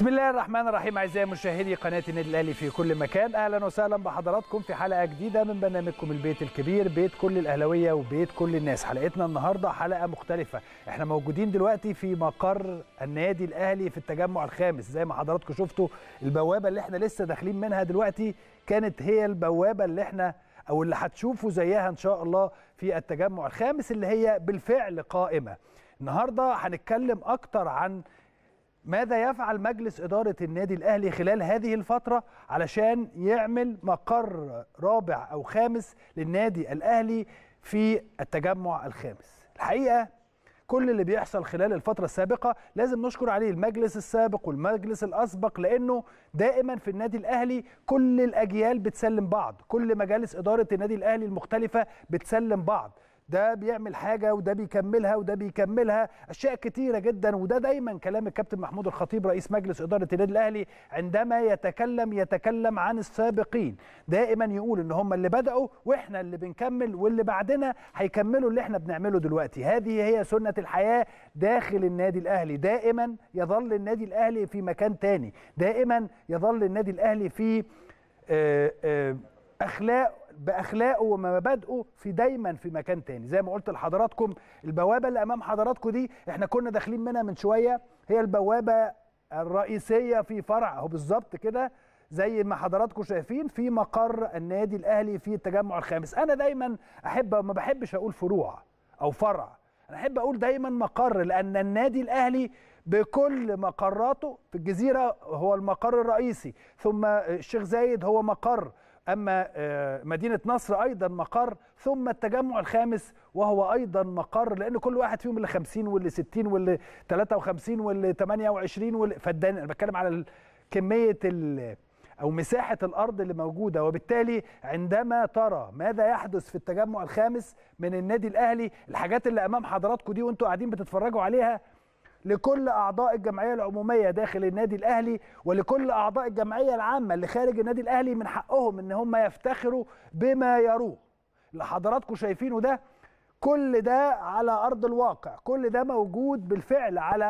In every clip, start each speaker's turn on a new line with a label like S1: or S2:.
S1: بسم الله الرحمن الرحيم اعزائي مشاهدي قناه النادي الاهلي في كل مكان اهلا وسهلا بحضراتكم في حلقه جديده من برنامجكم البيت الكبير بيت كل الاهلاويه وبيت كل الناس حلقتنا النهارده حلقه مختلفه احنا موجودين دلوقتي في مقر النادي الاهلي في التجمع الخامس زي ما حضراتكم شفتوا البوابه اللي احنا لسه داخلين منها دلوقتي كانت هي البوابه اللي احنا او اللي هتشوفوا زيها ان شاء الله في التجمع الخامس اللي هي بالفعل قائمه النهارده هنتكلم اكتر عن ماذا يفعل مجلس إدارة النادي الأهلي خلال هذه الفترة علشان يعمل مقر رابع أو خامس للنادي الأهلي في التجمع الخامس الحقيقة كل اللي بيحصل خلال الفترة السابقة لازم نشكر عليه المجلس السابق والمجلس الأسبق لأنه دائما في النادي الأهلي كل الأجيال بتسلم بعض كل مجالس إدارة النادي الأهلي المختلفة بتسلم بعض ده بيعمل حاجة وده بيكملها وده بيكملها أشياء كتيرة جدا وده دايما كلام الكابتن محمود الخطيب رئيس مجلس إدارة النادي الأهلي عندما يتكلم يتكلم عن السابقين دائما يقول إن هم اللي بدأوا وإحنا اللي بنكمل واللي بعدنا هيكملوا اللي إحنا بنعمله دلوقتي هذه هي سنة الحياة داخل النادي الأهلي دائما يظل النادي الأهلي في مكان تاني دائما يظل النادي الأهلي في آآ آآ أخلاق باخلاقه ومبادئه في دايما في مكان تاني زي ما قلت لحضراتكم البوابه اللي امام حضراتكم دي احنا كنا داخلين منها من شويه هي البوابه الرئيسيه في فرع اهو بالظبط كده زي ما حضراتكم شايفين في مقر النادي الاهلي في التجمع الخامس انا دايما احب ما بحبش اقول فروع او فرع انا احب اقول دايما مقر لان النادي الاهلي بكل مقراته في الجزيره هو المقر الرئيسي ثم الشيخ زايد هو مقر اما مدينه نصر ايضا مقر ثم التجمع الخامس وهو ايضا مقر لان كل واحد فيهم اللي 50 واللي 60 واللي 53 واللي 28 واللي فدان انا بتكلم على كميه او مساحه الارض اللي موجوده وبالتالي عندما ترى ماذا يحدث في التجمع الخامس من النادي الاهلي الحاجات اللي امام حضراتكم دي وانتوا قاعدين بتتفرجوا عليها لكل اعضاء الجمعيه العموميه داخل النادي الاهلي ولكل اعضاء الجمعيه العامه اللي خارج النادي الاهلي من حقهم ان هم يفتخروا بما يروه اللي حضراتكم شايفينه ده كل ده على ارض الواقع كل ده موجود بالفعل على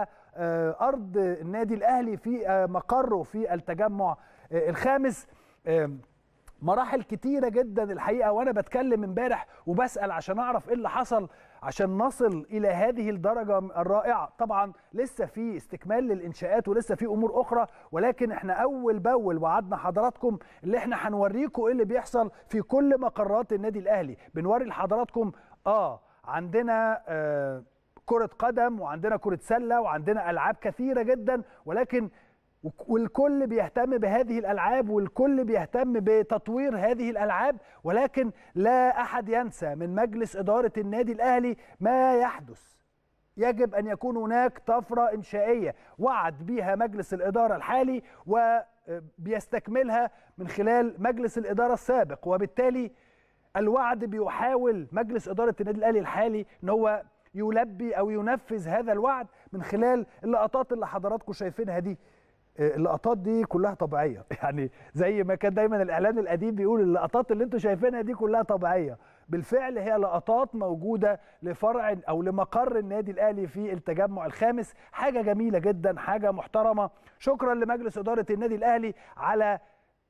S1: ارض النادي الاهلي في مقره في التجمع الخامس مراحل كتيرة جدا الحقيقة وأنا بتكلم امبارح وبسأل عشان أعرف إيه اللي حصل عشان نصل إلى هذه الدرجة الرائعة طبعا لسه في استكمال للإنشاءات ولسه في أمور أخرى ولكن إحنا أول بأول وعدنا حضراتكم اللي إحنا هنوريكم إيه اللي بيحصل في كل مقرات النادي الأهلي بنوري لحضراتكم آه عندنا آه كرة قدم وعندنا كرة سلة وعندنا ألعاب كثيرة جدا ولكن والكل بيهتم بهذه الالعاب والكل بيهتم بتطوير هذه الالعاب ولكن لا احد ينسى من مجلس اداره النادي الاهلي ما يحدث يجب ان يكون هناك طفره انشائيه وعد بها مجلس الاداره الحالي وبيستكملها من خلال مجلس الاداره السابق وبالتالي الوعد بيحاول مجلس اداره النادي الاهلي الحالي ان هو يلبي او ينفذ هذا الوعد من خلال اللقطات اللي حضراتكم شايفينها دي اللقطات دي كلها طبيعيه يعني زي ما كان دايما الاعلان القديم بيقول اللقطات اللي انتم شايفينها دي كلها طبيعيه بالفعل هي لقطات موجوده لفرع او لمقر النادي الاهلي في التجمع الخامس حاجه جميله جدا حاجه محترمه شكرا لمجلس اداره النادي الاهلي على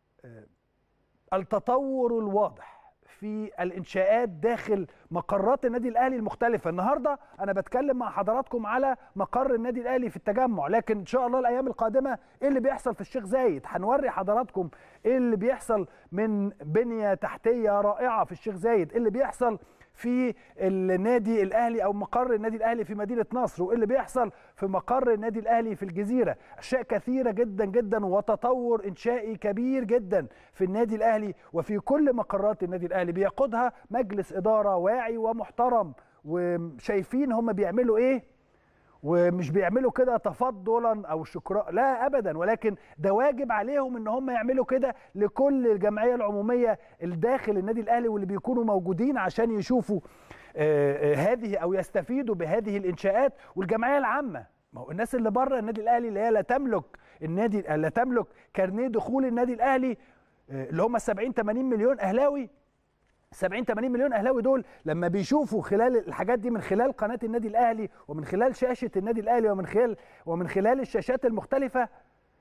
S1: التطور الواضح في الانشاءات داخل مقرات النادي الاهلي المختلفه النهارده انا بتكلم مع حضراتكم على مقر النادي الاهلي في التجمع لكن ان شاء الله الايام القادمه ايه اللي بيحصل في الشيخ زايد هنوري حضراتكم ايه اللي بيحصل من بنيه تحتيه رائعه في الشيخ زايد ايه اللي بيحصل في النادي الاهلي او مقر النادي الاهلي في مدينه نصر وايه اللي بيحصل في مقر النادي الاهلي في الجزيره اشياء كثيره جدا جدا وتطور انشائي كبير جدا في النادي الاهلي وفي كل مقرات النادي الاهلي بيقودها مجلس اداره واعي ومحترم وشايفين هم بيعملوا ايه ومش بيعملوا كده تفضلا او شكرا لا ابدا ولكن ده واجب عليهم ان هم يعملوا كده لكل الجمعيه العموميه الداخل النادي الاهلي واللي بيكونوا موجودين عشان يشوفوا آه هذه او يستفيدوا بهذه الانشاءات والجمعيه العامه ما هو الناس اللي بره النادي الاهلي اللي هي لا تملك النادي لا تملك كارنيه دخول النادي الاهلي آه اللي هم 70 80 مليون اهلاوي 70 80 مليون اهلاوي دول لما بيشوفوا خلال الحاجات دي من خلال قناه النادي الاهلي ومن خلال شاشه النادي الاهلي ومن خلال ومن خلال الشاشات المختلفه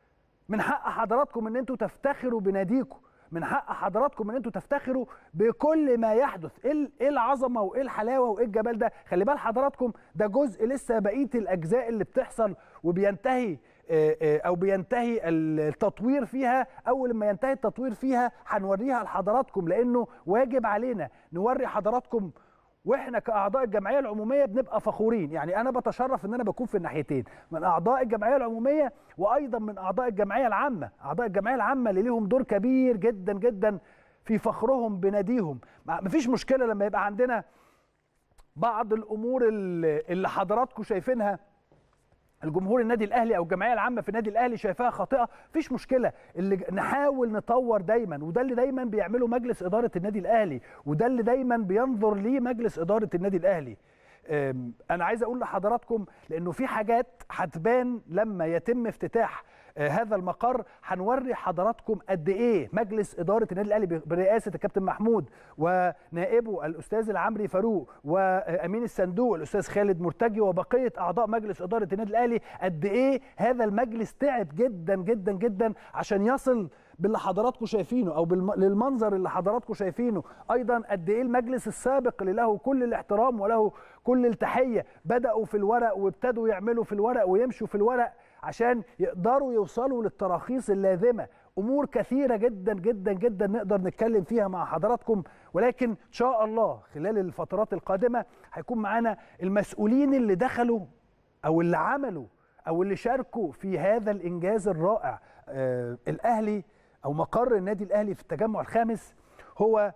S1: من حق حضراتكم ان انتوا تفتخروا بناديكم من حق حضراتكم ان انتوا تفتخروا بكل ما يحدث ايه ايه العظمه وايه الحلاوه وايه الجمال ده خلي بال حضراتكم ده جزء لسه بقيه الاجزاء اللي بتحصل وبينتهي او بينتهي التطوير فيها اول ما ينتهي التطوير فيها هنوريها لحضراتكم لانه واجب علينا نوري حضراتكم واحنا كاعضاء الجمعيه العموميه بنبقى فخورين يعني انا بتشرف ان انا بكون في الناحيتين من اعضاء الجمعيه العموميه وايضا من اعضاء الجمعيه العامه اعضاء الجمعيه العامه اللي ليهم دور كبير جدا جدا في فخرهم بناديهم مفيش مشكله لما يبقى عندنا بعض الامور اللي حضراتكم شايفينها الجمهور النادي الاهلي او الجمعيه العامه في النادي الاهلي شايفاها خاطئه مفيش مشكله اللي نحاول نطور دايما وده اللي دايما بيعمله مجلس اداره النادي الاهلي وده اللي دايما بينظر ليه مجلس اداره النادي الاهلي انا عايز اقول لحضراتكم لانه في حاجات هتبان لما يتم افتتاح هذا المقر هنوري حضراتكم قد ايه مجلس اداره النادي الاهلي برئاسه الكابتن محمود ونائبه الاستاذ العمري فاروق وامين الصندوق الاستاذ خالد مرتجي وبقيه اعضاء مجلس اداره النادي الاهلي قد ايه هذا المجلس تعب جدا جدا جدا عشان يصل باللي حضراتكم شايفينه او بالم... للمنظر اللي حضراتكم شايفينه ايضا قد ايه المجلس السابق اللي له كل الاحترام وله كل التحيه بداوا في الورق وابتدوا يعملوا في الورق ويمشوا في الورق عشان يقدروا يوصلوا للتراخيص اللازمه امور كثيره جدا جدا جدا نقدر نتكلم فيها مع حضراتكم ولكن ان شاء الله خلال الفترات القادمه هيكون معانا المسؤولين اللي دخلوا او اللي عملوا او اللي شاركوا في هذا الانجاز الرائع آه الاهلي او مقر النادي الاهلي في التجمع الخامس هو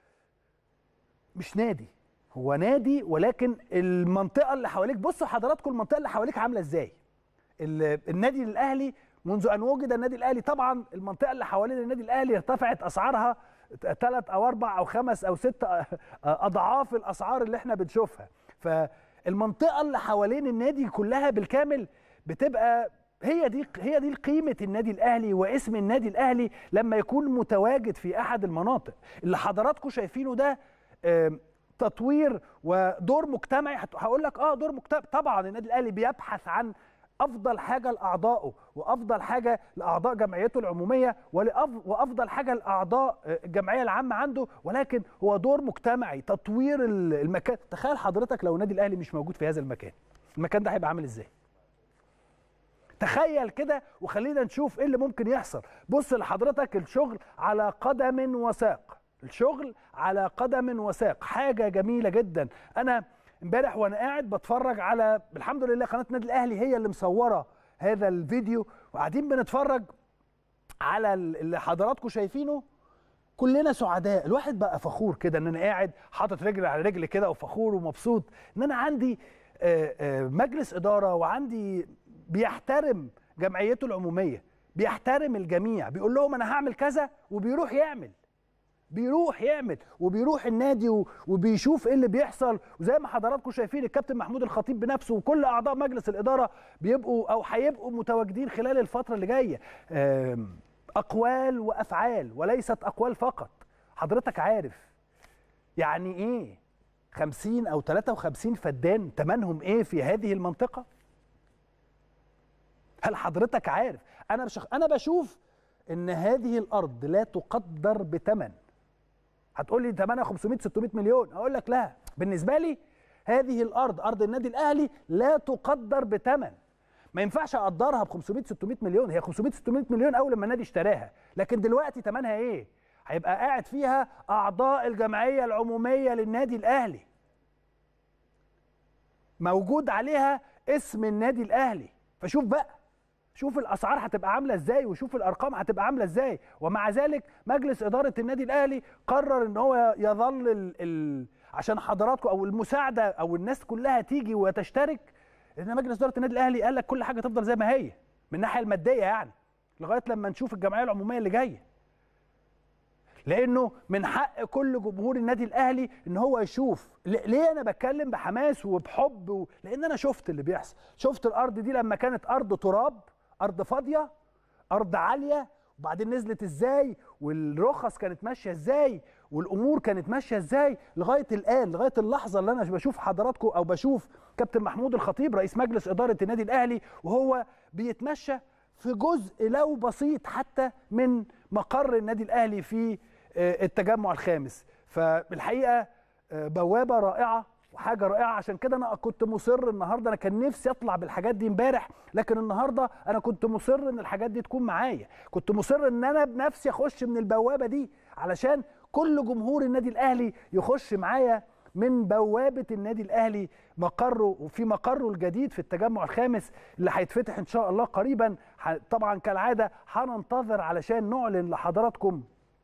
S1: مش نادي هو نادي ولكن المنطقه اللي حواليك بصوا حضراتكم المنطقه اللي حواليك عامله ازاي النادي الاهلي منذ ان وجد النادي الاهلي طبعا المنطقه اللي حوالين النادي الاهلي ارتفعت اسعارها ثلاث او اربع او خمس او ست اضعاف الاسعار اللي احنا بنشوفها فالمنطقه اللي حوالين النادي كلها بالكامل بتبقى هي دي هي دي قيمه النادي الاهلي واسم النادي الاهلي لما يكون متواجد في احد المناطق اللي حضراتكم شايفينه ده تطوير ودور مجتمعي هقول لك اه دور مجتمعي طبعا النادي الاهلي بيبحث عن افضل حاجه لاعضائه وافضل حاجه لاعضاء جمعيته العموميه وافضل حاجه لاعضاء الجمعيه العامه عنده ولكن هو دور مجتمعي تطوير المكان تخيل حضرتك لو النادي الاهلي مش موجود في هذا المكان المكان ده هيبقى عامل ازاي تخيل كده وخلينا نشوف ايه اللي ممكن يحصل بص لحضرتك الشغل على قدم وساق الشغل على قدم وساق حاجه جميله جدا انا امبارح وانا قاعد بتفرج على الحمد لله قناه النادي الاهلي هي اللي مصوره هذا الفيديو وقاعدين بنتفرج على اللي حضراتكم شايفينه كلنا سعداء الواحد بقى فخور كده ان انا قاعد حاطط رجل على رجل كده وفخور ومبسوط ان انا عندي مجلس اداره وعندي بيحترم جمعيته العموميه بيحترم الجميع بيقول لهم انا هعمل كذا وبيروح يعمل بيروح يعمل وبيروح النادي وبيشوف ايه اللي بيحصل وزي ما حضراتكم شايفين الكابتن محمود الخطيب بنفسه وكل اعضاء مجلس الاداره بيبقوا او هيبقوا متواجدين خلال الفتره اللي جايه اقوال وافعال وليست اقوال فقط حضرتك عارف يعني ايه 50 او 53 فدان ثمنهم ايه في هذه المنطقه هل حضرتك عارف انا بشخ... انا بشوف ان هذه الارض لا تقدر بثمن هتقول لي ثمنها 500 600 مليون اقول لك لا بالنسبه لي هذه الارض ارض النادي الاهلي لا تقدر بثمن ما ينفعش اقدرها ب 500 600 مليون هي 500 600 مليون اول لما النادي اشتراها لكن دلوقتي ثمنها ايه هيبقى قاعد فيها اعضاء الجمعيه العموميه للنادي الاهلي موجود عليها اسم النادي الاهلي فشوف بقى شوف الاسعار هتبقى عامله ازاي وشوف الارقام هتبقى عامله ازاي ومع ذلك مجلس اداره النادي الاهلي قرر ان هو يظل ال ال عشان حضراتكم او المساعده او الناس كلها تيجي وتشترك ان مجلس اداره النادي الاهلي قال لك كل حاجه تفضل زي ما هي من الناحيه الماديه يعني لغايه لما نشوف الجمعيه العموميه اللي جايه لانه من حق كل جمهور النادي الاهلي ان هو يشوف ليه انا بتكلم بحماس وبحب و... لان انا شفت اللي بيحصل شفت الارض دي لما كانت ارض تراب ارض فاضيه ارض عاليه وبعدين نزلت ازاي والرخص كانت ماشيه ازاي والامور كانت ماشيه ازاي لغايه الان لغايه اللحظه اللي انا بشوف حضراتكم او بشوف كابتن محمود الخطيب رئيس مجلس اداره النادي الاهلي وهو بيتمشى في جزء لو بسيط حتى من مقر النادي الاهلي في آه، التجمع الخامس فالحقيقه آه، بوابه رائعه وحاجه رائعه عشان كده انا كنت مصر النهارده انا كان نفسي اطلع بالحاجات دي امبارح لكن النهارده انا كنت مصر ان الحاجات دي تكون معايا كنت مصر ان انا بنفسي اخش من البوابه دي علشان كل جمهور النادي الاهلي يخش معايا من بوابه النادي الاهلي مقره وفي مقره الجديد في التجمع الخامس اللي هيتفتح ان شاء الله قريبا ح- طبعا كالعاده هننتظر علشان نعلن لحضراتكم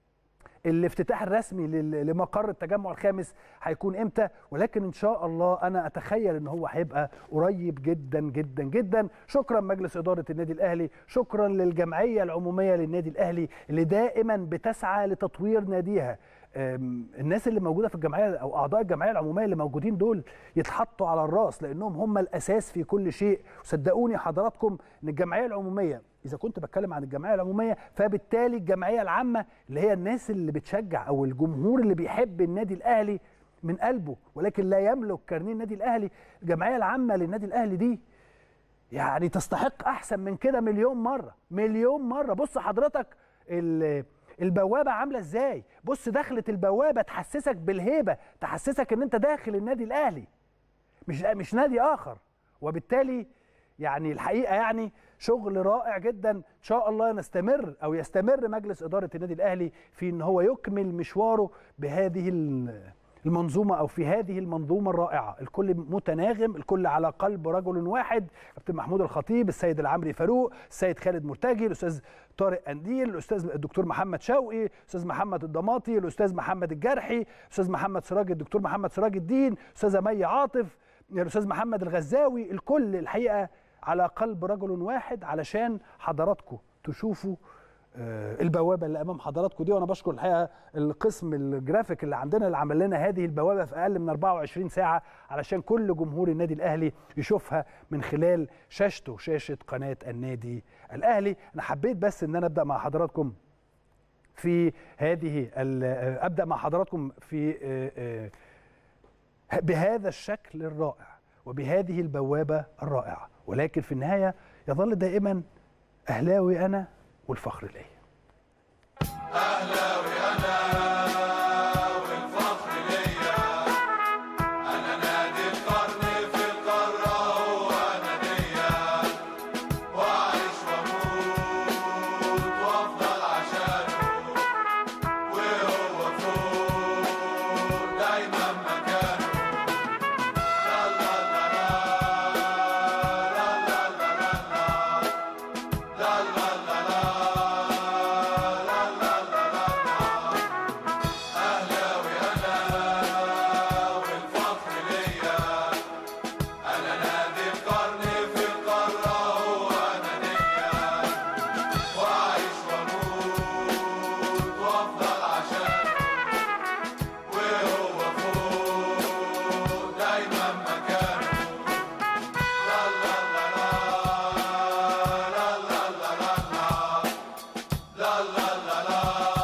S1: الافتتاح الرسمي لل- لمقر التجمع الخامس هيكون امتى ولكن ان شاء الله انا اتخيل ان هو هيبقى قريب جدا جدا جدا شكرا مجلس اداره النادي الاهلي شكرا للجمعيه العموميه للنادي الاهلي اللي دائما بتسعى لتطوير ناديها أم، الناس اللي موجوده في الجمعيه او اعضاء الجمعيه العموميه اللي موجودين دول يتحطوا على الراس لانهم هم الاساس في كل شيء صدقوني حضراتكم ان الجمعيه العموميه اذا كنت بتكلم عن الجمعيه العموميه فبالتالي الجمعيه العامه اللي هي الناس اللي بتشجع او الجمهور اللي بيحب النادي الاهلي من قلبه ولكن لا يملك كارنيه النادي الاهلي الجمعيه العامه للنادي الاهلي دي يعني تستحق احسن من كده مليون مره مليون مره بص حضرتك ال- البوابه عامله ازاي بص دخلت البوابه تحسسك بالهيبه تحسسك ان انت داخل النادي الاهلي مش مش نادي اخر وبالتالي يعني الحقيقه يعني شغل رائع جدا ان شاء الله نستمر او يستمر مجلس اداره النادي الاهلي في ان هو يكمل مشواره بهذه ال- المنظومه او في هذه المنظومه الرائعه الكل متناغم الكل على قلب رجل واحد كابتن محمود الخطيب السيد العمري فاروق السيد خالد مرتجي الاستاذ طارق انديل الاستاذ الدكتور محمد شوقي الاستاذ محمد الضماطي الاستاذ محمد الجرحي الاستاذ محمد سراج الدكتور محمد سراج الدين استاذه مي عاطف الاستاذ محمد الغزاوي الكل الحقيقه على قلب رجل واحد علشان حضراتكم تشوفوا آه، البوابه اللي امام حضراتكم دي وانا بشكر الحقيقه القسم الجرافيك اللي عندنا اللي عمل لنا هذه البوابه في اقل من 24 ساعه علشان كل جمهور النادي الاهلي يشوفها من خلال شاشته شاشه قناه النادي الاهلي انا حبيت بس ان انا ابدا مع حضراتكم في هذه ال- آه، ابدا مع حضراتكم في آه، آه، بهذا الشكل الرائع وبهذه البوابه الرائعه ولكن في النهايه يظل دائما اهلاوي انا والفخر ليا
S2: أنا نادي القرن في القارة وأنا ديا وأعيش وأموت وأفضل عشانه وهو فوق دايما مكانه لا لا لا لا لا لا لا لا لا لا لا لا لا لا لا أهلاوي أنا والفخر ليا أنا نادي القرن في القارة وأنا ديا وأعيش وأموت وأفضل عشانه وهو فوق دايما مكانه لا لا لا لا لا لا لا لا لا لا لا لا لا لا لا لا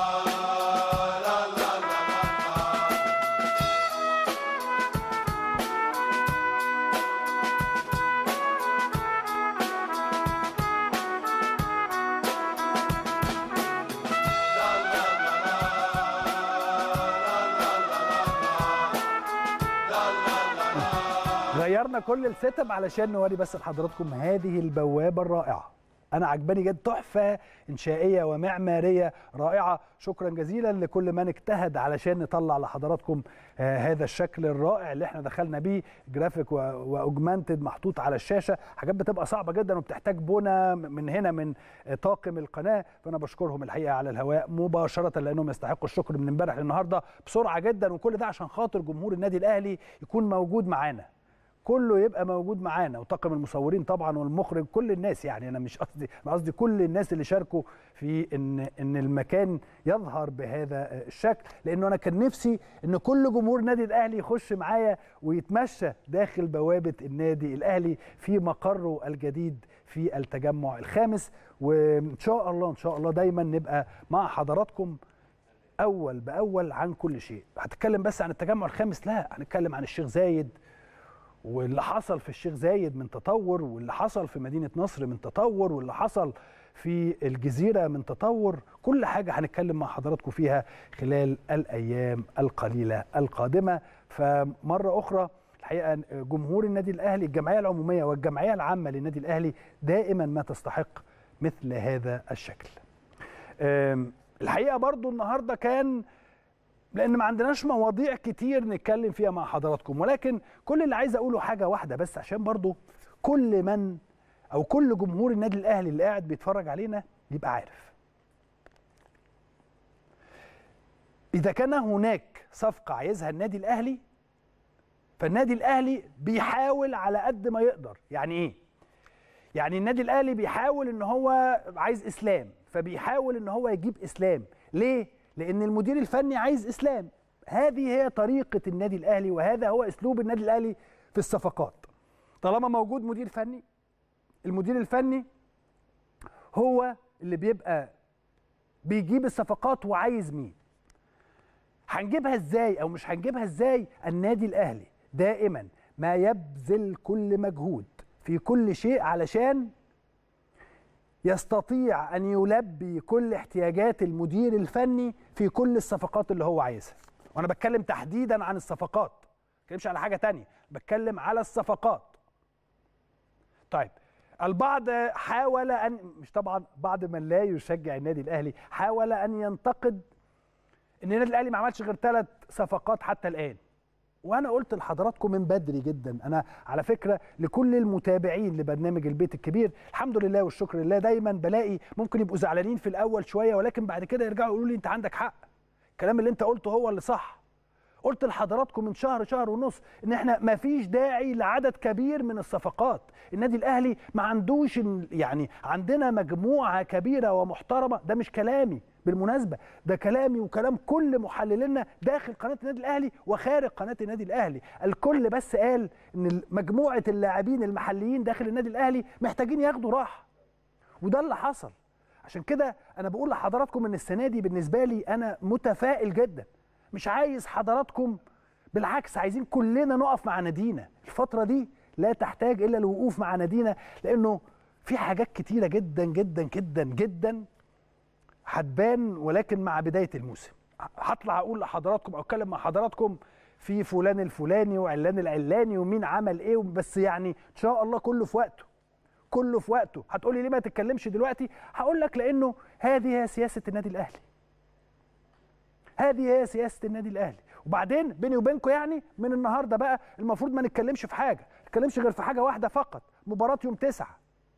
S1: غيرنا كل السيت اب علشان نوري بس لحضراتكم هذه البوابه الرائعه انا عجباني جدا تحفه انشائيه ومعماريه رائعه شكرا جزيلا لكل من اجتهد علشان نطلع لحضراتكم آه هذا الشكل الرائع اللي احنا دخلنا بيه جرافيك واوجمانتد محطوط على الشاشه حاجات بتبقى صعبه جدا وبتحتاج بنى من هنا من آه طاقم القناه فانا بشكرهم الحقيقه على الهواء مباشره لانهم يستحقوا الشكر من امبارح للنهارده بسرعه جدا وكل ده عشان خاطر جمهور النادي الاهلي يكون موجود معانا كله يبقى موجود معانا وطاقم المصورين طبعا والمخرج كل الناس يعني انا مش قصدي انا قصدي كل الناس اللي شاركوا في ان ان المكان يظهر بهذا الشكل لانه انا كان نفسي ان كل جمهور النادي الاهلي يخش معايا ويتمشى داخل بوابه النادي الاهلي في مقره الجديد في التجمع الخامس وان شاء الله ان شاء الله دايما نبقى مع حضراتكم اول باول عن كل شيء هتكلم بس عن التجمع الخامس لا هنتكلم عن الشيخ زايد واللي حصل في الشيخ زايد من تطور واللي حصل في مدينة نصر من تطور واللي حصل في الجزيره من تطور كل حاجه هنتكلم مع حضراتكم فيها خلال الايام القليله القادمه فمره اخرى الحقيقه جمهور النادي الاهلي الجمعيه العموميه والجمعيه العامه للنادي الاهلي دائما ما تستحق مثل هذا الشكل أم، الحقيقه برضو النهارده كان لان ما عندناش مواضيع كتير نتكلم فيها مع حضراتكم ولكن كل اللي عايز اقوله حاجه واحده بس عشان برضو كل من او كل جمهور النادي الاهلي اللي قاعد بيتفرج علينا يبقى عارف اذا كان هناك صفقه عايزها النادي الاهلي فالنادي الاهلي بيحاول على قد ما يقدر يعني ايه يعني النادي الاهلي بيحاول ان هو عايز اسلام فبيحاول ان هو يجيب اسلام ليه لان المدير الفني عايز اسلام هذه هي طريقه النادي الاهلي وهذا هو اسلوب النادي الاهلي في الصفقات طالما موجود مدير فني المدير الفني هو اللي بيبقى بيجيب الصفقات وعايز مين هنجيبها ازاي او مش هنجيبها ازاي النادي الاهلي دائما ما يبذل كل مجهود في كل شيء علشان يستطيع ان يلبي كل احتياجات المدير الفني في كل الصفقات اللي هو عايزها وانا بتكلم تحديدا عن الصفقات ما بتكلمش على حاجه تانية بتكلم على الصفقات طيب البعض حاول ان مش طبعا بعض من لا يشجع النادي الاهلي حاول ان ينتقد ان النادي الاهلي ما عملش غير ثلاث صفقات حتى الان وانا قلت لحضراتكم من بدري جدا انا على فكره لكل المتابعين لبرنامج البيت الكبير الحمد لله والشكر لله دايما بلاقي ممكن يبقوا زعلانين في الاول شويه ولكن بعد كده يرجعوا يقولوا لي انت عندك حق الكلام اللي انت قلته هو اللي صح قلت لحضراتكم من شهر شهر ونص ان احنا ما فيش داعي لعدد كبير من الصفقات النادي الاهلي ما عندوش ال- يعني عندنا مجموعه كبيره ومحترمه ده مش كلامي بالمناسبه ده كلامي وكلام كل محللينا داخل قناه النادي الاهلي وخارج قناه النادي الاهلي الكل بس قال ان مجموعه اللاعبين المحليين داخل النادي الاهلي محتاجين ياخدوا راحه وده اللي حصل عشان كده انا بقول لحضراتكم ان السنه دي بالنسبه لي انا متفائل جدا مش عايز حضراتكم بالعكس عايزين كلنا نقف مع نادينا الفتره دي لا تحتاج الا الوقوف مع نادينا لانه في حاجات كتيره جدا جدا جدا جدا هتبان ولكن مع بدايه الموسم هطلع اقول لحضراتكم او اتكلم مع حضراتكم في فلان الفلاني وعلان العلاني ومين عمل ايه بس يعني ان شاء الله كله في وقته كله في وقته هتقولي ليه ما تتكلمش دلوقتي هقول لك لانه هذه هي سياسه النادي الاهلي هذه هي سياسه النادي الاهلي وبعدين بيني وبينكم يعني من النهارده بقى المفروض ما نتكلمش في حاجه ما نتكلمش غير في حاجه واحده فقط مباراه يوم تسعة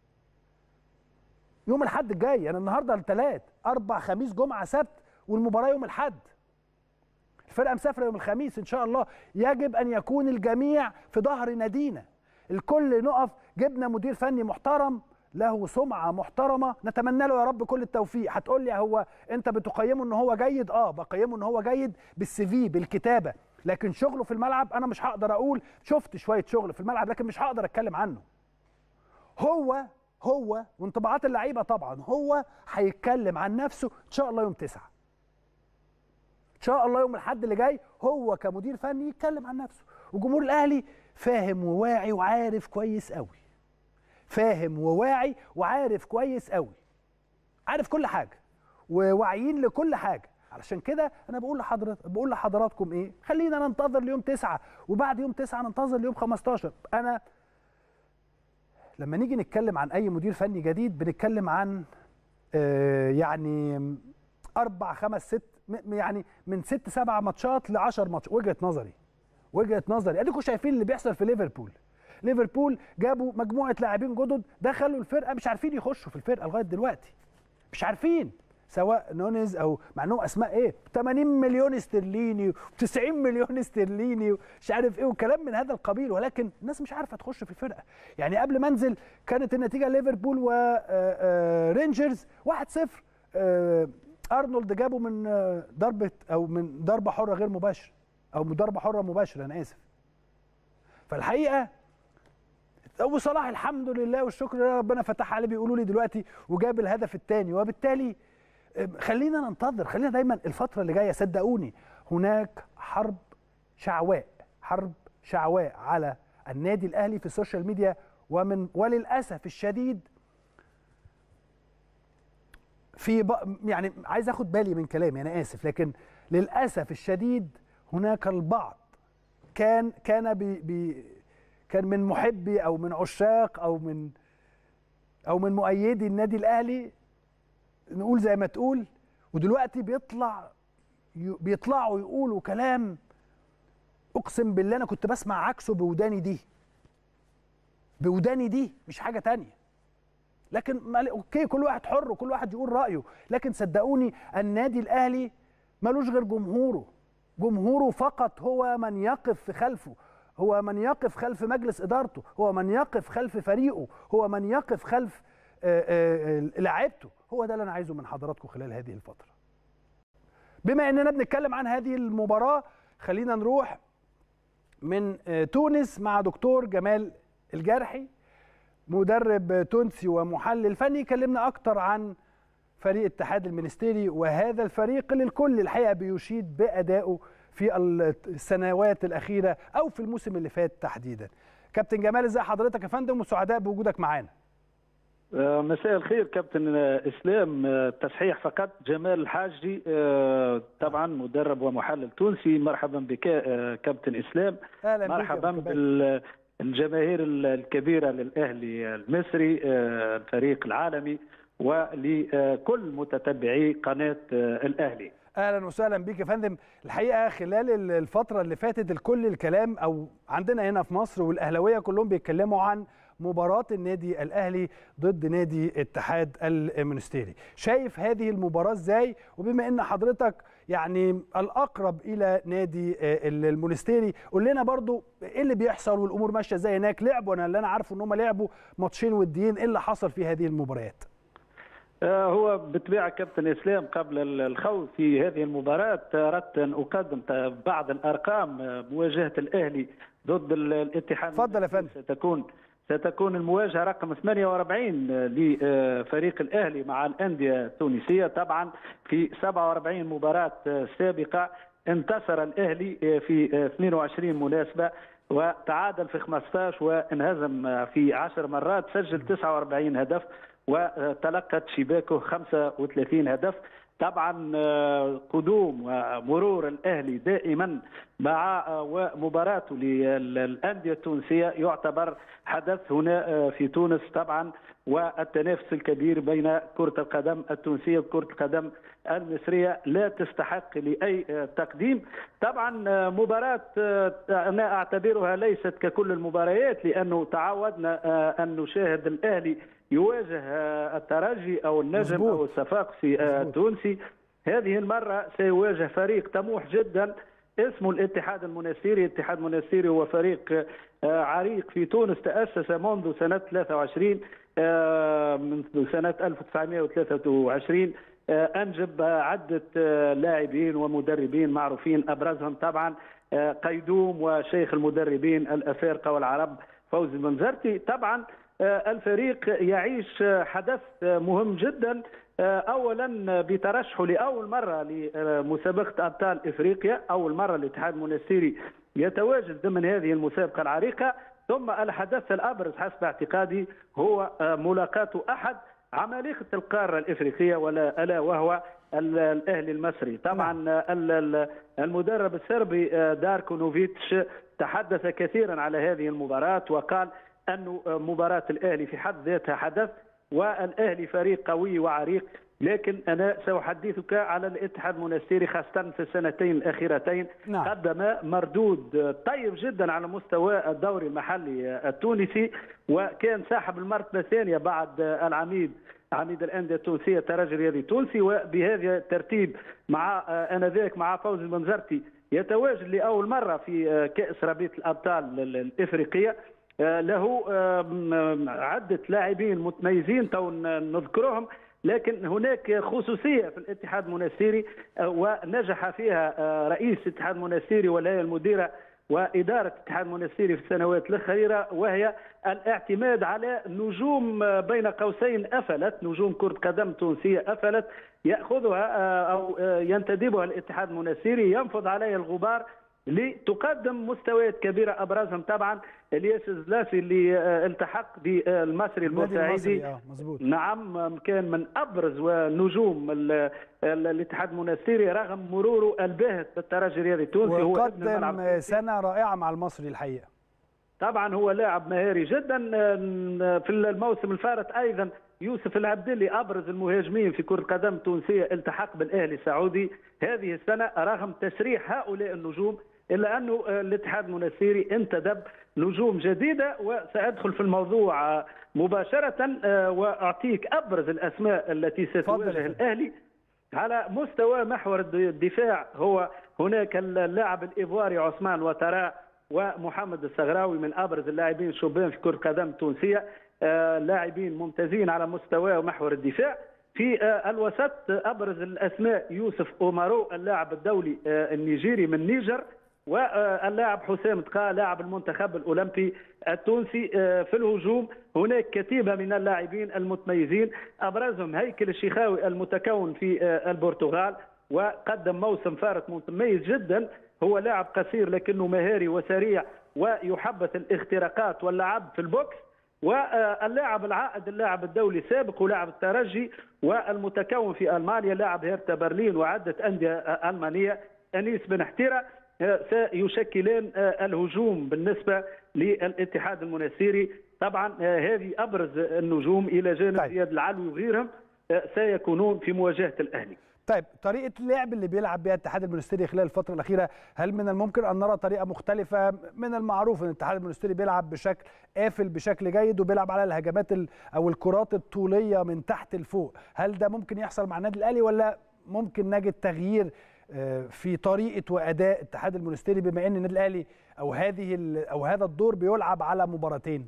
S1: يوم الحد الجاي انا النهارده الثلاث اربع خميس جمعه سبت والمباراه يوم الحد الفرقه مسافره يوم الخميس ان شاء الله يجب ان يكون الجميع في ظهر نادينا الكل نقف جبنا مدير فني محترم له سمعه محترمه نتمنى له يا رب كل التوفيق هتقول لي هو انت بتقيمه ان هو جيد اه بقيمه ان هو جيد بالسي في بالكتابه لكن شغله في الملعب انا مش هقدر اقول شفت شويه شغل في الملعب لكن مش هقدر اتكلم عنه هو هو وانطباعات اللعيبه طبعا هو هيتكلم عن نفسه ان شاء الله يوم تسعة ان شاء الله يوم الاحد اللي جاي هو كمدير فني يتكلم عن نفسه وجمهور الاهلي فاهم وواعي وعارف كويس قوي فاهم وواعي وعارف كويس قوي عارف كل حاجه وواعيين لكل حاجه علشان كده انا بقول لحضرتك بقول لحضراتكم ايه خلينا ننتظر ليوم تسعة وبعد يوم تسعة ننتظر ليوم 15 انا لما نيجي نتكلم عن اي مدير فني جديد بنتكلم عن آه، يعني اربع خمس ست م- يعني من ست سبع ماتشات ل 10 ماتش وجهه نظري وجهه نظري اديكم شايفين اللي بيحصل في ليفربول ليفربول جابوا مجموعه لاعبين جدد دخلوا الفرقه مش عارفين يخشوا في الفرقه لغايه دلوقتي مش عارفين سواء نونيز او مع انهم اسماء ايه 80 مليون استرليني و90 مليون استرليني ومش عارف ايه وكلام من هذا القبيل ولكن الناس مش عارفه تخش في الفرقه يعني قبل ما انزل كانت النتيجه ليفربول ورينجرز 1-0 آه، ارنولد جابه من آه، ضربه او من ضربه حره غير مباشره او من ضربه حره مباشره انا اسف فالحقيقه ابو صلاح الحمد لله والشكر لله ربنا فتح عليه بيقولوا لي دلوقتي وجاب الهدف الثاني وبالتالي أم، خلينا ننتظر خلينا دايما الفتره اللي جايه صدقوني هناك حرب شعواء حرب شعواء على النادي الاهلي في السوشيال ميديا ومن وللاسف الشديد في ب... يعني عايز اخد بالي من كلامي انا اسف لكن للاسف الشديد هناك البعض كان كان بي... بي كان من محبي او من عشاق او من او من مؤيدي النادي الاهلي نقول زي ما تقول ودلوقتي بيطلع ي- بيطلعوا يقولوا كلام اقسم بالله انا كنت بسمع عكسه بوداني دي بوداني دي مش حاجه تانية لكن ما- اوكي كل واحد حر وكل واحد يقول رايه لكن صدقوني النادي الاهلي ملوش غير جمهوره جمهوره فقط هو من يقف في خلفه هو من يقف خلف مجلس ادارته هو من يقف خلف فريقه هو من يقف خلف آه، آه، آه، لاعيبته هو ده اللي انا عايزه من حضراتكم خلال هذه الفتره بما اننا بنتكلم عن هذه المباراه خلينا نروح من آه، تونس مع دكتور جمال الجرحي مدرب تونسي ومحلل فني يكلمنا اكتر عن فريق اتحاد المنستيري وهذا الفريق اللي الكل الحقيقه بيشيد بادائه في السنوات الاخيره او في الموسم اللي فات تحديدا. كابتن جمال ازي حضرتك يا فندم وسعداء بوجودك معانا.
S3: آه، مساء الخير كابتن آه، اسلام آه، تصحيح فقط جمال الحاجي آه، طبعا مدرب ومحلل تونسي مرحبا بك آه، كابتن اسلام
S1: اهلا بك يا
S3: مرحبا
S1: أبو جمال.
S3: بالجماهير الكبيره للاهلي المصري آه، الفريق العالمي ولكل متتبعي قناه آه، الاهلي
S1: اهلا وسهلا بيك يا فندم الحقيقه خلال الفتره اللي فاتت الكل الكلام او عندنا هنا في مصر والاهلاويه كلهم بيتكلموا عن مباراه النادي الاهلي ضد نادي اتحاد المنستيري شايف هذه المباراه ازاي وبما ان حضرتك يعني الاقرب الى نادي آه، المنستيري قول لنا برضو ايه اللي بيحصل والامور ماشيه ازاي هناك لعبوا انا اللي انا عارفه ان هم لعبوا ماتشين وديين ايه اللي حصل في هذه المباريات
S3: آه، هو بالطبيعة كابتن إسلام قبل ال- الخوض في هذه المباراة أردت أن أقدم ت- بعض الأرقام آه، مواجهة الأهلي ضد ال- الاتحاد
S1: اتفضل يا فندم.
S3: ستكون ستكون المواجهة رقم 48 لفريق الأهلي مع الأندية التونسية طبعا في 47 مباراة آه، سابقة انتصر الأهلي آه، في آه، 22 مناسبة وتعادل في 15 وانهزم آه، في 10 مرات سجل 49 هدف وتلقت شباكه 35 هدف طبعا آه، قدوم ومرور الاهلي دائما مع آه، ومباراته للانديه التونسيه يعتبر حدث هنا آه، في تونس طبعا والتنافس الكبير بين كره القدم التونسيه وكره القدم المصريه لا تستحق لاي آه، تقديم طبعا آه، مباراه آه، انا اعتبرها ليست ككل المباريات لانه تعودنا آه، ان نشاهد الاهلي يواجه آه، الترجي او النجم
S1: مظبوط.
S3: او الصفاقسي آه،
S1: مظبوط.
S3: التونسي هذه المره سيواجه فريق طموح جدا اسمه الاتحاد المنستيري، الاتحاد المنستيري هو فريق آه، عريق في تونس تأسس منذ سنة 23 آه، منذ سنة 1923 آه، أنجب آه، عدة آه، لاعبين ومدربين معروفين أبرزهم طبعا آه، قيدوم وشيخ المدربين الأفارقة والعرب فوزي المنزرتي طبعا آه، الفريق يعيش آه، حدث آه، مهم جدا آه، اولا بترشحه لاول مره لمسابقه ابطال افريقيا اول مره الاتحاد المنستيري يتواجد ضمن هذه المسابقه العريقه ثم الحدث الابرز حسب اعتقادي هو آه، ملاقاه احد عمالقه القاره الافريقيه ولا الا وهو ال- الاهلي المصري طبعا آه، ال- ال- المدرب السربي آه، داركو نوفيتش تحدث كثيرا على هذه المباراه وقال أن مباراة الأهلي في حد ذاتها حدث والأهلي فريق قوي وعريق لكن أنا سأحدثك على الاتحاد المنستيري خاصة في السنتين الأخيرتين
S1: نعم.
S3: قدم مردود طيب جدا على مستوى الدوري المحلي التونسي وكان صاحب المرتبة الثانية بعد العميد عميد الأندية التونسية ترجي الرياضي التونسي وبهذا الترتيب مع آنذاك مع فوز المنزرتي يتواجد لأول مرة في كأس ربيع الأبطال الإفريقية آه، له آم، عدة لاعبين متميزين تو نذكرهم لكن هناك خصوصية في الاتحاد المنستيري آه، ونجح فيها آه، رئيس الاتحاد المنستيري والهيئة المديرة وإدارة الاتحاد المنستيري في السنوات الأخيرة وهي الاعتماد على نجوم آه، بين قوسين أفلت نجوم كرة قدم تونسية أفلت يأخذها آه، أو آه، ينتدبها الاتحاد المنستيري ينفض عليها الغبار لتقدم مستويات كبيره ابرزهم طبعا الياس الزلاسي اللي آه، التحق بالمصري
S1: النادي
S3: البورسعيدي
S1: المصري اه مظبوط
S3: نعم كان من ابرز ونجوم ال- ال- الاتحاد المنستيري رغم مروره الباهت بالترجي الرياضي التونسي هو ابن الملعب
S1: وقدم سنه رائعه مع المصري الحقيقه
S3: طبعا هو لاعب مهاري جدا آه، في الموسم الفارط ايضا يوسف العبدلي ابرز المهاجمين في كره القدم التونسيه التحق بالاهلي السعودي هذه السنه رغم تسريح هؤلاء النجوم الا انه آه، الاتحاد المنستيري انتدب نجوم جديده وسادخل في الموضوع آه، مباشره آه، واعطيك ابرز الاسماء التي
S1: تفضل يا
S3: ستواجه
S1: فندم.
S3: الاهلي على مستوى محور الد- الدفاع هو هناك اللاعب الايفواري عثمان وترى ومحمد الصغراوي من ابرز اللاعبين الشبان في كره القدم التونسيه آه، لاعبين ممتازين على مستوى محور الدفاع في آه، الوسط آه، ابرز الاسماء يوسف اومارو اللاعب الدولي آه، النيجيري من نيجر واللاعب حسام تقا لاعب المنتخب الاولمبي التونسي آه، في الهجوم هناك كتيبه من اللاعبين المتميزين ابرزهم هيكل الشيخاوي المتكون في آه، البرتغال وقدم موسم فارط متميز جدا هو لاعب قصير لكنه مهاري وسريع ويحبذ الاختراقات واللعب في البوكس واللاعب العائد اللاعب الدولي السابق ولاعب الترجي والمتكون في المانيا لاعب هيرتا برلين وعده انديه المانيه انيس بن حتيره آه، سيشكلان آه، الهجوم بالنسبه للاتحاد المنستيري طبعا آه، هذه ابرز النجوم الى جانب
S1: طيب.
S3: زياد العلوي وغيرهم آه، سيكونون في مواجهه الاهلي
S1: طيب طريقه اللعب اللي بيلعب بها الاتحاد المنستيري خلال الفتره الاخيره هل من الممكن ان نرى طريقه مختلفه من المعروف ان الاتحاد المنستيري بيلعب بشكل قافل بشكل جيد وبيلعب على الهجمات ال- او الكرات الطوليه من تحت لفوق هل ده ممكن يحصل مع النادي الاهلي ولا ممكن نجد تغيير آه، في طريقه واداء الاتحاد المنستيري بما ان النادي الاهلي او هذه ال- او هذا الدور بيلعب على مباراتين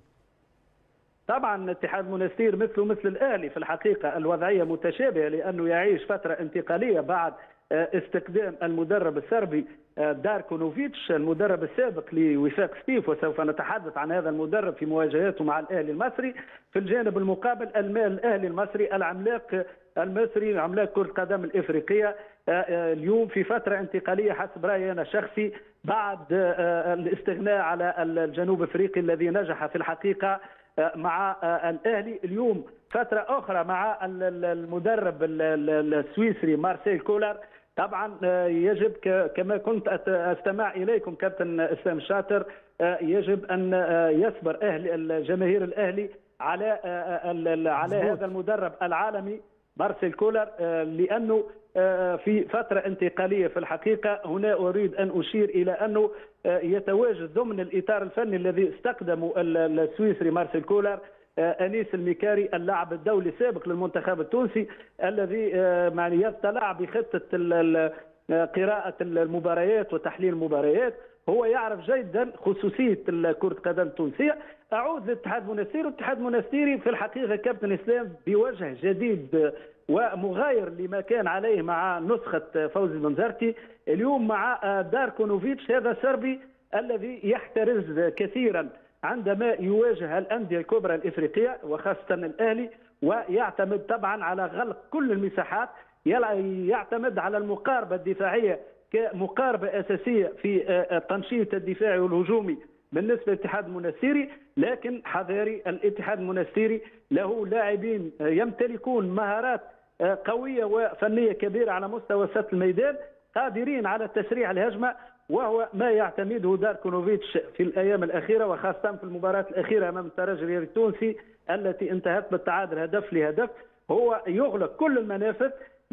S3: طبعا اتحاد منستير مثله مثل الاهلي في الحقيقه الوضعيه متشابهه لانه يعيش فتره انتقاليه بعد آه، استقدام المدرب السربي آه، داركو نوفيتش المدرب السابق لوفاق ستيف وسوف نتحدث عن هذا المدرب في مواجهاته مع الاهلي المصري في الجانب المقابل المال الاهلي المصري العملاق المصري عملاق كره القدم الافريقيه آه، آه، اليوم في فتره انتقاليه حسب رايي انا الشخصي بعد آه، آه، الاستغناء على الجنوب افريقي الذي نجح في الحقيقه مع الاهلي اليوم فتره اخرى مع ال- ال- المدرب ال- ال- السويسري مارسيل كولر طبعا يجب ك- كما كنت أت- استمع اليكم كابتن اسلام شاطر يجب ان يصبر اهل الجماهير الاهلي على ال- ال- على
S1: مظبوط.
S3: هذا المدرب العالمي مارسيل كولر لانه في فترة انتقالية في الحقيقة هنا أريد أن أشير إلى أنه يتواجد ضمن الإطار الفني الذي استقدمه ال- السويسري مارسيل كولر أنيس المكاري اللاعب الدولي السابق للمنتخب التونسي الذي يعني يطلع بخطة ال- ال- قراءة المباريات وتحليل المباريات هو يعرف جيدا خصوصية كرة القدم التونسية أعود للاتحاد المنستيري والاتحاد المنستيري في الحقيقة كابتن إسلام بوجه جديد ومغاير لما كان عليه مع نسخة فوزي بنزرتي اليوم مع داركو نوفيتش هذا السربي الذي يحترز كثيرا عندما يواجه الأندية الكبرى الإفريقية وخاصة الأهلي ويعتمد طبعا على غلق كل المساحات يعتمد على المقاربة الدفاعية كمقاربة أساسية في التنشيط الدفاعي والهجومي بالنسبة للاتحاد المنستيري لكن حذاري الاتحاد المنستيري له لاعبين يمتلكون مهارات قوية وفنية كبيرة على مستوى سط الميدان قادرين على تسريع الهجمة وهو ما يعتمده داركونوفيتش في الأيام الأخيرة وخاصة في المباراة الأخيرة أمام الترجي التونسي التي انتهت بالتعادل هدف لهدف هو يغلق كل المنافذ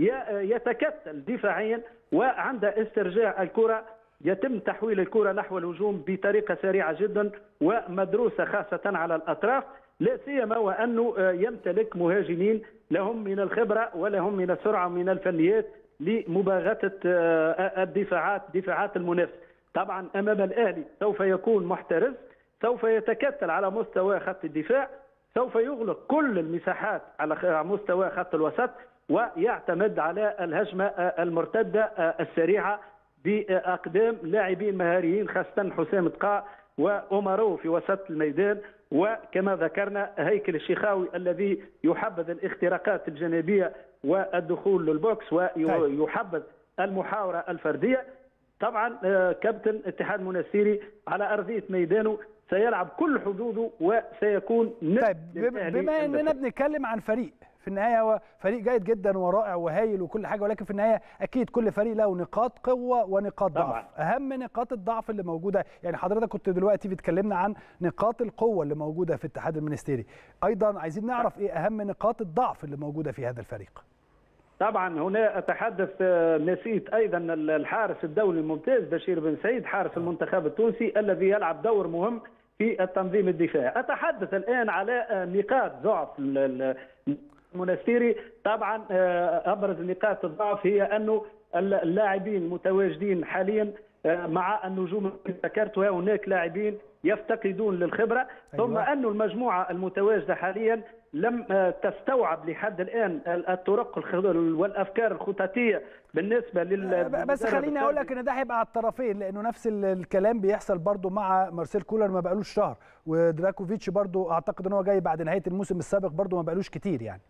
S3: يتكتل دفاعيا وعند استرجاع الكرة يتم تحويل الكرة نحو الهجوم بطريقة سريعة جدا ومدروسة خاصة على الأطراف لا سيما وأنه يمتلك مهاجمين لهم من الخبرة ولهم من السرعة ومن الفنيات لمباغتة الدفاعات دفاعات المنافس طبعا أمام الأهلي سوف يكون محترز سوف يتكتل على مستوى خط الدفاع سوف يغلق كل المساحات على مستوى خط الوسط ويعتمد على الهجمة المرتدة السريعة باقدام لاعبين مهاريين خاصه حسام تقاء وأمرو في وسط الميدان وكما ذكرنا هيكل الشيخاوي الذي يحبذ الاختراقات الجانبيه والدخول للبوكس ويحبذ المحاوره الفرديه طبعا آه، كابتن اتحاد منستيري على ارضيه ميدانه سيلعب كل حظوظه وسيكون ند
S1: طيب بم-
S3: للأهلي
S1: بما اننا
S3: المصري.
S1: بنتكلم عن فريق في النهايه هو فريق جيد جدا ورائع وهايل وكل حاجه ولكن في النهايه اكيد كل فريق له نقاط قوه ونقاط ضعف
S3: طبعاً.
S1: اهم نقاط الضعف اللي موجوده يعني حضرتك كنت دلوقتي بتكلمنا عن نقاط القوه اللي موجوده في الاتحاد المنستيري ايضا عايزين نعرف ايه اهم نقاط الضعف اللي موجوده في هذا الفريق
S3: طبعا هنا اتحدث آه، نسيت ايضا الحارس الدولي الممتاز بشير بن سعيد حارس المنتخب التونسي الذي يلعب دور مهم في التنظيم الدفاعي اتحدث الان على آه، نقاط ضعف ال- ال- المنستيري طبعا آه، ابرز نقاط الضعف هي انه اللاعبين المتواجدين حاليا آه، مع النجوم التي ذكرتها هناك لاعبين يفتقدون للخبره
S1: أيوة.
S3: ثم أن المجموعة المتواجدة حاليا لم آه، تستوعب لحد الآن الطرق الخ- والأفكار الخططية بالنسبة لل
S1: بس
S3: للمدرب
S1: خليني اقول لك
S3: السعودي.
S1: ان ده هيبقى على الطرفين لانه نفس ال- الكلام بيحصل برضو مع مارسيل كولر ما بقالوش شهر ودراكوفيتش برضو اعتقد ان هو جاي بعد نهايه الموسم السابق برضو ما بقالوش كتير يعني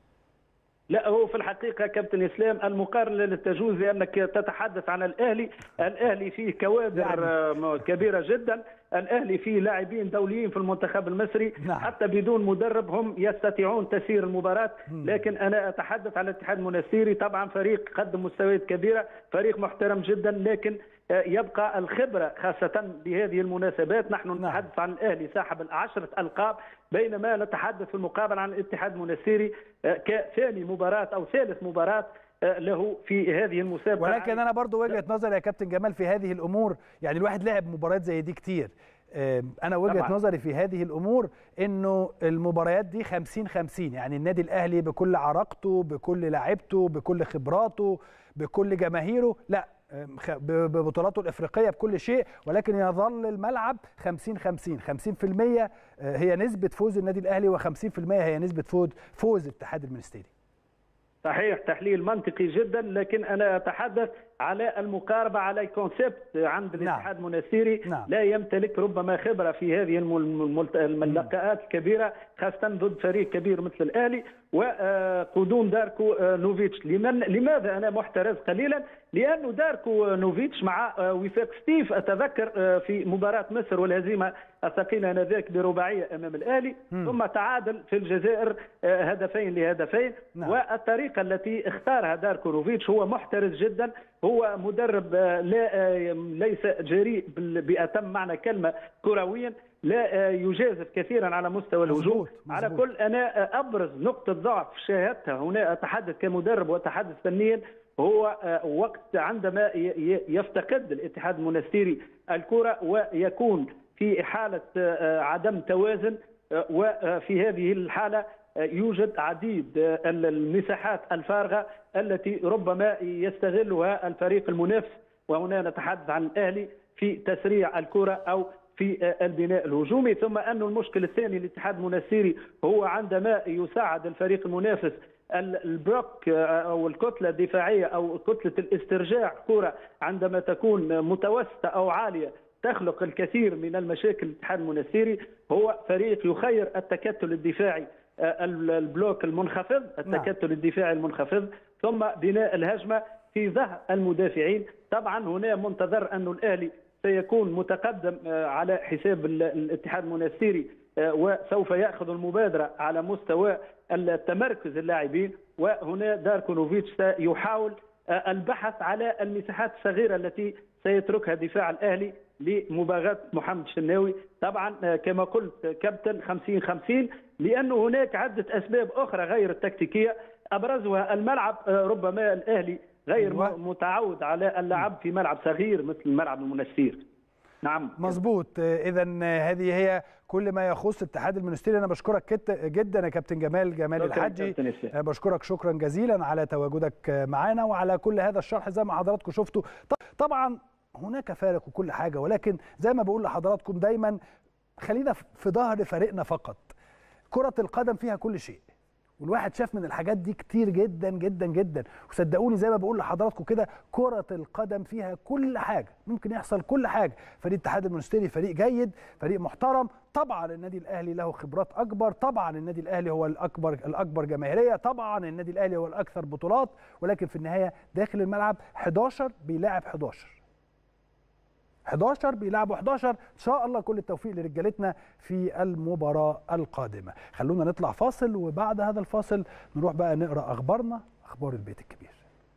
S3: لا هو في الحقيقة كابتن إسلام المقارنة لا تجوز لأنك تتحدث عن الأهلي الأهلي فيه كوادر
S1: يعني.
S3: آه، كبيرة جدا الأهلي فيه لاعبين دوليين في المنتخب المصري
S1: نعم.
S3: حتى بدون مدرب هم يستطيعون تسيير المباراة لكن أنا أتحدث عن الاتحاد المنستيري طبعا فريق قدم مستويات كبيرة فريق محترم جدا لكن آه، يبقى الخبرة خاصة بهذه المناسبات نحن نتحدث عن الأهلي صاحب العشرة ألقاب بينما نتحدث في المقابل عن الاتحاد المنستيري آه، كثاني مباراة أو ثالث مباراة آه، له في هذه المسابقة
S1: ولكن انا برضو وجهه نظري يا كابتن جمال في هذه الامور يعني الواحد لعب مباريات زي دي كتير آم، انا وجهه
S3: طبعاً.
S1: نظري في هذه الامور انه المباريات دي 50 50 يعني النادي الاهلي بكل عراقته بكل لاعيبته بكل خبراته بكل جماهيره لا آم، خ- ب- ببطولاته الافريقيه بكل شيء ولكن يظل الملعب 50 50 50% آه، هي نسبه فوز النادي الاهلي و50% هي نسبه فوز فوز الاتحاد المنستيري
S3: صحيح تحليل منطقي جدا لكن انا اتحدث على المقاربه على الكونسيبت عند
S1: نعم.
S3: الاتحاد المنستيري
S1: نعم.
S3: لا يمتلك ربما خبره في هذه الم- الم- الم- اللقاءات الكبيره خاصه ضد فريق كبير مثل الاهلي وقدوم داركو آه، نوفيتش لمن لماذا انا محترز قليلا لانه داركو نوفيتش مع آه، وفاق ستيف اتذكر آه، في مباراه مصر والهزيمه الثقيله انذاك برباعيه امام الاهلي ثم تعادل في الجزائر آه، هدفين لهدفين
S1: نعم.
S3: والطريقة التي اختارها داركونوفيتش هو محترف جدا هو مدرب آه، لا آه، ليس جريء بال- بأتم معنى كلمة كرويا لا آه، يجازف كثيرا على مستوى الهجوم
S1: مظبوط،
S3: على
S1: مظبوط.
S3: كل أنا آه، أبرز نقطة ضعف شاهدتها هنا أتحدث كمدرب وأتحدث فنيا هو آه، وقت عندما ي- ي- يفتقد الاتحاد المنستيري الكرة ويكون في حالة آه، آه، عدم توازن آه، وفي هذه الحالة يوجد عديد المساحات الفارغه التي ربما يستغلها الفريق المنافس وهنا نتحدث عن الاهلي في تسريع الكره او في البناء الهجومي ثم أن المشكل الثاني للاتحاد المنستيري هو عندما يساعد الفريق المنافس البلوك او الكتله الدفاعيه او كتله الاسترجاع كره عندما تكون متوسطه او عاليه تخلق الكثير من المشاكل الاتحاد المنستيري هو فريق يخير التكتل الدفاعي البلوك المنخفض التكتل الدفاعي المنخفض ثم بناء الهجمه في ظهر المدافعين طبعا هنا منتظر أن الأهلي سيكون متقدم على حساب الاتحاد المنستيري وسوف ياخذ المبادره على مستوى التمركز اللاعبين وهنا داركونوفيتش سيحاول البحث على المساحات الصغيره التي سيتركها دفاع الاهلي لمباغاه محمد الشناوي طبعا كما قلت كابتن 50 50 لانه هناك عده اسباب اخرى غير التكتيكيه ابرزها الملعب ربما الاهلي غير أيوة. متعود على اللعب في ملعب صغير مثل ملعب المنستير نعم
S1: مظبوط اذا هذه هي كل ما يخص الاتحاد المنستيري انا بشكرك جدا يا كابتن جمال جمال الحجي بشكرك شكرا جزيلا على تواجدك معنا وعلى كل هذا الشرح زي ما حضراتكم شفتوا طبعا هناك فارق وكل حاجه ولكن زي ما بقول لحضراتكم دايما خلينا في ظهر فريقنا فقط كره القدم فيها كل شيء والواحد شاف من الحاجات دي كتير جدا جدا جدا وصدقوني زي ما بقول لحضراتكم كده كرة القدم فيها كل حاجة ممكن يحصل كل حاجة فريق الاتحاد المنستيري فريق جيد فريق محترم طبعا النادي الاهلي له خبرات اكبر طبعا النادي الاهلي هو الاكبر الاكبر جماهيريه طبعا النادي الاهلي هو الاكثر بطولات ولكن في النهايه داخل الملعب 11 بيلاعب 11 11 بيلعبوا 11 ان شاء الله كل التوفيق لرجالتنا في المباراه القادمه خلونا نطلع فاصل وبعد هذا الفاصل نروح بقى نقرا اخبارنا اخبار البيت الكبير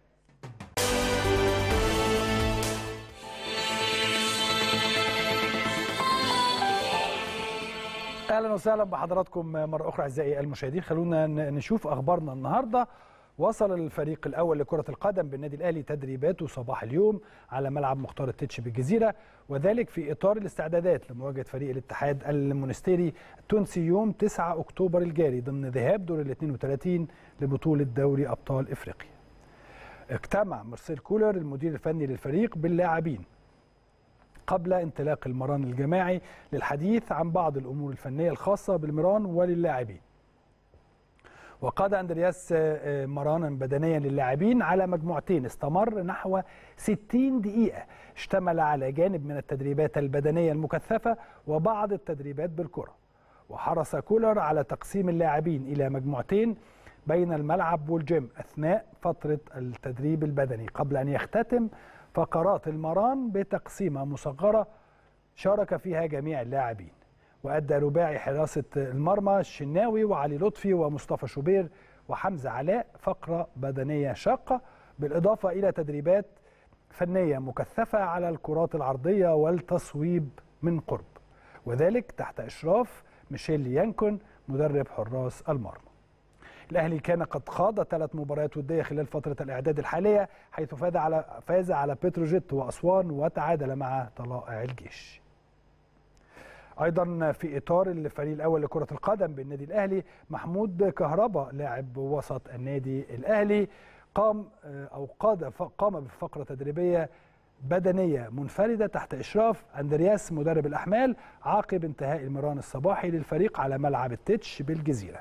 S1: اهلا وسهلا بحضراتكم مره اخرى اعزائي المشاهدين خلونا ن- نشوف اخبارنا النهارده وصل الفريق الاول لكره القدم بالنادي الاهلي تدريباته صباح اليوم على ملعب مختار التتش بالجزيره وذلك في اطار الاستعدادات لمواجهه فريق الاتحاد المونستيري التونسي يوم 9 اكتوبر الجاري ضمن ذهاب دور ال 32 لبطوله دوري ابطال افريقيا. اجتمع مارسيل كولر المدير الفني للفريق باللاعبين قبل انطلاق المران الجماعي للحديث عن بعض الامور الفنيه الخاصه بالمران وللاعبين. وقاد اندرياس آه، مرانا بدنيا للاعبين على مجموعتين استمر نحو 60 دقيقه اشتمل على جانب من التدريبات البدنيه المكثفه وبعض التدريبات بالكره. وحرص كولر على تقسيم اللاعبين الى مجموعتين بين الملعب والجيم اثناء فتره التدريب البدني قبل ان يختتم فقرات المران بتقسيمه مصغره شارك فيها جميع اللاعبين وأدى رباعي حراسة المرمى الشناوي وعلي لطفي ومصطفى شوبير وحمزة علاء فقرة بدنية شاقة بالإضافة إلى تدريبات فنية مكثفة على الكرات العرضية والتصويب من قرب وذلك تحت إشراف ميشيل يانكون مدرب حراس المرمى الاهلي كان قد خاض ثلاث مباريات وديه خلال فتره الاعداد الحاليه حيث فاز على فاز على بتروجيت واسوان وتعادل مع طلائع الجيش. ايضا في اطار الفريق الاول لكره القدم بالنادي الاهلي محمود كهربا لاعب وسط النادي الاهلي قام او قاد قام بفقره تدريبيه بدنيه منفرده تحت اشراف اندرياس مدرب الاحمال عقب انتهاء المران الصباحي للفريق على ملعب التتش بالجزيره.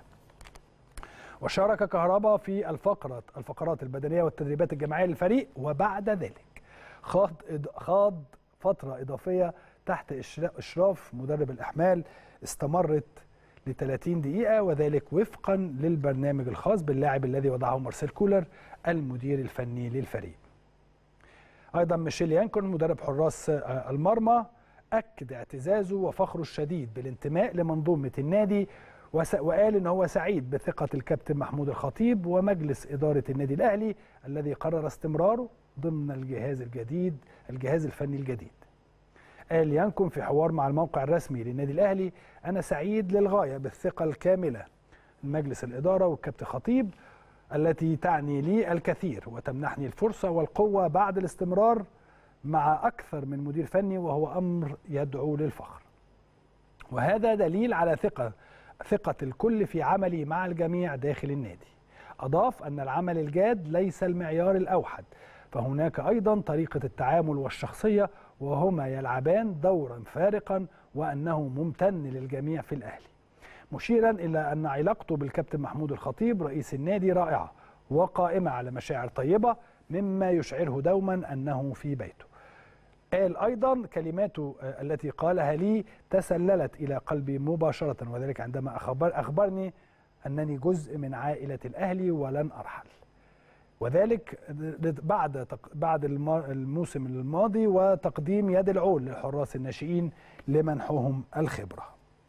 S1: وشارك كهربا في الفقرة الفقرات البدنية والتدريبات الجماعية للفريق وبعد ذلك خاض خاض فترة إضافية تحت إشرا- إشراف مدرب الأحمال استمرت ل 30 دقيقة وذلك وفقا للبرنامج الخاص باللاعب الذي وضعه مارسيل كولر المدير الفني للفريق. ايضا ميشيل يانكون مدرب حراس آه، المرمى اكد اعتزازه وفخره الشديد بالانتماء لمنظومه النادي وس- وقال ان هو سعيد بثقه الكابتن محمود الخطيب ومجلس اداره النادي الاهلي الذي قرر استمراره ضمن الجهاز الجديد الجهاز الفني الجديد. قال يانكون في حوار مع الموقع الرسمي للنادي الاهلي انا سعيد للغايه بالثقه الكامله من مجلس الاداره والكابتن خطيب التي تعني لي الكثير وتمنحني الفرصه والقوه بعد الاستمرار مع اكثر من مدير فني وهو امر يدعو للفخر. وهذا دليل على ثقه ثقه الكل في عملي مع الجميع داخل النادي. اضاف ان العمل الجاد ليس المعيار الاوحد فهناك ايضا طريقه التعامل والشخصيه وهما يلعبان دورا فارقا وانه ممتن للجميع في الاهلي. مشيرا الى ان علاقته بالكابتن محمود الخطيب رئيس النادي رائعه وقائمه على مشاعر طيبه مما يشعره دوما انه في بيته. قال ايضا كلماته آه، التي قالها لي تسللت الى قلبي مباشره وذلك عندما اخبر اخبرني انني جزء من عائله الاهلي ولن ارحل. وذلك بعد تق- بعد الم- الموسم الماضي وتقديم يد العون للحراس الناشئين لمنحهم الخبره.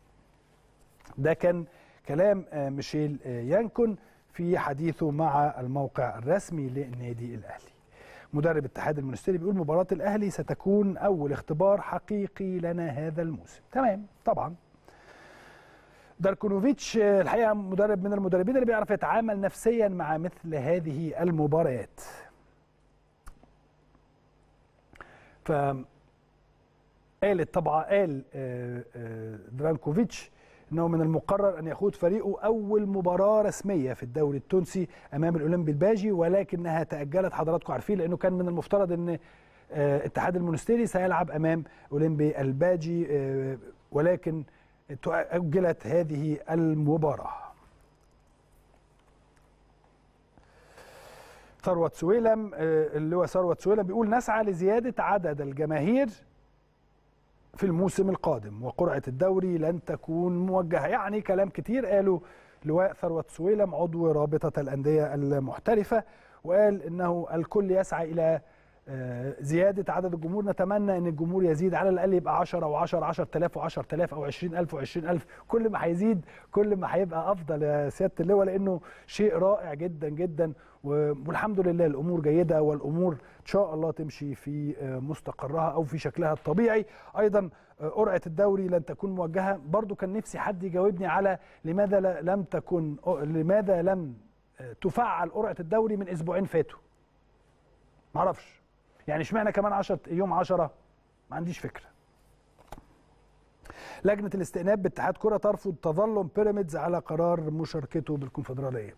S1: ده كان كلام آه، ميشيل آه، يانكون في حديثه مع الموقع الرسمي للنادي الاهلي. مدرب اتحاد المونستيري بيقول مباراه الاهلي ستكون اول اختبار حقيقي لنا هذا الموسم. تمام طبعا. داركونوفيتش آه، الحقيقه مدرب من المدربين اللي بيعرف يتعامل نفسيا مع مثل هذه المباريات. ف قالت طبعا قال آه، آه، درانكوفيتش انه من المقرر ان يخوض فريقه اول مباراه رسميه في الدوري التونسي امام الاولمبي الباجي ولكنها تاجلت حضراتكم عارفين لانه كان من المفترض ان آه، اتحاد المونستيري سيلعب امام اولمبي الباجي آه، ولكن تؤجلت هذه المباراه ثروت سويلم آه، اللي هو ثروت سويلم بيقول نسعى لزياده عدد الجماهير في الموسم القادم وقرعة الدوري لن تكون موجهة يعني كلام كتير قاله لواء ثروت سويلم عضو رابطة الأندية المحترفة وقال إنه الكل يسعى إلى آه، زياده عدد الجمهور نتمنى ان الجمهور يزيد على الاقل يبقى 10 و10 10000 و10000 او 20000 و20000 كل ما هيزيد كل ما هيبقى افضل يا سياده اللواء لانه شيء رائع جدا جدا و- والحمد لله الامور جيده والامور ان شاء الله تمشي في آه، مستقرها او في شكلها الطبيعي ايضا آه، قرعه الدوري لن تكون موجهه برضو كان نفسي حد يجاوبني على لماذا لا- لم تكن لماذا لم آه، تفعل قرعه الدوري من اسبوعين فاتوا معرفش يعني اشمعنى كمان 10 يوم 10 ما عنديش فكره لجنه الاستئناف باتحاد كره ترفض تظلم بيراميدز على قرار مشاركته بالكونفدراليه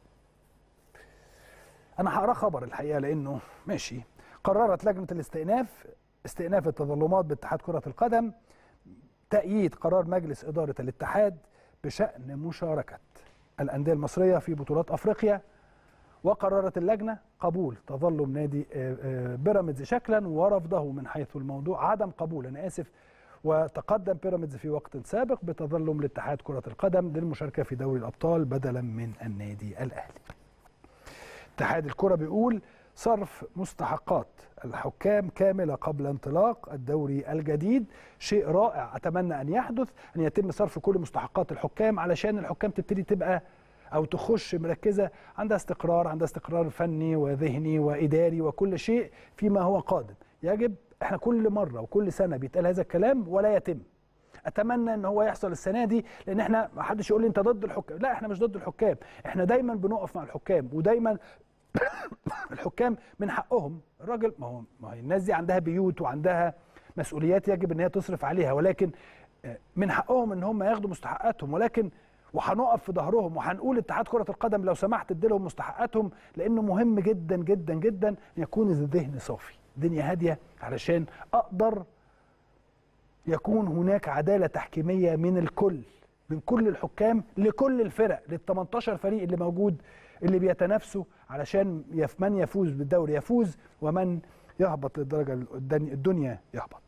S1: انا هقرا خبر الحقيقه لانه ماشي قررت لجنه الاستئناف استئناف التظلمات باتحاد كره القدم تأييد قرار مجلس إدارة الاتحاد بشأن مشاركة الأندية المصرية في بطولات أفريقيا وقررت اللجنة قبول تظلم نادي آه، آه، بيراميدز شكلا ورفضه من حيث الموضوع عدم قبول أنا آسف وتقدم بيراميدز في وقت سابق بتظلم لاتحاد كرة القدم للمشاركة في دوري الأبطال بدلا من النادي الأهلي اتحاد الكرة بيقول صرف مستحقات الحكام كاملة قبل انطلاق الدوري الجديد شيء رائع أتمنى أن يحدث أن يتم صرف كل مستحقات الحكام علشان الحكام تبتدي تبقى أو تخش مركزة عندها استقرار عندها استقرار فني وذهني وإداري وكل شيء فيما هو قادم يجب احنا كل مرة وكل سنة بيتقال هذا الكلام ولا يتم اتمنى ان هو يحصل السنه دي لان احنا ما حدش يقول لي انت ضد الحكام لا احنا مش ضد الحكام احنا دايما بنقف مع الحكام ودايما الحكام من حقهم الراجل ما هو ما هي الناس دي عندها بيوت وعندها مسؤوليات يجب ان هي تصرف عليها ولكن آه، من حقهم ان هم ياخدوا مستحقاتهم ولكن وهنقف في ظهرهم وهنقول اتحاد كره القدم لو سمحت اديلهم مستحقاتهم لانه مهم جدا جدا جدا ان يكون الذهن صافي الدنيا هاديه علشان اقدر يكون هناك عداله تحكيميه من الكل من كل الحكام لكل الفرق لل 18 فريق اللي موجود اللي بيتنافسوا علشان يف من يفوز بالدوري يفوز ومن يهبط للدرجه الدنيا, الدنيا يهبط.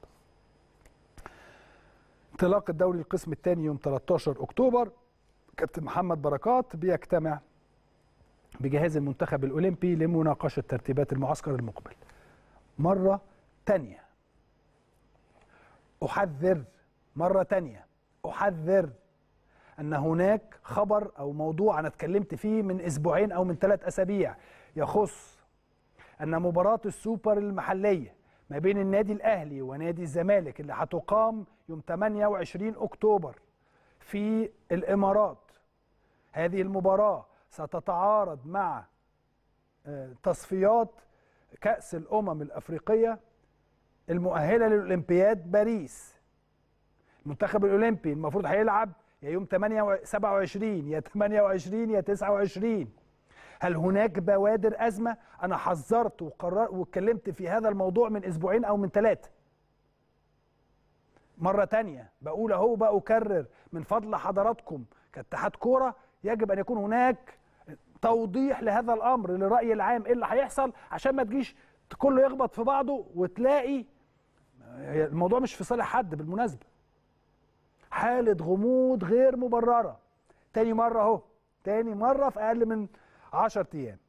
S1: انطلاق الدوري القسم الثاني يوم 13 اكتوبر كابتن محمد بركات بيجتمع بجهاز المنتخب الاولمبي لمناقشه ترتيبات المعسكر المقبل. مره ثانيه احذر مره ثانيه احذر ان هناك خبر او موضوع انا اتكلمت فيه من اسبوعين او من ثلاث اسابيع يخص ان مباراه السوبر المحليه ما بين النادي الاهلي ونادي الزمالك اللي هتقام يوم 28 اكتوبر في الامارات هذه المباراه ستتعارض مع آه، تصفيات كاس الامم الافريقيه المؤهله للاولمبياد باريس المنتخب الاولمبي المفروض هيلعب يا يوم 8 و 27 يا 28 يا 29 هل هناك بوادر ازمه انا حذرت وقررت واتكلمت في هذا الموضوع من اسبوعين او من ثلاثه مره تانية بقول اهو بقى اكرر من فضل حضراتكم كاتحاد كوره يجب ان يكون هناك توضيح لهذا الامر للراي العام ايه اللي هيحصل عشان ما تجيش كله يخبط في بعضه وتلاقي هي الموضوع مش في صالح حد بالمناسبه حاله غموض غير مبرره تاني مره اهو تاني مره في اقل من 10 ايام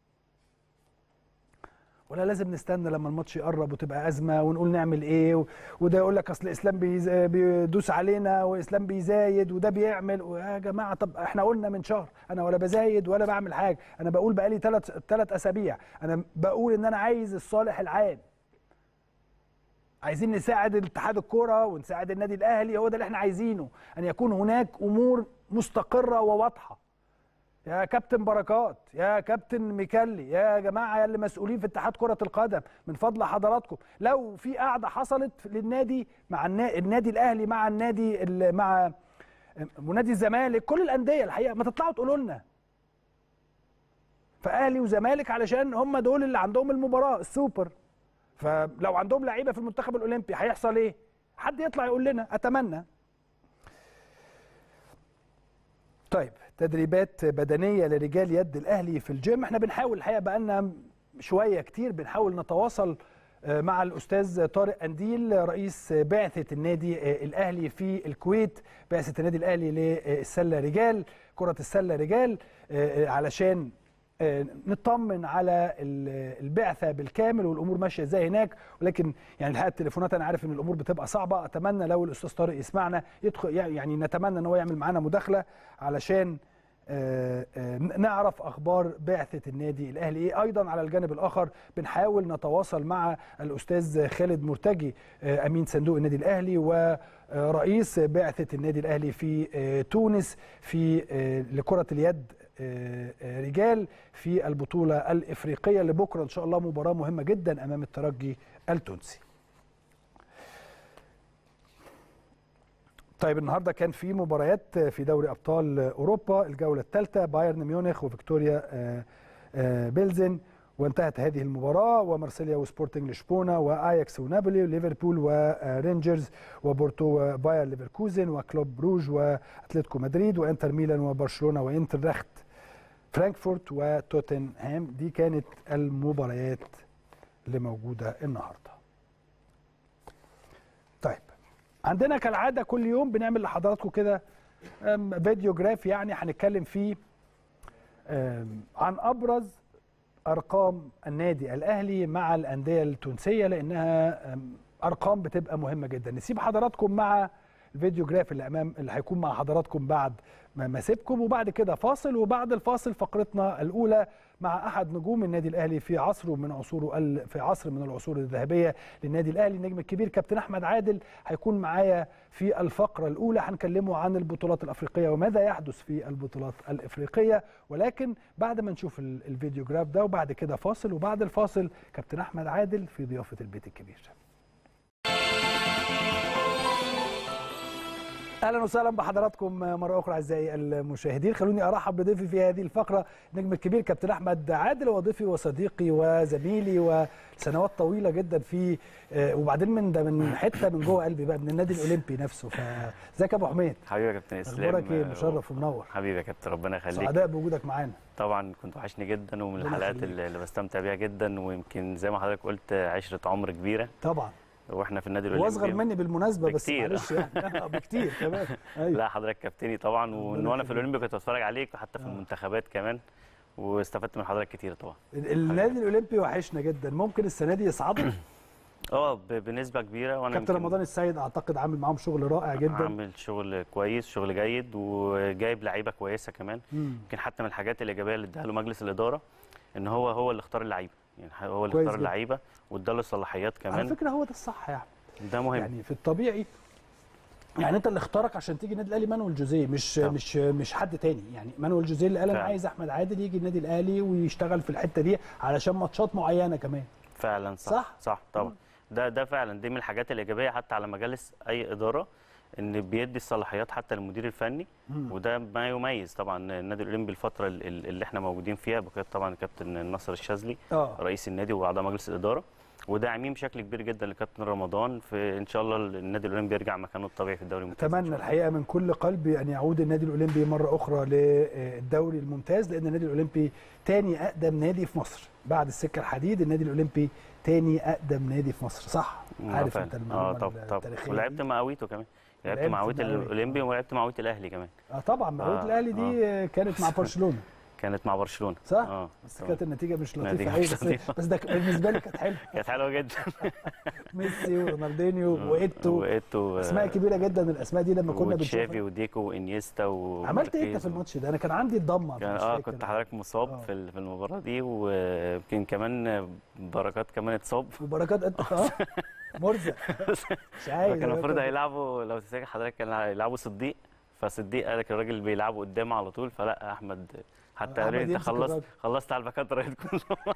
S1: ولا لازم نستنى لما الماتش يقرب وتبقى ازمه ونقول نعمل ايه و- وده يقول لك اصل اسلام بيز- بيدوس علينا واسلام بيزايد وده بيعمل يا جماعه طب احنا قلنا من شهر انا ولا بزايد ولا بعمل حاجه انا بقول بقالي ثلاث ثلاث اسابيع انا بقول ان انا عايز الصالح العام عايزين نساعد اتحاد الكرة ونساعد النادي الاهلي هو ده اللي احنا عايزينه ان يكون هناك امور مستقره وواضحه يا كابتن بركات يا كابتن ميكالي يا جماعه يا اللي مسؤولين في اتحاد كره القدم من فضل حضراتكم لو في قاعده حصلت للنادي مع النا- النادي الاهلي مع النادي ال- مع ونادي الزمالك كل الانديه الحقيقه ما تطلعوا تقولوا لنا فاهلي وزمالك علشان هم دول اللي عندهم المباراه السوبر فلو عندهم لعيبه في المنتخب الاولمبي هيحصل ايه حد يطلع يقول لنا اتمنى طيب تدريبات بدنيه لرجال يد الاهلي في الجيم احنا بنحاول الحقيقه بقالنا شويه كتير بنحاول نتواصل آه، مع الاستاذ طارق انديل رئيس بعثه النادي آه، الاهلي في الكويت بعثه النادي الاهلي للسله رجال كره السله رجال آه، علشان آه، نطمن على ال- البعثه بالكامل والامور ماشيه ازاي هناك ولكن يعني الحقيقه التليفونات انا عارف ان الامور بتبقى صعبه اتمنى لو الاستاذ طارق يسمعنا يدخل يعني نتمنى ان هو يعمل معانا مداخله علشان آه، آه، نعرف اخبار بعثه النادي الاهلي ايه ايضا على الجانب الاخر بنحاول نتواصل مع الاستاذ خالد مرتجي آه، امين صندوق النادي الاهلي ورئيس بعثه النادي الاهلي في آه، تونس في آه، لكره اليد آه، آه، رجال في البطوله الافريقيه اللي بكره ان شاء الله مباراه مهمه جدا امام الترجي التونسي طيب النهارده كان في مباريات في دوري ابطال اوروبا الجوله الثالثه بايرن ميونخ وفيكتوريا آه، آه، بيلزن وانتهت هذه المباراه ومارسيليا وسبورتنج لشبونه واياكس ونابولي وليفربول ورينجرز وبورتو وباير ليفركوزن وكلوب بروج واتلتيكو مدريد وانتر ميلان وبرشلونه وانترخت فرانكفورت وتوتنهام دي كانت المباريات اللي موجوده النهارده طيب عندنا كالعاده كل يوم بنعمل لحضراتكم كده أم، فيديو جراف يعني هنتكلم فيه أم، عن ابرز ارقام النادي الاهلي مع الانديه التونسيه لانها أم، ارقام بتبقى مهمه جدا نسيب حضراتكم مع الفيديو جراف اللي امام اللي هيكون مع حضراتكم بعد ما ما اسيبكم وبعد كده فاصل وبعد الفاصل فقرتنا الاولى مع احد نجوم النادي الاهلي في عصره من عصوره ال- في عصر من العصور الذهبيه للنادي الاهلي النجم الكبير كابتن احمد عادل هيكون معايا في الفقره الاولى هنكلمه عن البطولات الافريقيه وماذا يحدث في البطولات الافريقيه ولكن بعد ما نشوف ال- الفيديو جراف ده وبعد كده فاصل وبعد الفاصل كابتن احمد عادل في ضيافه البيت الكبير اهلا وسهلا بحضراتكم مره اخرى اعزائي المشاهدين خلوني ارحب بضيفي في هذه الفقره النجم الكبير كابتن احمد عادل وضيفي وصديقي وزميلي وسنوات طويله جدا في آه، وبعدين من ده من حته من جوه قلبي بقى من النادي الاولمبي نفسه فازيك يا ابو حميد
S4: حبيبي يا كابتن اسلام
S1: اخبارك ايه مشرف ومنور
S4: حبيبي يا كابتن ربنا يخليك
S1: سعداء بوجودك معانا
S4: طبعا كنت وحشني جدا ومن
S1: ربنا
S4: الحلقات
S1: يخليك.
S4: اللي اللي بستمتع بيها جدا ويمكن زي ما حضرتك قلت عشره عمر كبيره
S1: طبعا
S4: واحنا في النادي
S1: هو
S4: الاولمبي
S1: اصغر مني بالمناسبه بس
S4: بكتير.
S1: معلش يعني آه، بكتير كمان ايوه
S4: لا حضرتك كابتني طبعا وان
S1: ربنا
S4: وانا في
S1: يخليك.
S4: الاولمبي كنت بتفرج عليك وحتى في
S1: آه.
S4: المنتخبات كمان واستفدت من حضرتك كتير طبعا
S1: النادي الاولمبي وحشنا جدا ممكن السنه دي يصعدوا
S4: اه ب- بنسبه كبيره وانا
S1: كابتن
S4: يمكن
S1: رمضان السيد اعتقد عامل معاهم شغل رائع جدا
S4: عامل شغل كويس شغل جيد وجايب لعيبه كويسه كمان
S1: مم.
S4: يمكن حتى من الحاجات الايجابيه اللي اداها له مجلس الاداره ان هو هو اللي اختار اللعيبه يعني هو اللي
S1: كويس
S4: اختار
S1: جدا.
S4: اللعيبه واداله الصلاحيات
S1: على
S4: كمان
S1: فكره هو ده الصح يعني
S4: ده مهم
S1: يعني في الطبيعي يعني انت اللي اختارك عشان تيجي النادي الاهلي مانويل جوزيه مش
S4: طبعا.
S1: مش مش حد تاني يعني مانويل جوزيه اللي قال انا
S4: فعلا.
S1: عايز احمد عادل يجي النادي الاهلي ويشتغل في الحته دي علشان ماتشات معينه كمان
S4: فعلا صح
S1: صح؟
S4: صح, صح طبعا ده ده فعلا دي من الحاجات الايجابيه حتى على مجالس اي اداره ان بيدي الصلاحيات حتى للمدير الفني
S1: مم.
S4: وده ما يميز طبعا النادي الاولمبي الفتره ال- ال- اللي احنا موجودين فيها بقياده طبعا الكابتن نصر الشاذلي
S1: اه
S4: رئيس النادي واعضاء مجلس الاداره وداعمين بشكل كبير جدا لكابتن رمضان في ان شاء الله النادي الاولمبي يرجع مكانه الطبيعي في الدوري الممتاز إن شاء
S1: اتمنى
S4: الله.
S1: الحقيقه من كل قلبي ان يعود النادي الاولمبي مره اخرى للدوري الممتاز لان النادي الاولمبي تاني اقدم نادي في مصر بعد السكه الحديد النادي الاولمبي تاني اقدم نادي في مصر صح
S4: آه
S1: عارف
S4: فعلا.
S1: انت
S4: اه
S1: المعلومه
S4: طب طب
S1: التاريخيه
S4: ولعبت
S1: دي.
S4: مع اويتو كمان لعبت
S1: لعبت
S4: مع اويتو
S1: مع أويتو.
S4: الاولمبي ولعبت مع اويتو الاهلي كمان
S1: اه طبعا معود
S4: آه،
S1: الاهلي دي كانت مع برشلونه
S4: كانت مع برشلونه
S1: صح؟
S4: اه
S1: بس
S4: آه.
S1: كانت النتيجه مش لطيفه
S4: النتيجة
S1: قوي
S4: مش
S1: بس
S4: لطيفة.
S1: بس ده كان- بالنسبه لي كانت حلوه
S4: كانت حلوه جدا
S1: ميسي ورونالدينيو وايتو
S4: وايتو
S1: اسماء كبيره جدا الاسماء دي لما كنا
S4: وتشافي
S1: بنشوفها
S4: وديكو وانيستا و
S1: عملت ايه انت في الماتش ده انا كان عندي الضمه
S4: كان
S1: مش
S4: اه
S1: فاكر.
S4: كنت حضرتك مصاب
S1: آه.
S4: في ال- في المباراه دي ويمكن كمان بركات كمان اتصاب
S1: وبركات انت اه مرزق مش عايز
S4: فكان المفروض هيلعبوا لو تفتكر حضرتك كان هيلعبوا صديق فصديق قال لك الراجل اللي بيلعبوا قدام على طول فلا احمد حتى قال
S1: أحمد
S4: لي انت
S1: يمسك
S4: خلصت
S1: الراجل.
S4: خلصت على الباكات رايت كلهم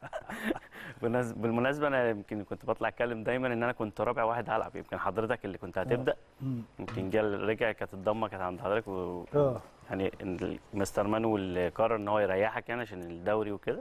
S4: بالنسبة- بالمناسبه انا يمكن كنت بطلع اتكلم دايما ان انا كنت رابع واحد هلعب يمكن حضرتك اللي كنت هتبدا
S1: مم.
S4: يمكن جه رجع كانت الضمه كانت عند حضرتك و...
S1: اه
S4: يعني إن مستر مانويل قرر ان هو يريحك يعني عشان الدوري وكده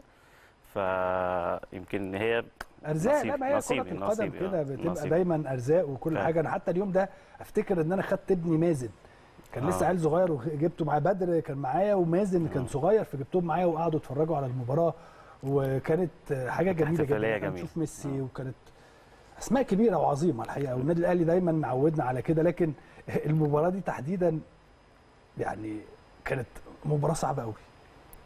S4: فيمكن هي
S1: ارزاق لا
S4: نصيب-
S1: ما هي
S4: نصيبي-
S1: كره القدم
S4: نصيبي،
S1: كده
S4: آه.
S1: بتبقى
S4: نصيبي.
S1: دايما ارزاق وكل
S4: فعلا.
S1: حاجه انا حتى اليوم ده افتكر ان انا خدت ابني مازن كان لسه
S4: آه.
S1: عيل صغير وجبته مع بدر كان معايا ومازن كان صغير فجبتهم معايا وقعدوا اتفرجوا على المباراه وكانت حاجه جميله جدا
S4: احتفالية
S1: إن إحنا
S4: جميلة.
S1: نشوف ميسي
S4: آه.
S1: وكانت اسماء كبيره وعظيمه الحقيقه والنادي الاهلي دايما معودنا على كده لكن المباراه دي تحديدا يعني كانت مباراه صعبه قوي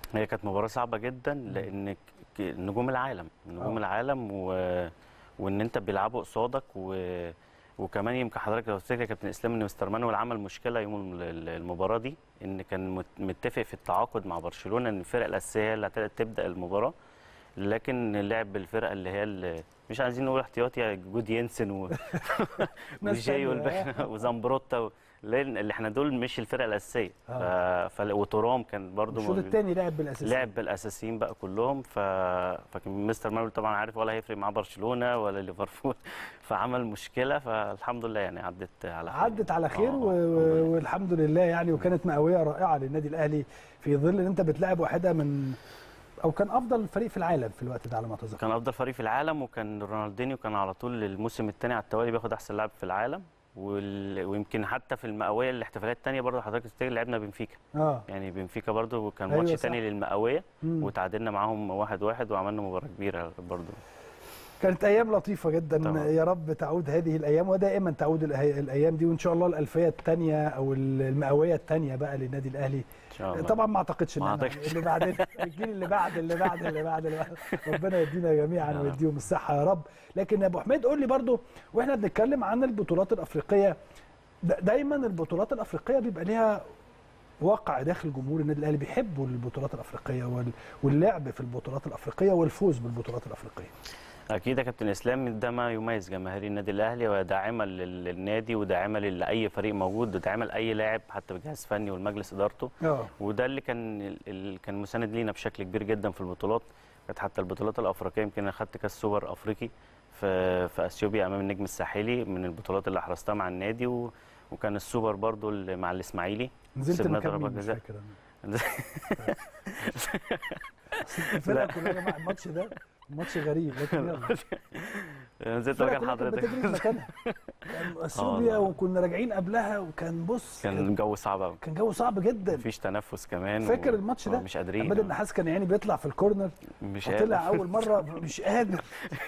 S4: هي كانت مباراه صعبه جدا لان ك- ك- نجوم العالم نجوم
S1: آه.
S4: العالم و... وان انت بيلعبوا قصادك و... وكمان يمكن حضرتك لو تفتكر يا كابتن اسلام ان مستر مانويل عمل مشكله يوم ال- ال- المباراه دي ان كان مت- متفق في التعاقد مع برشلونه ان الفرقه الاساسيه هي اللي هت- تبدا المباراه لكن لعب بالفرقه اللي هي اللي مش عايزين نقول احتياطي جود ينسن و... وجاي
S1: تانية،
S4: والباقي- وزامبروتا و... لان اللي احنا دول مش الفرقه الاساسيه ف... ف... وترام كان برضو
S1: الشوط
S4: موجود.
S1: الثاني لعب بالاساس
S4: لعب بالاساسيين بقى كلهم ف... فكان مستر مانويل طبعا عارف ولا هيفرق مع برشلونه ولا ليفربول فعمل مشكله فالحمد لله يعني عدت على خير
S1: عدت على خير
S4: آه،
S1: و...
S4: الحمد
S1: و-
S4: لله.
S1: والحمد لله يعني وكانت مئويه رائعه للنادي الاهلي في ظل ان انت بتلاعب واحده من او كان افضل فريق في العالم في الوقت ده على ما اتذكر
S4: كان افضل فريق في العالم وكان رونالدينيو كان على طول الموسم الثاني على التوالي بياخد احسن لاعب في العالم وال... ويمكن حتى في المئويه الاحتفالات الثانيه برضه حضرتك تفتكر لعبنا بنفيكا
S1: اه
S4: يعني بنفيكا برضه كان
S1: أيوة
S4: ماتش
S1: صح.
S4: ثاني للمئويه
S1: مم.
S4: وتعادلنا معاهم واحد واحد وعملنا مباراه كبيره برضه
S1: كانت ايام لطيفه جدا
S4: طبعا.
S1: يا رب تعود هذه الايام ودائما تعود الأه- الايام دي وان شاء الله الالفيه الثانيه او المئويه الثانيه بقى للنادي الاهلي
S4: ان شاء الله
S1: طبعا ما اعتقدش ان
S4: ما
S1: أنا
S4: أعتقدش.
S1: اللي بعدين الجيل اللي بعد اللي بعد اللي بعد, اللي بعد. ربنا يدينا جميعا
S4: يا رب.
S1: ويديهم الصحه يا رب لكن يا ابو حميد قول لي برضو واحنا بنتكلم عن البطولات الافريقيه دا- دايما البطولات الافريقيه بيبقى ليها واقع داخل جمهور النادي الاهلي بيحبوا البطولات الافريقيه وال- واللعب في البطولات الافريقيه والفوز بالبطولات الافريقيه
S4: اكيد يا كابتن اسلام ده ما يميز جماهير النادي الاهلي وهي داعمه لل- للنادي وداعمه لاي فريق موجود وداعمه لاي لاعب حتى بجهاز فني والمجلس ادارته
S1: اه
S4: وده اللي كان ال- ال- كان مساند لينا بشكل كبير جدا في البطولات كانت حتى البطولات الافريقيه يمكن انا خدت كاس سوبر افريقي في في اثيوبيا امام النجم الساحلي من البطولات اللي حرزتها مع النادي و وكان السوبر برضو اللي مع الاسماعيلي
S1: نزلت
S4: كسبنا
S1: مكان
S4: ضربات
S1: مين مش
S4: جزاء.
S1: فاكر انا الفرقه كلها يا جماعه الماتش ده ماتش غريب لكن يلا
S4: نزلت
S1: الفرقه
S4: مكان
S1: كلها كانت بتجري في
S4: حضرتك
S1: مكانها كان اثيوبيا
S4: والله.
S1: وكنا راجعين قبلها وكان بص
S4: كان
S1: كان,
S4: الجو صعب قوي
S1: كان جو صعب جدا
S4: مفيش تنفس كمان
S1: فاكر
S4: و-
S1: الماتش
S4: آه،
S1: ده؟
S4: مش قادرين
S1: عماد النحاس كان يعني بيطلع في الكورنر
S4: مش
S1: وطلع
S4: قادر.
S1: اول مره مش قادر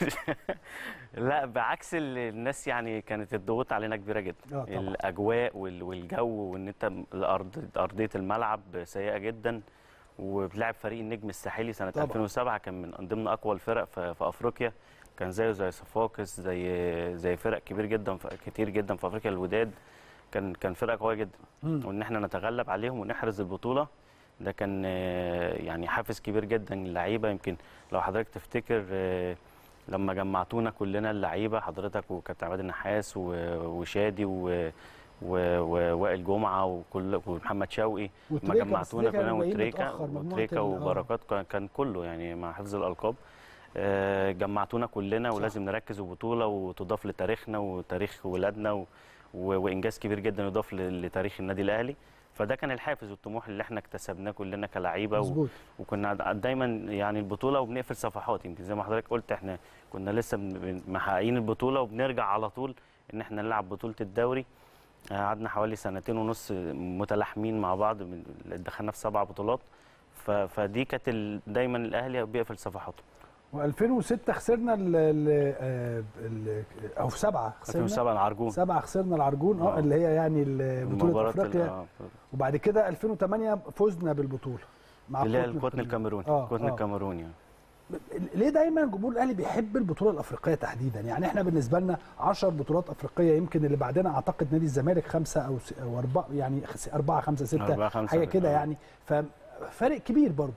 S4: لا بعكس ال- الناس يعني كانت الضغوط علينا كبيره جدا
S1: آه طبعا.
S4: الاجواء وال- والجو وان انت الارض ارضيه الملعب سيئه جدا وبلعب فريق النجم الساحلي سنه
S1: طبعا.
S4: 2007 كان من ضمن اقوى الفرق في, في افريقيا كان زيه زي صفاقس زي زي فرق كبير جدا في كتير جدا في افريقيا الوداد كان كان فرقه قويه جدا
S1: مم.
S4: وان احنا نتغلب عليهم ونحرز البطوله ده كان آه، يعني حافز كبير جدا للعيبه يمكن لو حضرتك تفتكر آه، لما جمعتونا كلنا اللعيبه حضرتك وكابتن عماد النحاس و- وشادي و- و- ووائل جمعه وكل ومحمد شوقي ما
S1: وتريكا، بس
S4: جمعتونا
S1: تريكا
S4: كلنا
S1: باين
S4: وتريكا
S1: متأخر، مجموعة
S4: وتريكا
S1: ال- آه.
S4: وبركات كان- كان كله يعني مع حفظ الالقاب آه، جمعتونا كلنا
S1: صح.
S4: ولازم نركز وبطوله وتضاف لتاريخنا وتاريخ ولادنا و... و... وانجاز كبير جدا يضاف ل- لتاريخ النادي الاهلي فده كان الحافز والطموح اللي احنا اكتسبناه كلنا كلعيبه و...
S1: مظبوط
S4: وكنا د- دايما يعني البطوله وبنقفل صفحات يمكن زي ما حضرتك قلت احنا كنا لسه بن- بن- محققين البطوله وبنرجع على طول ان احنا نلعب بطوله الدوري آه، قعدنا حوالي سنتين ونص متلاحمين مع بعض من- دخلنا في سبع بطولات ف... فدي كانت ال... دايما الاهلي بيقفل صفحاته
S1: و2006 خسرنا ال ال ال او في سبعه خسرنا
S4: 2007 العرجون
S1: سبعه خسرنا العرجون اه
S4: آه.
S1: اللي هي يعني ال- بطوله
S4: مباراة ال-
S1: افريقيا
S4: آه،
S1: وبعد كده 2008 فزنا بالبطوله مع
S4: اللي هي
S1: القطن
S4: القطن الكاميروني
S1: آه،
S4: القطن
S1: آه.
S4: الكاميروني يعني.
S1: ليه دايما جمهور الاهلي بيحب البطوله الافريقيه تحديدا يعني احنا بالنسبه لنا 10 بطولات افريقيه يمكن اللي بعدنا اعتقد نادي الزمالك خمسه او س- او اربعه يعني خس- اربعه خمسه سته
S4: أربعة، خمسة،
S1: حاجه كده
S4: آه.
S1: يعني ففرق كبير برضو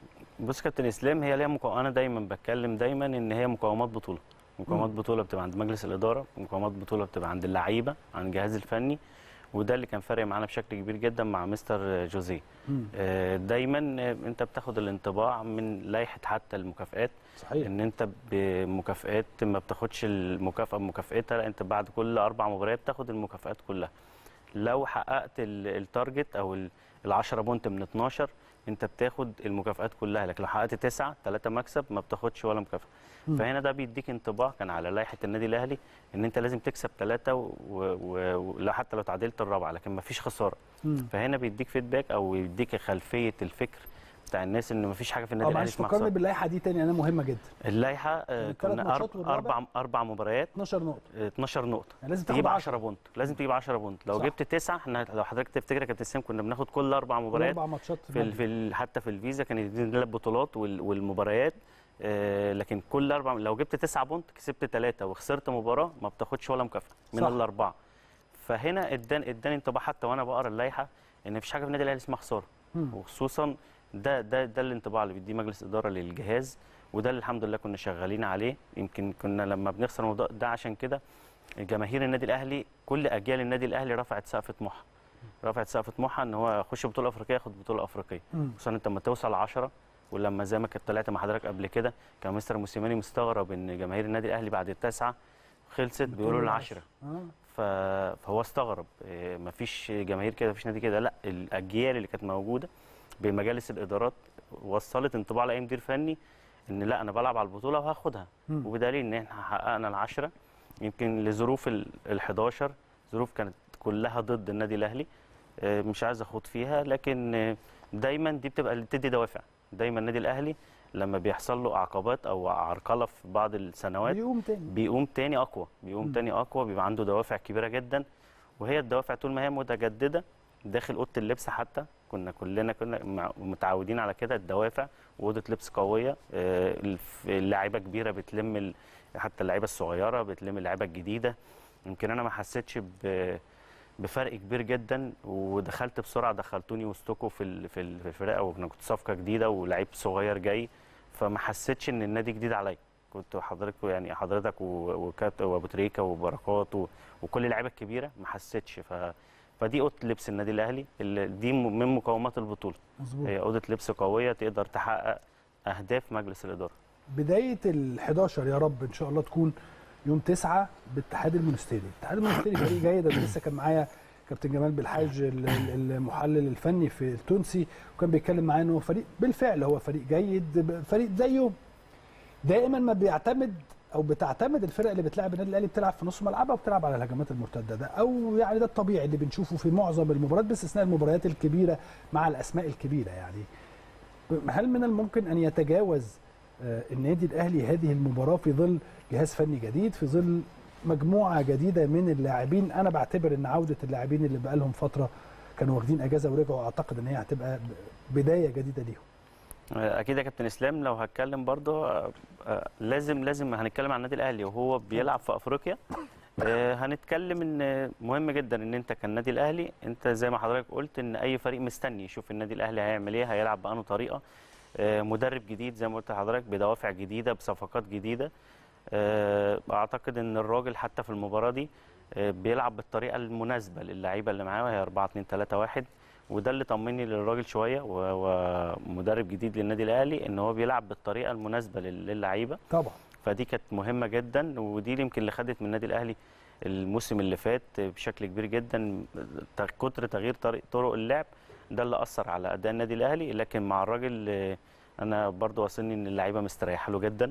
S4: بص كابتن اسلام هي ليها مقاومة انا دايما بتكلم دايما ان هي مقاومات بطوله مقاومات بطوله بتبقى عند مجلس الاداره ومقاومات بطوله بتبقى عند اللعيبه عند الجهاز الفني وده اللي كان فارق معانا بشكل كبير جدا مع مستر جوزيه
S1: مم.
S4: آه، دايما آه، انت بتاخد الانطباع من لائحه حتى المكافئات
S1: صحيح
S4: ان انت بمكافئات ما بتاخدش المكافاه بمكافئتها لا انت بعد كل اربع مباريات بتاخد المكافئات كلها لو حققت ال- التارجت او ال- ال 10 بونت من 12 انت بتاخد المكافئات كلها لكن لو حققت تسعه ثلاثه مكسب ما بتاخدش ولا مكافاه
S1: مم.
S4: فهنا ده بيديك انطباع كان على لائحه النادي الاهلي ان انت لازم تكسب ثلاثه ولو حتى لو تعادلت الرابعه لكن ما فيش خساره
S1: مم.
S4: فهنا بيديك فيدباك او يديك خلفيه الفكر بتاع الناس ان مفيش حاجه في
S1: اه
S4: النادي الاهلي
S1: معلش
S4: اسمها
S1: فكرني
S4: خساره
S1: باللائحه دي تاني انا مهمه جدا
S4: اللائحه آه،
S1: الثلاث
S4: كنا
S1: ماتشات
S4: أرب-
S1: والرابع؟
S4: اربع اربع مباريات
S1: 12 نقطه
S4: آه، 12 نقطه
S1: يعني لازم تاخد
S4: تجيب
S1: 10
S4: 10 بونت لازم تجيب 10 بونت لو
S1: صح.
S4: جبت تسعه احنا لو حضرتك تفتكر يا كابتن اسلام كنا بناخد كل اربع مباريات
S1: اربع ماتشات
S4: في ال... في ال... حتى في الفيزا كان يدينا البطولات وال... والمباريات آه لكن كل اربع لو جبت تسعة بونت كسبت ثلاثه وخسرت مباراه ما بتاخدش ولا مكافاه من
S1: صح.
S4: الاربعه فهنا اداني اداني انطباع حتى وانا بقرا اللائحه ان مفيش حاجه في النادي الاهلي اسمها خساره
S1: مم.
S4: وخصوصا ده ده ده الانطباع اللي بيديه مجلس اداره للجهاز وده اللي الحمد لله كنا شغالين عليه يمكن كنا لما بنخسر الموضوع ده عشان كده جماهير النادي الاهلي كل اجيال النادي الاهلي رفعت سقف طموحها رفعت سقف طموحها ان هو يخش بطوله افريقيه ياخد بطوله افريقيه
S1: مم.
S4: خصوصا انت لما توصل 10 ولما زي ما كنت طلعت مع حضرتك قبل كده كان مستر موسيماني مستغرب ان جماهير النادي الاهلي بعد التاسعه خلصت بيقولوا العشره
S1: اه
S4: ف- فهو استغرب إيه، مفيش جماهير كده مفيش نادي كده لا الاجيال اللي كانت موجوده بمجالس الادارات وصلت انطباع لاي مدير فني ان لا انا بلعب على البطوله وهاخدها
S1: مم.
S4: وبدليل ان احنا حققنا العشره يمكن لظروف ال 11 ظروف كانت كلها ضد النادي الاهلي آه، مش عايز اخوض فيها لكن آه، دايما دي بتبقى اللي بتدي دوافع دايما النادي الاهلي لما بيحصل له عقبات او عرقله في بعض السنوات
S1: بيقوم تاني
S4: بيقوم تاني اقوى بيقوم
S1: مم.
S4: تاني اقوى بيبقى عنده دوافع كبيره جدا وهي الدوافع طول ما هي متجدده داخل اوضه اللبس حتى كنا كلنا كنا مع- متعودين على كده الدوافع واوضه لبس قويه آه، الف- اللاعيبه كبيره بتلم ال- حتى اللعيبه الصغيره بتلم اللعيبه الجديده يمكن انا ما حسيتش ب- بفرق كبير جدا ودخلت بسرعه دخلتوني وسطكم في ال- في ال- في الفرقه وانا كنت صفقه جديده ولعيب صغير جاي فما حسيتش ان النادي جديد عليا كنت حضرتك يعني حضرتك و- وكات وابو تريكه وبركات و- وكل اللعيبه الكبيره ما حسيتش ف فدي اوضه لبس النادي الاهلي اللي دي م- من مقومات البطوله
S1: مظبوط
S4: هي اوضه لبس قويه تقدر تحقق اهداف مجلس الاداره
S1: بدايه ال 11 يا رب ان شاء الله تكون يوم 9 باتحاد المونستيري الاتحاد المونستيري فريق جيد انا لسه كان معايا كابتن جمال بالحاج ال- ال- المحلل الفني في التونسي وكان بيتكلم معايا ان هو فريق بالفعل هو فريق جيد ب- فريق زيه دائما ما بيعتمد او بتعتمد الفرق اللي بتلعب النادي الاهلي بتلعب في نص ملعبها وبتلعب على الهجمات المرتده ده او يعني ده الطبيعي اللي بنشوفه في معظم المباريات باستثناء المباريات الكبيره مع الاسماء الكبيره يعني هل من الممكن ان يتجاوز آه، النادي الاهلي هذه المباراه في ظل جهاز فني جديد في ظل مجموعه جديده من اللاعبين انا بعتبر ان عوده اللاعبين اللي بقالهم فتره كانوا واخدين اجازه ورجعوا اعتقد ان هي هتبقى ب- بدايه جديده ليهم
S4: اكيد يا كابتن اسلام لو هتكلم برضه آه، آه، لازم لازم هنتكلم عن النادي الاهلي وهو بيلعب في افريقيا آه، هنتكلم ان مهم جدا ان انت كالنادي الاهلي انت زي ما حضرتك قلت ان اي فريق مستني يشوف النادي الاهلي هيعمل ايه هيلعب بأنه طريقه آه، مدرب جديد زي ما قلت لحضرتك بدوافع جديده بصفقات جديده آه، اعتقد ان الراجل حتى في المباراه دي آه، بيلعب بالطريقه المناسبه للعيبه اللي معاه وهي 4 2 3 1 وده اللي طمني للراجل شويه و- ومدرب جديد للنادي الاهلي ان هو بيلعب بالطريقه المناسبه لل- للعيبه
S1: طبعا
S4: فدي كانت مهمه جدا ودي اللي يمكن اللي خدت من النادي الاهلي الموسم اللي فات بشكل كبير جدا ت- كتر تغيير طريق طرق اللعب ده اللي اثر على اداء النادي الاهلي لكن مع الراجل آه، انا برضو واصلني ان اللعيبه مستريحه له جدا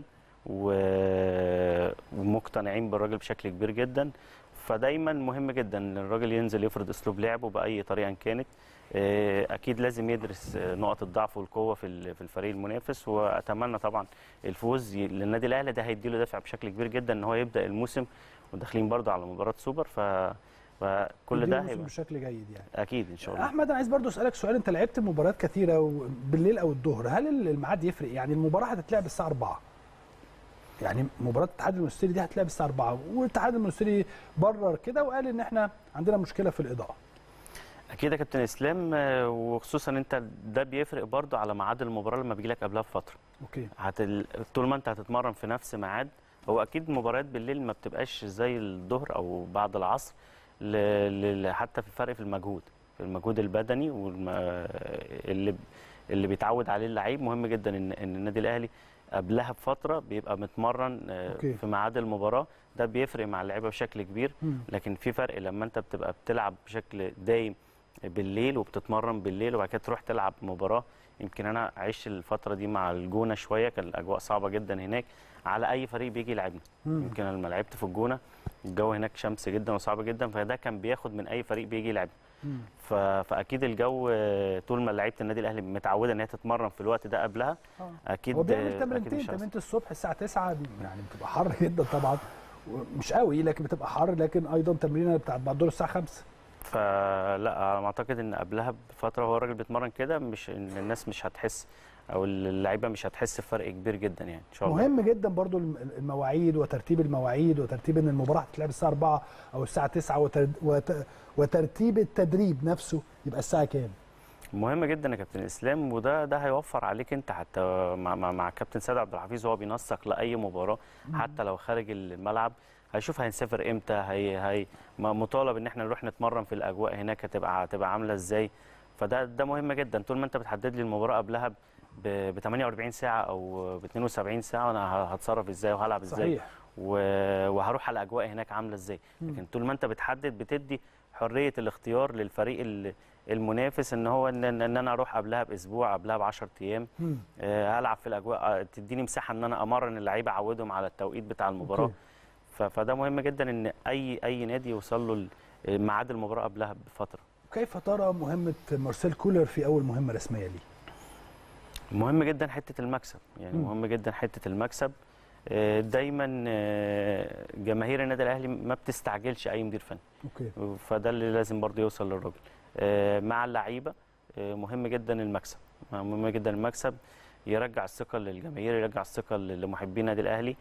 S4: و- ومقتنعين بالراجل بشكل كبير جدا فدايما مهم جدا ان الراجل ينزل يفرض اسلوب لعبه باي طريقه كانت آه، اكيد لازم يدرس آه، نقط الضعف والقوه في ال- في الفريق المنافس واتمنى طبعا الفوز ي- للنادي الاهلي ده هيديله دافع بشكل كبير جدا ان هو يبدا الموسم وداخلين برضه على مباراه سوبر ف فكل ده
S1: يديهم موسم
S4: هيبقى
S1: بشكل جيد يعني
S4: اكيد ان شاء الله
S1: احمد انا عايز برضو اسالك سؤال انت لعبت مباريات كثيره و- بالليل او الظهر هل الميعاد يفرق يعني المباراه هتتلعب الساعه 4 يعني مباراه الاتحاد المونستيري دي هتتلعب الساعه 4 والاتحاد المونستيري برر كده وقال ان احنا عندنا مشكله في الاضاءه
S4: اكيد يا كابتن اسلام آه، وخصوصا انت ده بيفرق برضه على ميعاد المباراه لما بيجي لك قبلها بفتره
S1: اوكي
S4: هتل... طول ما انت هتتمرن في نفس ميعاد هو اكيد مباريات بالليل ما بتبقاش زي الظهر او بعد العصر ل... ل... حتى في الفرق في المجهود في المجهود البدني والم... اللي اللي بيتعود عليه اللعيب مهم جدا ان ان النادي الاهلي قبلها بفتره بيبقى متمرن آه،
S1: أوكي.
S4: في ميعاد المباراه ده بيفرق مع اللعيبه بشكل كبير
S1: مم.
S4: لكن في فرق لما انت بتبقى بتلعب بشكل دايم بالليل وبتتمرن بالليل وبعد كده تروح تلعب مباراه يمكن انا عشت الفتره دي مع الجونه شويه كان الاجواء صعبه جدا هناك على اي فريق بيجي يلعبنا
S1: مم.
S4: يمكن لما لعبت في الجونه الجو هناك شمس جدا وصعب جدا فده كان بياخد من اي فريق بيجي يلعب ف... فاكيد الجو آه، طول ما لعيبه النادي الاهلي متعوده ان هي تتمرن في الوقت ده قبلها
S1: آه.
S4: اكيد
S1: هو بيعمل
S4: أكيد
S1: تمرينتين
S4: مش هيحصل.
S1: تمرينة الصبح الساعه 9 دي يعني بتبقى حر جدا طبعا مش قوي لكن بتبقى حر لكن ايضا تمرينه بتاعت بعد دور الساعه 5
S4: فلا انا اعتقد ان قبلها بفتره هو الراجل بيتمرن كده مش ان الناس مش هتحس او اللعيبه مش هتحس بفرق كبير جدا يعني ان شاء الله
S1: مهم جدا برضو الم- المواعيد وترتيب المواعيد وترتيب ان المباراه هتتلعب الساعه 4 او الساعه 9 وتر... وت... وترتيب التدريب نفسه يبقى الساعه كام
S4: مهم جدا يا كابتن اسلام وده ده هيوفر عليك انت حتى مع مع, مع كابتن سيد عبد الحفيظ وهو بينسق لاي مباراه حتى لو خارج الملعب هيشوف هنسافر امتى هي هي م- مطالب ان احنا نروح نتمرن في الاجواء هناك هتبقى هتبقى عامله ازاي فده ده مهم جدا طول ما انت بتحدد لي المباراه قبلها ب 48 ساعه او ب 72 ساعه انا ه- هتصرف ازاي وهلعب ازاي
S1: صحيح
S4: و- وهروح على الاجواء هناك عامله ازاي لكن طول ما انت بتحدد بتدي حريه الاختيار للفريق ال- المنافس ان هو ان, ان إن انا اروح قبلها باسبوع قبلها ب 10 ايام
S1: مم.
S4: آه، هلعب في الاجواء آه، تديني مساحه ان انا امرن اللعيبه اعودهم على التوقيت بتاع المباراه
S1: أوكي.
S4: ف- فده مهم جدا ان اي اي نادي يوصل له ال- ميعاد المباراه قبلها بفتره
S1: كيف ترى مهمه مارسيل كولر في اول مهمه رسميه ليه
S4: مهم جدا حته المكسب يعني
S1: مم.
S4: مهم جدا حته المكسب آه، دايما آه، جماهير النادي الاهلي ما بتستعجلش اي مدير فني
S1: اوكي
S4: فده اللي لازم برضه يوصل للراجل آه، مع اللعيبه آه، مهم جدا المكسب مهم جدا المكسب يرجع الثقه للجماهير يرجع الثقه لمحبي النادي الاهلي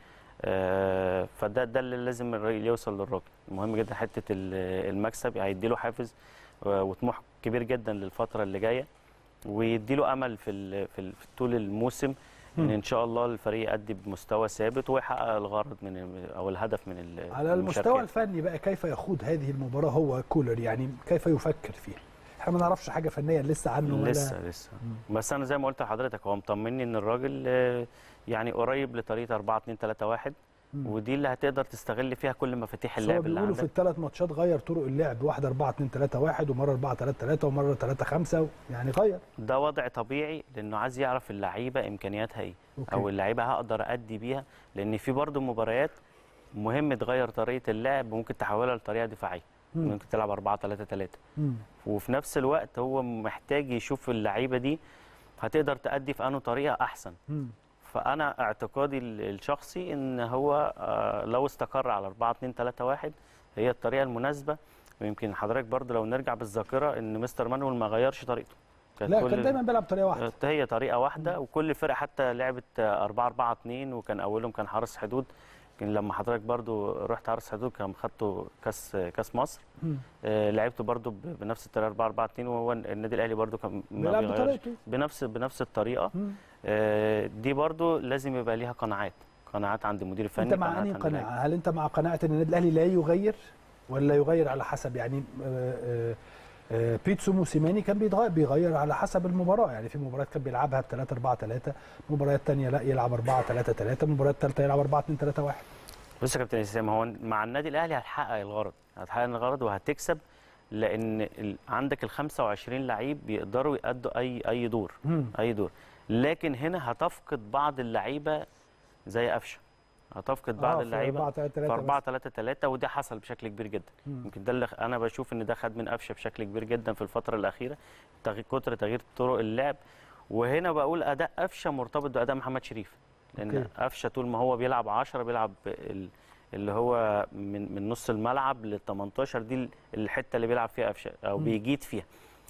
S4: آه، فده ده اللي لازم الراجل يوصل للراجل مهم جدا حته ال- المكسب هيديله حافز و- وطموح كبير جدا للفتره اللي جايه ويديله امل في ال- في ال- في طول الموسم ان
S1: مم.
S4: ان شاء الله الفريق يأدي بمستوى ثابت ويحقق الغرض من ال- او الهدف من ال-
S1: على المستوى
S4: المشاركات.
S1: الفني بقى كيف يخوض هذه المباراه هو كولر يعني كيف يفكر فيها احنا ما نعرفش حاجه فنيا لسه عنه ولا
S4: لسه لسه بس انا زي ما قلت لحضرتك هو مطمني ان الراجل آه، يعني قريب لطريقه 4 2 3 1
S1: مم.
S4: ودي اللي هتقدر تستغل فيها كل مفاتيح
S1: بس هو
S4: اللعب اللي
S1: بيقولوا في
S4: عندك
S1: الثلاث ماتشات غير طرق اللعب واحده 4 2 3 1 ومره 4 3 3 ومره 3 5 يعني غير
S4: ده وضع طبيعي لانه عايز يعرف اللعيبه امكانياتها ايه
S1: أوكي.
S4: او اللعيبه هقدر ادي بيها لان في برضه مباريات مهم تغير طريقه اللعب وممكن تحولها لطريقه دفاعيه
S1: مم.
S4: ممكن تلعب 4 3 3
S1: مم.
S4: وفي نفس الوقت هو محتاج يشوف اللعيبه دي هتقدر تأدي في انه طريقه احسن
S1: مم.
S4: فانا اعتقادي ال- الشخصي ان هو آه، لو استقر على 4 2 3 1 هي الطريقه المناسبه ويمكن حضرتك برضه لو نرجع بالذاكره ان مستر مانويل ما غيرش طريقته كانت
S1: لا
S4: كل-
S1: كان دايما بيلعب طريقه واحده
S4: آه، هي طريقه واحده وكل فرقه حتى لعبت 4 4 2 وكان اولهم كان حارس حدود يمكن لما حضرتك برضو رحت حارس حدود كان خدته كاس كاس مصر
S1: مم.
S4: آه، لعبته برضو ب- بنفس الطريقه 4 4 2 وهو النادي الاهلي برضو كان ما
S1: بيلعب
S4: بيغيرش
S1: بطريقته
S4: بنفس بنفس الطريقه
S1: مم.
S4: آه، دي برضو لازم يبقى ليها قناعات قناعات عند المدير الفني
S1: انت مع
S4: قناعات
S1: انهي
S4: عند اللعيبة.
S1: قناعه هل انت مع قناعه ان النادي الاهلي لا يغير ولا يغير على حسب يعني آه، آه، آه، بيتسو موسيماني كان بيتغير بيغير على حسب المباراه يعني في مباريات كان بيلعبها ب 3 4 3 مباريات ثانيه لا يلعب 4 3 3 مباريات ثالثه يلعب 4 2 3 1
S4: بص يا كابتن اسلام هو مع النادي الاهلي هتحقق الغرض هتحقق الغرض وهتكسب لان ال- عندك ال 25 لعيب بيقدروا يأدوا اي اي دور
S1: مم.
S4: اي دور لكن هنا هتفقد بعض اللعيبه زي قفشه هتفقد بعض
S1: آه، في
S4: اللعيبه
S1: 4 3
S4: في
S1: 3
S4: 4 3 3 وده حصل بشكل كبير جدا
S1: مم.
S4: يمكن ده اللي انا بشوف ان ده خد من قفشه بشكل كبير جدا في الفتره الاخيره تغي- كتر تغيير طرق اللعب وهنا بقول اداء قفشه مرتبط باداء محمد شريف لان
S1: أوكي.
S4: قفشه طول ما هو بيلعب 10 بيلعب ال- اللي هو من من نص الملعب لل 18 دي ال- الحته اللي بيلعب فيها قفشه او
S1: مم.
S4: بيجيد فيها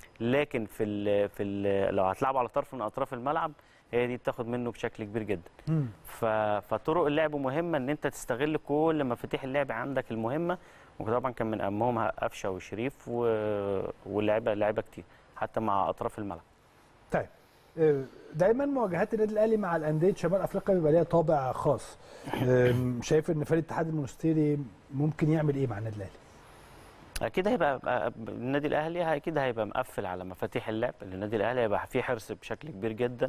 S4: لكن في ال في ال لو هتلعب على طرف من اطراف الملعب هي دي بتاخد منه بشكل كبير جدا
S1: مم.
S4: ف... فطرق اللعب مهمه ان انت تستغل كل مفاتيح اللعب عندك المهمه وطبعا كان من اهمهم قفشه وشريف و... واللعيبه لعيبه كتير حتى مع اطراف الملعب
S1: طيب آه، دايما مواجهات النادي الاهلي مع الانديه شمال افريقيا بيبقى ليها طابع خاص آم، شايف ان فريق الاتحاد المونستيري ممكن يعمل ايه مع النادي الاهلي
S4: اكيد هيبقى بقى- النادي الاهلي اكيد هيبقى مقفل على مفاتيح اللعب لأن النادي الاهلي هيبقى فيه حرص بشكل كبير جدا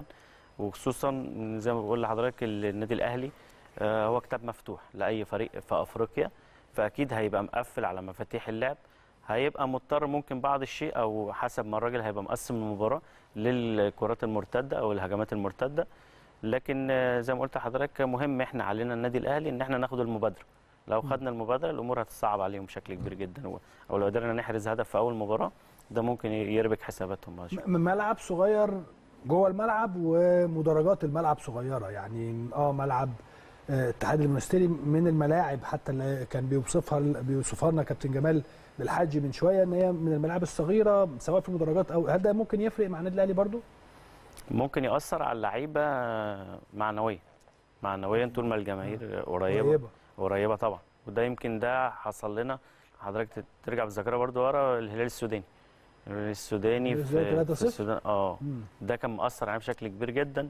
S4: وخصوصا زي ما بقول لحضرتك النادي الاهلي آه، هو كتاب مفتوح لاي فريق في افريقيا فاكيد هيبقى مقفل على مفاتيح اللعب هيبقى مضطر ممكن بعض الشيء او حسب ما الراجل هيبقى مقسم المباراه للكرات المرتده او الهجمات المرتده لكن آه، زي ما قلت لحضرتك مهم احنا علينا النادي الاهلي ان احنا ناخد المبادره لو خدنا المبادره الامور هتصعب عليهم بشكل كبير جدا و- او لو قدرنا نحرز هدف في اول مباراه ده ممكن يربك حساباتهم بعد شوية.
S1: م- ملعب صغير جوه الملعب ومدرجات الملعب صغيره يعني اه ملعب آه، اتحاد المونستيري من الملاعب حتى اللي كان بيوصفها بيوصفها لنا كابتن جمال بالحاج من شويه ان هي من الملاعب الصغيره سواء في المدرجات او هل ده ممكن يفرق مع النادي الاهلي برضو؟
S4: ممكن يأثر على اللعيبة معنويا معنويا طول ما الجماهير قريبة
S1: قريبه
S4: قريبة طبعا وده يمكن ده حصل لنا حضرتك ترجع بالذاكرة برضو ورا الهلال السوداني الهلال السوداني
S1: الهلال
S4: في,
S1: 3-0.
S4: في السودان اه
S1: مم.
S4: ده كان مؤثر عليه بشكل كبير جدا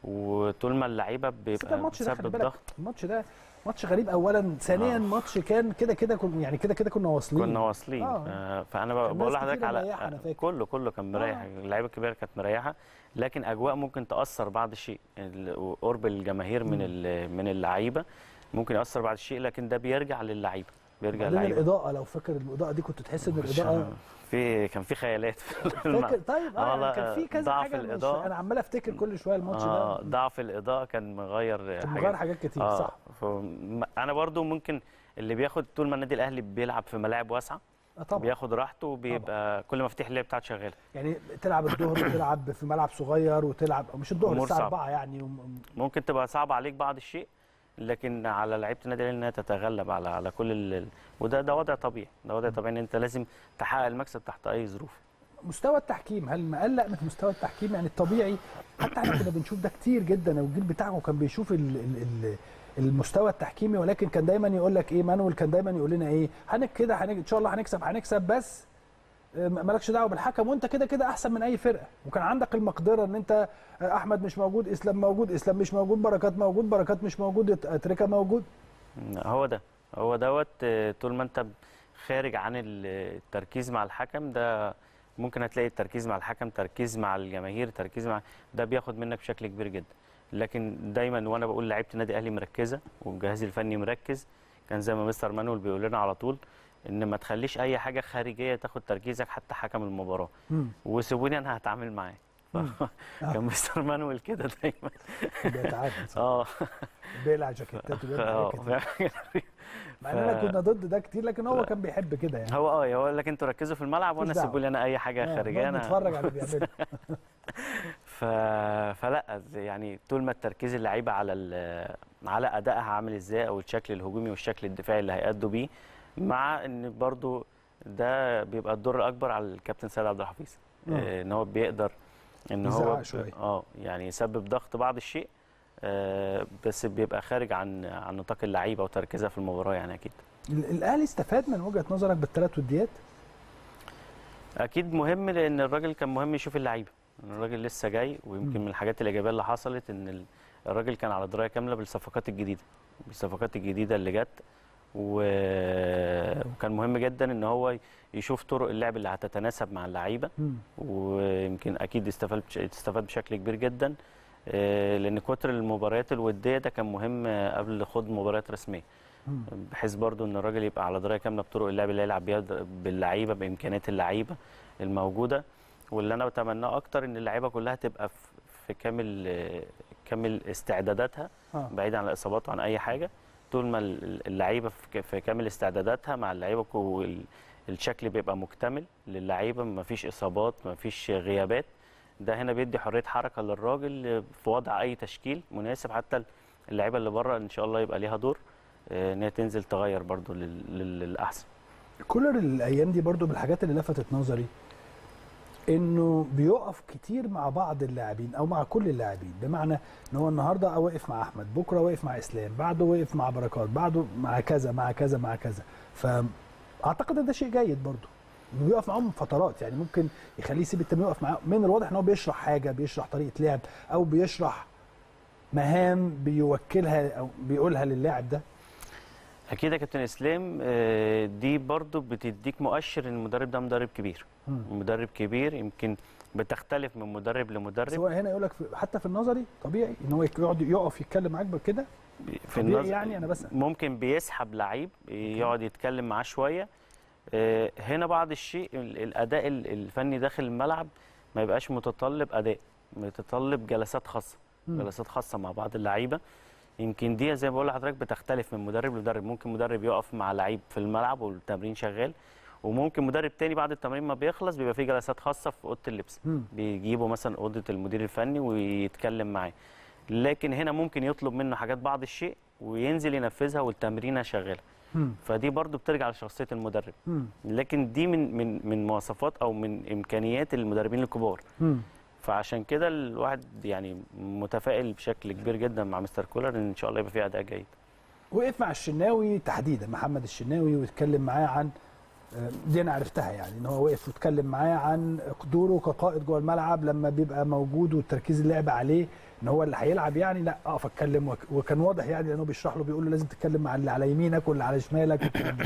S4: وطول ما اللعيبه
S1: بس ده
S4: بيبقى
S1: الماتش ده خلي
S4: بسبب
S1: بالك
S4: ضغط
S1: الماتش ده ماتش غريب اولا ثانيا
S4: آه.
S1: ماتش كان كده كده كن- يعني كده كده كنا واصلين
S4: كنا واصلين
S1: آه.
S4: آه. فانا
S1: كان
S4: ب- بقول
S1: ناس
S4: لحضرتك
S1: كتير
S4: على
S1: مريحة أنا فاكر.
S4: كله كله كان مريح
S1: آه.
S4: اللعيبه الكبيره كانت مريحه لكن اجواء ممكن تاثر بعض الشيء ال- قرب الجماهير من
S1: مم.
S4: ال- من اللعيبه ممكن ياثر بعض الشيء لكن ده بيرجع للعيبه بيرجع
S1: بعدين
S4: للعيبه
S1: الاضاءه لو فاكر الاضاءه دي كنت تحس ان الاضاءه
S4: في كان في خيالات في
S1: فاكر
S4: الملعب.
S1: طيب
S4: آه
S1: اه
S4: والله،
S1: كان في كذا
S4: ضعف
S1: حاجه مش
S4: الإضاءة.
S1: انا عمال افتكر كل شويه الماتش
S4: آه
S1: ده
S4: ضعف الاضاءه كان مغير
S1: كان
S4: حاجات
S1: مغير حاجات كتير صح
S4: ف... انا برضو ممكن اللي بياخد طول ما النادي الاهلي بيلعب في ملاعب واسعه
S1: آه طبعا
S4: بياخد راحته وبيبقى كل مفاتيح اللعب بتاعته شغاله
S1: يعني تلعب الظهر وتلعب في ملعب صغير وتلعب أو مش الظهر
S4: أمور
S1: الساعه
S4: صعبة.
S1: 4 يعني وم-
S4: ممكن تبقى صعبه عليك بعض الشيء لكن على لعيبه النادي الاهلي انها تتغلب على على كل ال... وده ده وضع طبيعي ده وضع طبيعي ان انت لازم تحقق المكسب تحت اي ظروف
S1: مستوى التحكيم هل مقلق من مستوى التحكيم يعني الطبيعي حتى احنا كنا بنشوف ده كتير جدا والجيل بتاعه كان بيشوف ال ال ال المستوى التحكيمي ولكن كان دايما يقول لك ايه مانويل كان دايما يقول لنا ايه هنك كده هنك ان شاء الله هنكسب هنكسب بس آه، مالكش دعوه بالحكم وانت كده كده احسن من اي فرقه وكان عندك المقدره ان انت آه، احمد مش موجود اسلام موجود اسلام مش موجود بركات موجود بركات مش موجود اتركه موجود
S4: هو ده هو دوت آه، طول ما انت خارج عن ال- التركيز مع الحكم ده ممكن هتلاقي التركيز مع الحكم تركيز مع الجماهير تركيز مع ده بياخد منك بشكل كبير جدا لكن دايما وانا بقول لعيبه النادي الاهلي مركزه والجهاز الفني مركز كان زي ما مستر مانويل بيقول لنا على طول ان ما تخليش اي حاجه خارجيه تاخد تركيزك حتى حكم المباراه
S1: مم.
S4: وسيبوني انا هتعامل معاه ف- كان مستر مانويل كده دايما
S1: بيتعادل صح.
S4: اه
S1: بيقلع جاكيتات وبيعمل
S4: اه
S1: حاجات كتير. مع اننا كنا ضد ده كتير لكن هو كان بيحب كده يعني
S4: هو اه يقول لك انتوا ركزوا في الملعب وانا
S1: مفيش دعوة.
S4: سيبوا لي انا اي حاجه
S1: آه،
S4: خارجيه
S1: نقعد
S4: انا
S1: نتفرج على اللي بيعمله
S4: ف... فلا يعني طول ما التركيز اللعيبه على ال... على ادائها عامل ازاي او الشكل الهجومي والشكل الدفاعي اللي هيأدوا بيه مع ان برضو ده بيبقى الدور الاكبر على الكابتن سيد عبد الحفيظ
S1: آه.
S4: آه، ان هو بيقدر ان
S1: يزعق
S4: هو ب-
S1: شوية.
S4: اه يعني يسبب ضغط بعض الشيء آه، بس بيبقى خارج عن عن نطاق اللعيبه وتركيزها في المباراه يعني اكيد
S1: ال- الاهلي استفاد من وجهه نظرك بالثلاث وديات
S4: اكيد مهم لان الراجل كان مهم يشوف اللعيبه الراجل لسه جاي ويمكن
S1: مم.
S4: من الحاجات الايجابيه اللي حصلت ان ال- الراجل كان على درايه كامله بالصفقات الجديده بالصفقات الجديده اللي جت و- وكان مهم جدا ان هو يشوف طرق اللعب اللي هتتناسب مع اللعيبه ويمكن اكيد استفاد بش- استفاد بشكل كبير جدا آه، لان كتر المباريات الوديه ده كان مهم آه، قبل خوض مباريات رسميه
S1: مم.
S4: بحيث برضو ان الراجل يبقى على درايه كامله بطرق اللعب اللي يلعب بيها باللعيبه بامكانيات اللعيبه الموجوده واللي انا بتمناه اكتر ان اللعيبه كلها تبقى في- في كامل آه، كامل استعداداتها
S1: اه
S4: بعيد عن الاصابات وعن اي حاجه طول ما ال- اللعيبه في ك- في كامل استعداداتها مع اللعيبه كو- ال- الشكل بيبقى مكتمل للعيبه ما فيش اصابات ما فيش غيابات ده هنا بيدي حريه حركه للراجل في وضع اي تشكيل مناسب حتى اللعيبه اللي بره ان شاء الله يبقى ليها دور آه، ان هي تنزل تغير برضو لل- لل- للاحسن
S1: كولر الايام دي برضو من الحاجات اللي لفتت نظري انه بيقف كتير مع بعض اللاعبين او مع كل اللاعبين بمعنى ان هو النهارده واقف مع احمد بكره واقف مع اسلام بعده واقف مع بركات بعده مع كذا مع كذا مع كذا فاعتقد ان ده شيء جيد برضو انه بيقف معاهم فترات يعني ممكن يخليه يسيب التمرين يقف معاه من الواضح ان هو بيشرح حاجه بيشرح طريقه لعب او بيشرح مهام بيوكلها او بيقولها للاعب ده
S4: اكيد يا كابتن اسلام آه، دي برضو بتديك مؤشر ان المدرب ده مدرب كبير
S1: مم.
S4: مدرب كبير يمكن بتختلف من مدرب لمدرب
S1: سواء هنا يقول لك حتى في النظري طبيعي ان هو يقعد يقف يتكلم معاك كده
S4: في
S1: طبيعي
S4: النظر
S1: يعني أنا بسأل.
S4: ممكن بيسحب لعيب يقعد يتكلم معاه شويه آه، هنا بعض الشيء ال- الاداء ال- الفني داخل الملعب ما يبقاش متطلب اداء متطلب جلسات خاصه
S1: مم.
S4: جلسات خاصه مع بعض اللعيبه يمكن دي زي ما بقول لحضرتك بتختلف من مدرب لمدرب ممكن مدرب يقف مع لعيب في الملعب والتمرين شغال وممكن مدرب تاني بعد التمرين ما بيخلص بيبقى في جلسات خاصه في اوضه اللبس
S1: مم.
S4: بيجيبوا مثلا اوضه المدير الفني ويتكلم معاه لكن هنا ممكن يطلب منه حاجات بعض الشيء وينزل ينفذها والتمرينه شغاله
S1: مم.
S4: فدي برضو بترجع لشخصيه المدرب
S1: مم.
S4: لكن دي من من من مواصفات او من امكانيات المدربين الكبار
S1: مم.
S4: فعشان كده الواحد يعني متفائل بشكل كبير جدا مع مستر كولر ان ان شاء الله يبقى فيه اداء جيد
S1: وقف مع الشناوي تحديدا محمد الشناوي واتكلم معاه عن آه، دي انا عرفتها يعني ان هو وقف واتكلم معاه عن دوره كقائد جوه الملعب لما بيبقى موجود والتركيز اللعب عليه ان هو اللي هيلعب يعني لا اقف اتكلم وك- وكان واضح يعني لانه بيشرح له بيقول له لازم تتكلم مع اللي على يمينك واللي على شمالك والكلام ده.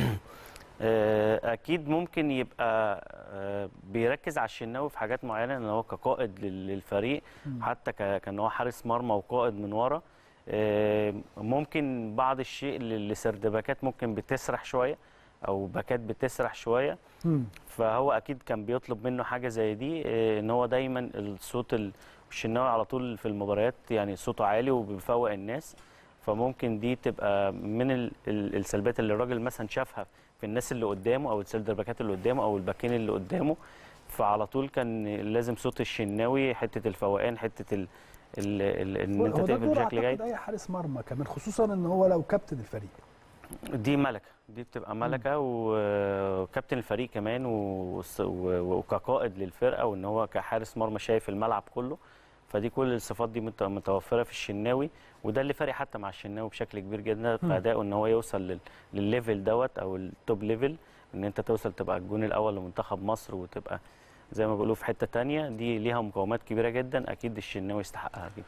S4: آه، اكيد ممكن يبقى آه، بيركز على الشناوي في حاجات معينه ان هو كقائد لل- للفريق حتى ك- كان هو حارس مرمى وقائد من ورا آه، ممكن بعض الشيء ل- لسردباكات ممكن بتسرح شويه او باكات بتسرح شويه
S1: مم.
S4: فهو اكيد كان بيطلب منه حاجه زي دي آه، ان هو دايما الصوت ال- الشناوي على طول في المباريات يعني صوته عالي وبيفوق الناس فممكن دي تبقى من ال- ال- السلبيات اللي الراجل مثلا شافها في الناس اللي قدامه او السيلدر باكات اللي قدامه او الباكين اللي قدامه فعلى طول كان لازم صوت الشناوي حته الفوقان حته ال ال ال ان انت
S1: هو ده
S4: تقفل
S1: دور
S4: بشكل جيد
S1: اعتقد اي حارس مرمى كمان خصوصا ان هو لو كابتن الفريق
S4: دي ملكه دي بتبقى ملكه و- وكابتن الفريق كمان وس- و- وكقائد للفرقه وان هو كحارس مرمى شايف الملعب كله فدي كل الصفات دي مت- متوفره في الشناوي وده اللي فارق حتى مع الشناوي بشكل كبير جدا في ادائه ان هو يوصل لل- للليفل دوت او التوب ليفل ان انت توصل تبقى الجون الاول لمنتخب مصر وتبقى زي ما بيقولوا في حته تانية دي ليها مقومات كبيره جدا اكيد الشناوي يستحقها جدا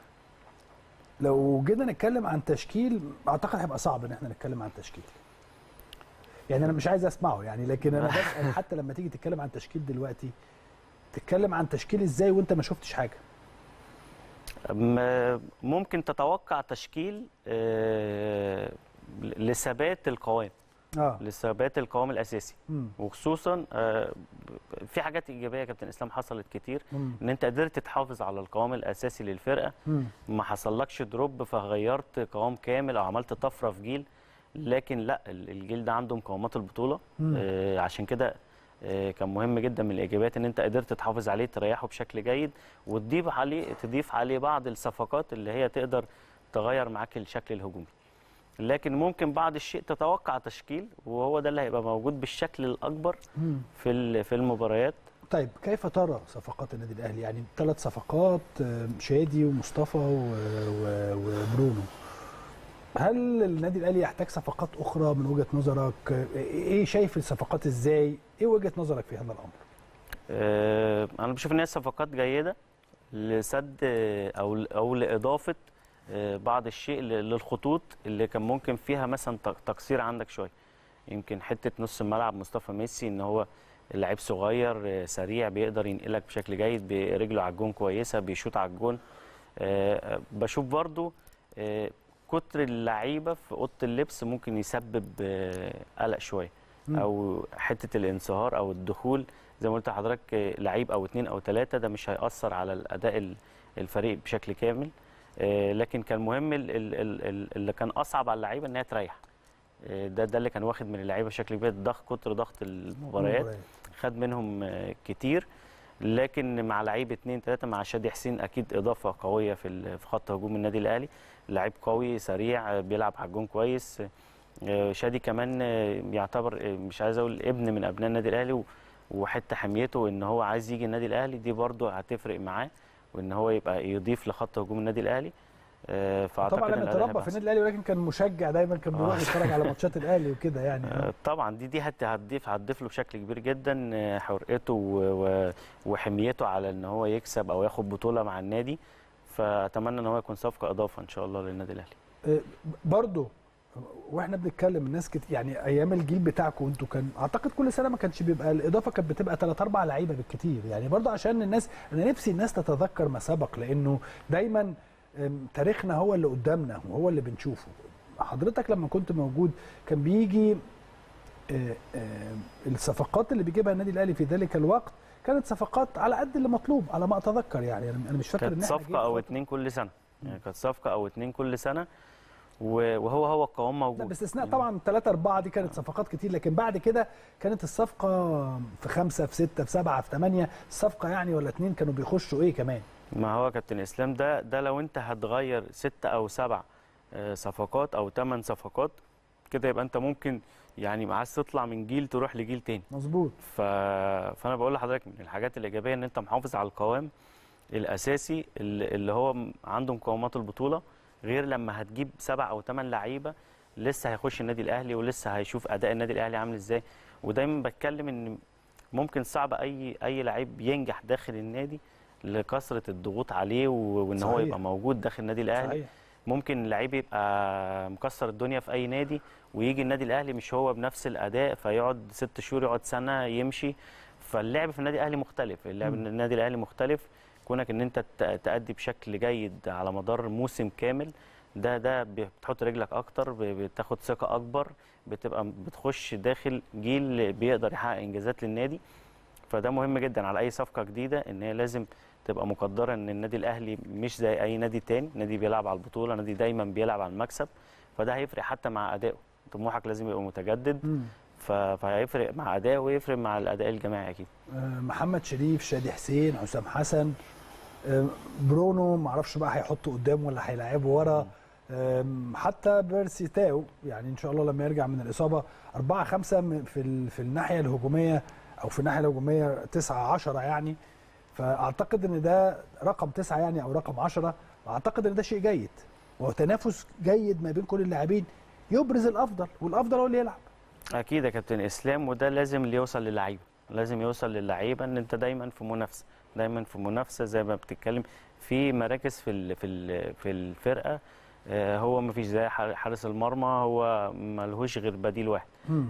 S1: لو جينا نتكلم عن تشكيل اعتقد هيبقى صعب ان احنا نتكلم عن تشكيل يعني انا مش عايز اسمعه يعني لكن انا بسال حتى لما تيجي تتكلم عن تشكيل دلوقتي تتكلم عن تشكيل ازاي وانت ما شفتش حاجه
S4: م- ممكن تتوقع تشكيل آه، لثبات القوام
S1: اه
S4: لثبات القوام الاساسي
S1: مم.
S4: وخصوصا آه، في حاجات ايجابيه يا كابتن اسلام حصلت كتير
S1: مم.
S4: ان انت قدرت تحافظ على القوام الاساسي للفرقه
S1: مم.
S4: ما حصلكش دروب فغيرت قوام كامل او عملت طفره في جيل لكن لا ال- الجيل ده عنده مقومات البطوله
S1: مم.
S4: آه، عشان كده آه، كان مهم جدا من الايجابيات ان انت قدرت تحافظ عليه تريحه بشكل جيد وتضيف عليه تضيف عليه بعض الصفقات اللي هي تقدر تغير معاك الشكل الهجومي لكن ممكن بعض الشيء تتوقع تشكيل وهو ده اللي هيبقى موجود بالشكل الاكبر
S1: مم.
S4: في ال- في المباريات
S1: طيب كيف ترى صفقات النادي الاهلي يعني ثلاث صفقات آه، شادي ومصطفى و- و- وبرونو هل النادي الاهلي يحتاج صفقات اخرى من وجهه نظرك آه، ايه شايف الصفقات ازاي ايه وجهه نظرك في هذا الامر
S4: آه، انا بشوف ان هي صفقات جيده لسد آه، او او لاضافه آه، بعض الشيء ل- للخطوط اللي كان ممكن فيها مثلا تق- تقصير عندك شويه يمكن حته نص الملعب مصطفى ميسي ان هو لعيب صغير آه، سريع بيقدر ينقلك بشكل جيد برجله على الجون كويسه بيشوط على الجون آه، آه، بشوف برضو آه، كتر اللعيبه في اوضه اللبس ممكن يسبب آه، قلق شويه
S1: مم.
S4: او حته الانصهار او الدخول زي ما قلت لحضرتك آه، لعيب او اتنين او تلاته ده مش هيأثر على الاداء ال- الفريق بشكل كامل آه، لكن كان مهم ال- ال- ال- ال- اللي كان اصعب على اللعيبه ان هي تريح آه، ده ده اللي كان واخد من اللعيبه بشكل كبير ضغط كتر ضغط المباريات خد منهم آه، كتير لكن مع لعيب اتنين تلاته مع شادي حسين اكيد اضافه قويه في ال- في خط هجوم النادي الاهلي لعيب قوي سريع آه، بيلعب على الجون كويس آه، شادي كمان آه، يعتبر آه، مش عايز اقول ابن من ابناء النادي الاهلي و- وحته حميته ان هو عايز يجي النادي الاهلي دي برضه هتفرق معاه وان هو يبقى يضيف لخط هجوم النادي الاهلي آه، فاعتقد
S1: طبعا
S4: إن
S1: لما
S4: الأداء
S1: تربى
S4: هيبقى
S1: في
S4: أحسن.
S1: النادي الاهلي ولكن كان مشجع دايما كان بيروح
S4: آه.
S1: يتفرج على ماتشات الاهلي وكده يعني
S4: آه، طبعا دي دي هت- هتضيف هتضيف له بشكل كبير جدا آه، حرقته و- و- وحميته على ان هو يكسب او ياخد بطوله مع النادي فاتمنى ان هو يكون صفقه اضافه ان شاء الله للنادي الاهلي
S1: آه، برضو واحنا بنتكلم الناس كت... يعني ايام الجيل بتاعكم انتوا كان اعتقد كل سنه ما كانش بيبقى الاضافه كانت بتبقى ثلاث اربع لعيبه بالكتير يعني برضو عشان الناس انا نفسي الناس تتذكر ما سبق لانه دايما آم، تاريخنا هو اللي قدامنا وهو اللي بنشوفه حضرتك لما كنت موجود كان بيجي آه، آه، الصفقات اللي بيجيبها النادي الاهلي في ذلك الوقت كانت صفقات على قد اللي مطلوب على ما اتذكر يعني انا أنا مش فاكر ان
S4: كانت
S1: احنا
S4: صفقه
S1: جينا
S4: او
S1: فترة-
S4: اتنين كل سنه يعني كانت صفقه او اتنين كل سنه و- وهو هو القوام
S1: لا
S4: موجود
S1: باستثناء طبعا 3 4 دي كانت صفقات كتير لكن بعد كده كانت الصفقه في خمسة في ستة في سبعة في ثمانية الصفقه يعني ولا اتنين كانوا بيخشوا ايه كمان
S4: ما هو كابتن اسلام ده ده لو انت هتغير ست او سبع آه، صفقات او ثمان صفقات كده يبقى انت ممكن يعني عايز تطلع من جيل تروح لجيل تاني
S1: مظبوط
S4: ف... فانا بقول لحضرتك من الحاجات الايجابيه ان انت محافظ على القوام الاساسي اللي اللي هو م- عنده مقومات البطوله غير لما هتجيب سبع او ثمان لعيبه لسه هيخش النادي الاهلي ولسه هيشوف اداء النادي الاهلي عامل ازاي ودايما بتكلم ان ممكن صعب اي اي لعيب ينجح داخل النادي لكثره الضغوط عليه و- وان هو
S1: صحيح.
S4: يبقى موجود داخل النادي الاهلي
S1: صحيح
S4: ممكن لعيب يبقى مكسر الدنيا في اي نادي ويجي النادي الاهلي مش هو بنفس الاداء فيقعد ست شهور يقعد سنه يمشي فاللعب في النادي الاهلي مختلف اللعب
S1: مم.
S4: في النادي الاهلي مختلف كونك ان انت ت- تأدي بشكل جيد على مدار موسم كامل ده ده بتحط رجلك اكتر ب- بتاخد ثقه اكبر بتبقى بتخش داخل جيل بيقدر يحقق انجازات للنادي فده مهم جدا على اي صفقه جديده ان هي لازم تبقى مقدره ان النادي الاهلي مش زي اي نادي تاني نادي بيلعب على البطوله نادي دايما بيلعب على المكسب فده هيفرق حتى مع ادائه طموحك لازم يبقى متجدد
S1: مم.
S4: ف- فهيفرق مع ادائه ويفرق مع الاداء الجماعي اكيد
S1: آه، محمد شريف شادي حسين حسام حسن آه، برونو معرفش بقى هيحطه قدام ولا هيلاعبه ورا آم، حتى بيرسي تاو يعني ان شاء الله لما يرجع من الاصابه أربعة خمسة من- في ال- في الناحيه الهجوميه او في الناحيه الهجوميه تسعة عشرة يعني فاعتقد ان ده رقم تسعة يعني او رقم عشرة اعتقد ان ده شيء جيد وتنافس جيد ما بين كل اللاعبين يبرز الافضل والافضل هو اللي يلعب
S4: اكيد يا كابتن اسلام وده لازم اللي يوصل للعيبه لازم يوصل للعيبه ان انت دايما في منافسه دايما في منافسه زي ما بتتكلم في مراكز في ال في ال في الفرقه آه، هو ما فيش زي حار- حارس المرمى هو ملهوش غير بديل واحد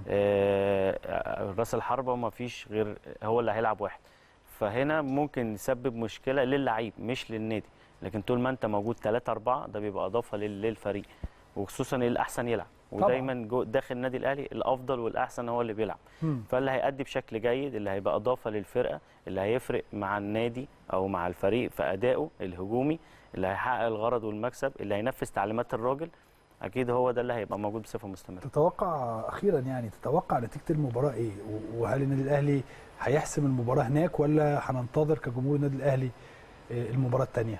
S4: آه، راس الحربه ما فيش غير هو اللي هيلعب واحد فهنا ممكن يسبب مشكله للعيب مش للنادي لكن طول ما انت موجود 3 4 ده بيبقى اضافه لل- للفريق وخصوصا الاحسن يلعب
S1: طبعاً.
S4: ودايما جو داخل النادي الاهلي الافضل والاحسن هو اللي بيلعب
S1: مم.
S4: فاللي هيأدي بشكل جيد اللي هيبقى اضافه للفرقه اللي هيفرق مع النادي او مع الفريق في ادائه الهجومي اللي هيحقق الغرض والمكسب اللي هينفذ تعليمات الراجل اكيد هو ده اللي هيبقى موجود بصفه مستمره
S1: تتوقع اخيرا يعني تتوقع نتيجه المباراه ايه و- وهل النادي الاهلي هيحسم المباراه هناك ولا هننتظر كجمهور النادي الاهلي آه، المباراه الثانيه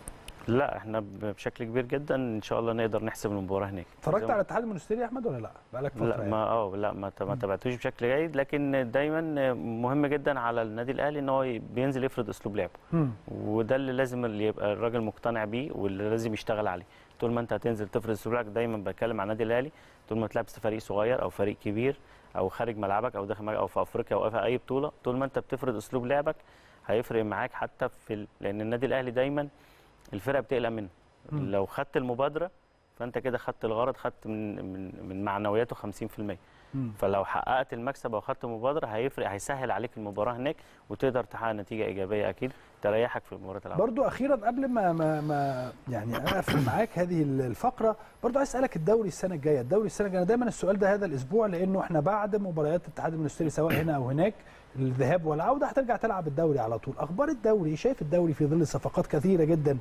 S4: لا احنا ب- بشكل كبير جدا ان شاء الله نقدر نحسب المباراه هناك
S1: اتفرجت
S4: زي ما-
S1: على الاتحاد المونستيري يا احمد ولا لا بقالك فتره
S4: لا
S1: يعني.
S4: ما اه لا ما ت- ما تابعتوش بشكل جيد لكن دايما مهم جدا على النادي الاهلي ان هو ي- بينزل يفرض اسلوب لعبه
S1: مم.
S4: وده اللي لازم اللي يبقى الراجل مقتنع بيه واللي لازم يشتغل عليه طول ما انت هتنزل تفرض اسلوب لعبك دايما بتكلم عن النادي الاهلي طول ما تلعب في فريق صغير او فريق كبير او خارج ملعبك او داخل ملعبك او في افريقيا او في اي بطوله طول ما انت بتفرض اسلوب لعبك هيفرق معاك حتى في ال... لان النادي الاهلي دايما الفرقه بتقلق منه
S1: مم.
S4: لو خدت المبادره فانت كده خدت الغرض خدت من من من معنوياته 50%
S1: مم.
S4: فلو حققت المكسب او خدت المبادره هيفرق هيسهل عليك المباراه هناك وتقدر تحقق نتيجه ايجابيه اكيد تريحك في مباراه العوده
S1: برضو اخيرا قبل ما ما, ما يعني اقفل معاك هذه الفقره برضو عايز اسالك الدوري السنه الجايه الدوري السنه الجايه دايما السؤال ده هذا الاسبوع لانه احنا بعد مباريات الاتحاد المونستيري سواء هنا او هناك الذهاب والعوده هترجع تلعب الدوري على طول اخبار الدوري شايف الدوري في ظل صفقات كثيره جدا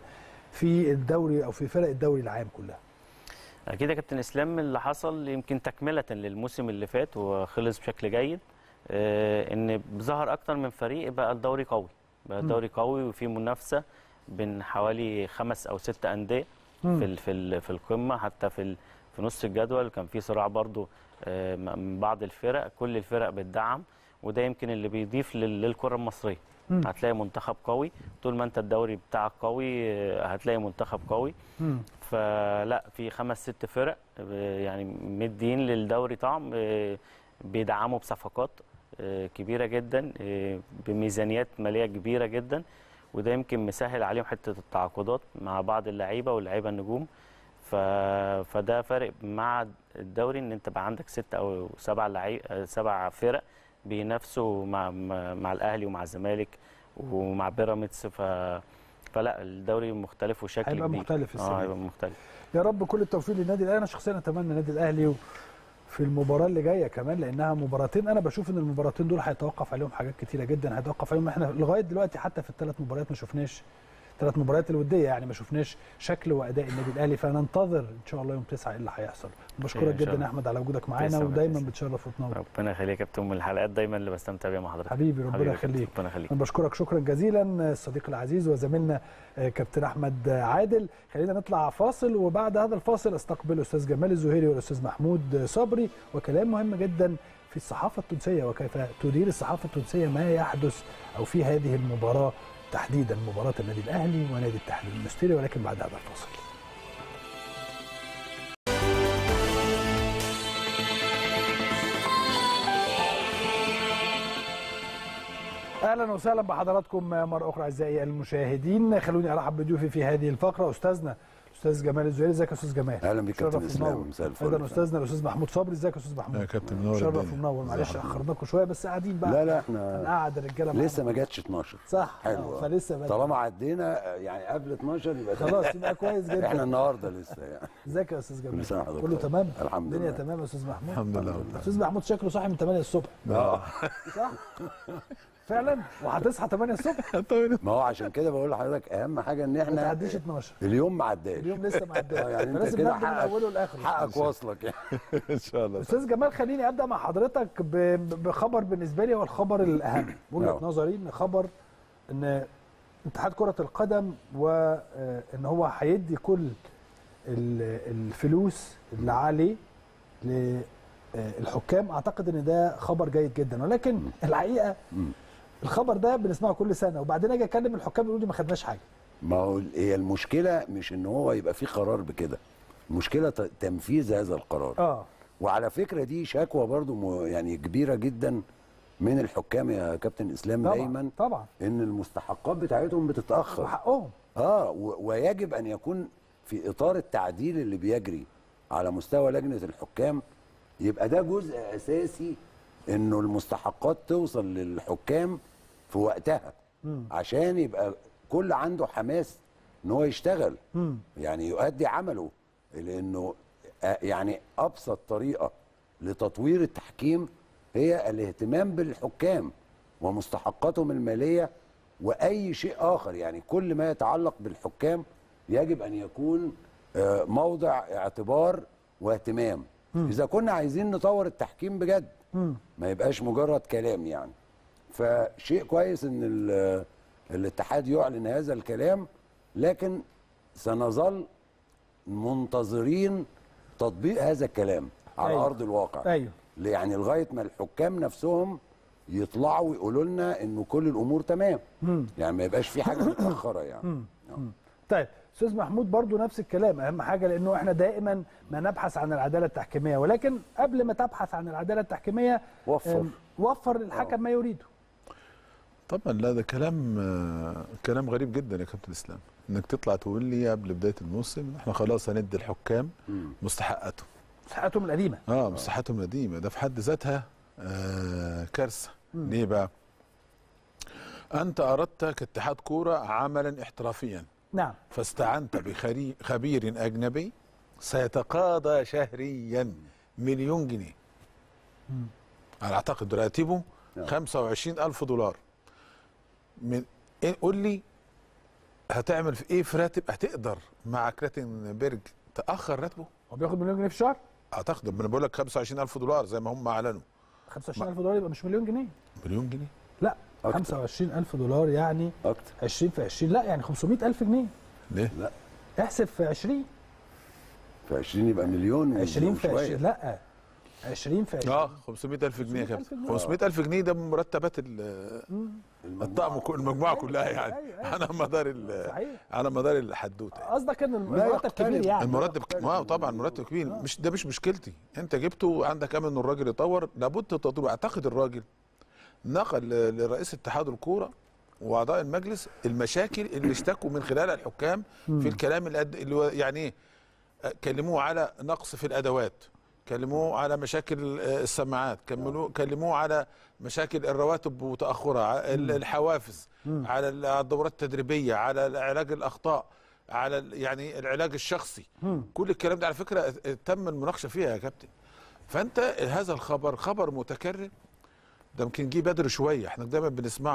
S1: في الدوري او في فرق الدوري العام كلها
S4: اكيد يا كابتن اسلام اللي حصل يمكن تكمله للموسم اللي فات وخلص بشكل جيد آه، ان ظهر اكتر من فريق بقى الدوري قوي بقى
S1: مم.
S4: الدوري قوي وفي منافسه بين حوالي خمس او ست انديه
S1: مم.
S4: في ال- في ال- في القمه حتى في ال- في نص الجدول كان في صراع برضو آه، م- من بعض الفرق كل الفرق بتدعم وده يمكن اللي بيضيف لل- للكره المصريه
S1: مم.
S4: هتلاقي منتخب قوي طول ما انت الدوري بتاعك قوي آه، هتلاقي منتخب قوي
S1: مم.
S4: فلا في خمس ست فرق آه، يعني مدين للدوري طعم آه، بيدعموا بصفقات آه، كبيره جدا آه، بميزانيات ماليه كبيره جدا وده يمكن مسهل عليهم حته التعاقدات مع بعض اللعيبه واللعيبه النجوم ف... فده فارق مع الدوري ان انت بقى عندك ست او سبع لعيب آه، سبع فرق بينافسوا مع مع مع الاهلي ومع الزمالك ومع بيراميدز ف فلا الدوري مختلف وشكل
S1: هيبقى
S4: جديد.
S1: مختلف السنة
S4: اه
S1: دي.
S4: هيبقى مختلف
S1: يا رب كل التوفيق للنادي الاهلي انا شخصيا اتمنى النادي الاهلي في المباراه اللي جايه كمان لانها مباراتين انا بشوف ان المباراتين دول هيتوقف عليهم حاجات كتيره جدا هيتوقف عليهم احنا لغايه دلوقتي حتى في الثلاث مباريات ما شفناش ثلاث مباريات الوديه يعني ما شفناش شكل واداء النادي الاهلي فننتظر ان شاء الله يوم 9 ايه اللي هيحصل بشكرك
S4: إن شاء
S1: جدا يا
S4: الله.
S1: احمد على وجودك معانا
S4: تسلم يا
S1: ودايما
S4: تسلم.
S1: بتشرف وتنور
S4: ربنا يخليك يا كابتن من الحلقات دايما اللي بستمتع بيها مع حضرتك
S1: حبيبي ربنا
S4: حبيبي يا كابتن،
S1: يخليك
S4: ربنا يخليك
S1: انا بشكرك شكرا جزيلا الصديق العزيز وزميلنا آه، كابتن احمد عادل خلينا نطلع فاصل وبعد هذا الفاصل استقبل الاستاذ جمال الزهيري والاستاذ محمود صبري وكلام مهم جدا في الصحافه التونسيه وكيف تدير الصحافه التونسيه ما يحدث او في هذه المباراه تحديدا مباراه النادي الاهلي ونادي الاتحاد المنستيري ولكن بعد هذا الفاصل اهلا وسهلا بحضراتكم مره اخرى اعزائي المشاهدين خلوني ارحب بضيوفي في هذه الفقره استاذنا استاذ جمال الزهيري ازيك يا استاذ جمال
S5: اهلا بك كابتن
S1: شرف
S5: اسلام
S1: ومنور.
S5: مساء الفل
S1: ايضا استاذنا الاستاذ محمود صبري ازيك يا استاذ محمود
S6: يا كابتن منور
S1: شرف
S6: الدنيا.
S1: ومنور معلش اخرناكم شويه بس قاعدين بقى
S5: لا لا احنا
S1: نقعد الرجاله معانا.
S5: لسه ما جاتش 12
S1: صح
S5: حلو
S1: آه، فلسه بدري.
S5: طالما عدينا يعني قبل 12 يبقى
S1: خلاص يبقى كويس جدا
S5: احنا النهارده لسه يعني
S1: ازيك يا استاذ جمال
S5: كل سنة وحضرتك
S1: كله
S5: طيب.
S1: تمام
S5: الحمد
S1: الدنيا
S5: لله.
S1: تمام يا استاذ محمود
S6: الحمد لله والله.
S1: استاذ محمود شكله صاحي من 8 الصبح
S5: اه
S1: صح فعلا وهتصحى 8 الصبح
S5: ما هو عشان كده بقول لحضرتك اهم حاجه ان
S1: ما
S5: احنا
S1: تعديش 12
S5: اليوم ما عداش
S1: اليوم لسه ما عداش
S5: آه، يعني انت
S1: فلازم
S5: كده
S1: نبدا من
S5: حقك
S1: اوله لاخره
S5: حقك واصلك يعني
S6: ان شاء الله
S1: استاذ جمال خليني ابدا مع حضرتك ب- بخبر بالنسبه لي هو الخبر الاهم وجهه
S5: نعم.
S1: نظري ان خبر ان اتحاد كره القدم وان هو هيدي كل ال- الفلوس اللي عليه للحكام اعتقد ان ده خبر جيد جدا ولكن الحقيقه
S5: مم.
S1: الخبر ده بنسمعه كل سنه وبعدين اجي اكلم الحكام يقولوا لي ما خدناش حاجه
S5: ما هو هي المشكله مش ان هو يبقى في قرار بكده المشكله ت- تنفيذ هذا القرار
S1: اه
S5: وعلى فكره دي شكوى برضو م- يعني كبيره جدا من الحكام يا كابتن اسلام
S1: طبعا
S5: دايما
S1: طبعا
S5: ان المستحقات بتاعتهم بتتاخر
S1: وحقهم
S5: اه و- ويجب ان يكون في اطار التعديل اللي بيجري على مستوى لجنه الحكام يبقى ده جزء اساسي انه المستحقات توصل للحكام في وقتها عشان يبقى كل عنده حماس ان هو يشتغل
S1: مم.
S5: يعني يؤدي عمله لانه آه، يعني ابسط طريقه لتطوير التحكيم هي الاهتمام بالحكام ومستحقاتهم الماليه واي شيء اخر يعني كل ما يتعلق بالحكام يجب ان يكون آه، موضع اعتبار واهتمام اذا كنا عايزين نطور التحكيم بجد
S1: مم.
S5: ما يبقاش مجرد كلام يعني فشيء كويس ان ال- الاتحاد يعلن هذا الكلام لكن سنظل منتظرين تطبيق هذا الكلام على
S1: أيوة.
S5: ارض الواقع
S1: ايوه
S5: يعني لغايه ما الحكام نفسهم يطلعوا ويقولوا لنا انه كل الامور تمام
S1: مم.
S5: يعني ما يبقاش في حاجه متاخره يعني آه.
S1: طيب استاذ محمود برضو نفس الكلام اهم حاجه لانه احنا دائما ما نبحث عن العداله التحكيميه ولكن قبل ما تبحث عن العداله التحكيميه
S5: وفر.
S1: أم، وفر للحكم ما يريده
S6: طبعا لا ده كلام آه، كلام غريب جدا يا كابتن اسلام انك تطلع تقول لي قبل بدايه الموسم احنا خلاص هندي الحكام
S5: مم.
S6: مستحقاتهم
S1: حقاتهم القديمه
S6: اه مستحقاتهم القديمه ده في حد ذاتها آه كارثه ليه بقى؟ انت اردت كاتحاد كوره عملا احترافيا
S1: نعم
S6: فاستعنت بخبير اجنبي سيتقاضى شهريا مليون جنيه على اعتقد راتبه
S5: نعم.
S6: 25 الف دولار من إيه قول لي هتعمل في ايه في راتب هتقدر مع كراتنبرج تاخر راتبه
S1: هو بياخد مليون جنيه في الشهر
S6: اعتقد ما انا بقول لك 25 الف دولار زي ما هم اعلنوا
S1: 25000 دولار يبقى مش مليون جنيه
S6: مليون جنيه
S1: لا
S5: أكتر.
S1: 25000 دولار يعني
S5: اكتر
S1: 20 في 20 لا يعني 500000 جنيه
S6: ليه؟
S5: لا
S1: احسب في 20
S5: في 20 يبقى مليون
S1: 20 في
S5: وشوية.
S1: 20 لا 20 في 20
S6: اه 500 الف جنيه يا
S1: 500,000
S6: كابتن
S1: جنيه.
S6: 500 الف جنيه ده من مرتبات ال- الطقم كل- المجموعه كلها يعني
S1: أيوة، أيوة.
S6: على مدار ال-
S1: صحيح
S6: على مدار الحدوته يعني.
S1: قصدك ان
S5: لا
S1: المرتب
S5: يقترب.
S1: كبير يعني
S6: المرتب اه طبعا مرتب كبير مش ده مش مشكلتي انت جبته عندك امل ان الراجل يطور لابد تطور اعتقد الراجل نقل ل- لرئيس اتحاد الكوره واعضاء المجلس المشاكل اللي اشتكوا من خلالها الحكام في الكلام اللي, قد- اللي هو يعني ايه آه، كلموه على نقص في الادوات كلموه على مشاكل آه، السماعات كلموه كلموه على مشاكل الرواتب وتاخرها ع- ال- الحوافز على ال- على الدورات التدريبيه على علاج الاخطاء على ال- يعني العلاج الشخصي كل الكلام ده على فكره ات- تم المناقشه فيها يا كابتن فانت هذا الخبر خبر متكرر ده يمكن جه بدري شويه احنا دايما بنسمعه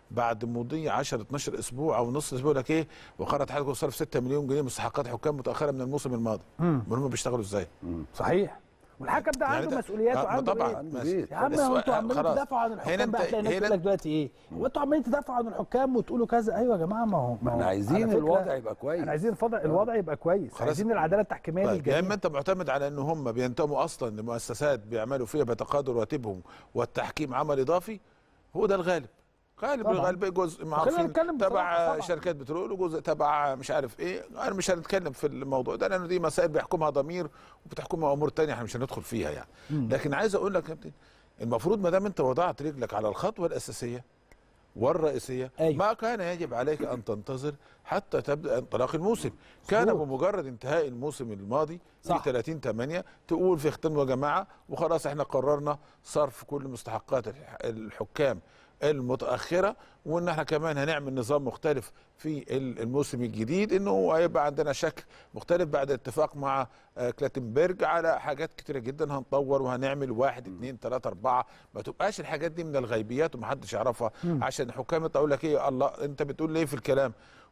S6: بعد مضي 10 12 اسبوع او نص اسبوع لك ايه وقرر اتحاد الكوره صرف 6 مليون جنيه مستحقات حكام متاخره من الموسم الماضي
S1: مم.
S6: امال هم بيشتغلوا ازاي؟
S1: صحيح والحكم ده
S6: يعني
S1: عنده
S6: ده-
S1: مسؤوليات
S6: آه،
S1: وعنده
S6: طبعا
S1: إيه؟
S5: عنده
S6: ماشي.
S5: بيت.
S1: يا عم
S6: بس
S1: هو انتوا
S6: آه،
S1: عمالين
S6: خلاص.
S1: تدافعوا عن
S6: هنا
S1: الحكام بقى
S6: انت
S1: تلاقي الناس
S6: هنا
S1: تقول لك دلوقتي ايه؟ هو انتوا عمالين تدافعوا عن الحكام وتقولوا كذا ايوه يا جماعه ما هو
S5: ما احنا
S1: هو
S5: عايزين
S1: على فكرة
S5: الوضع يبقى كويس.
S1: احنا عايزين الوضع الوضع يبقى كويس
S6: خلاص.
S1: عايزين العداله التحكيميه
S6: طيب يا
S1: للجميع
S6: اما انت معتمد على ان هم بينتموا اصلا لمؤسسات بيعملوا فيها بيتقاضوا رواتبهم والتحكيم عمل اضافي هو ده الغالب غالب
S1: طبعاً.
S6: الغالب جزء
S1: خلينا
S6: معروفين
S1: نتكلم بصراحة،
S6: تبع
S1: طبعاً.
S6: شركات بترول وجزء تبع مش عارف ايه انا مش هنتكلم في الموضوع ده لانه دي مسائل بيحكمها ضمير وبتحكمها امور تانية احنا مش هندخل فيها يعني لكن عايز اقول لك يا كابتن المفروض ما دام انت وضعت رجلك على الخطوه الاساسيه والرئيسيه
S1: أيوة.
S6: ما كان يجب عليك ان تنتظر حتى تبدا انطلاق الموسم كان
S1: مظبوط.
S6: بمجرد انتهاء الموسم الماضي
S1: صح.
S6: في 30 8 تقول في ختام يا جماعه وخلاص احنا قررنا صرف كل مستحقات الح- الحكام المتاخره وان احنا كمان هنعمل نظام مختلف في ال- الموسم الجديد انه هو هيبقى عندنا شكل مختلف بعد اتفاق مع آه، كلاتنبرج على حاجات كتيره جدا هنطور وهنعمل واحد اثنين ثلاثه اربعه ما تبقاش الحاجات دي من الغيبيات ومحدش يعرفها عشان الحكام يطلعوا لك ايه الله انت بتقول ليه في الكلام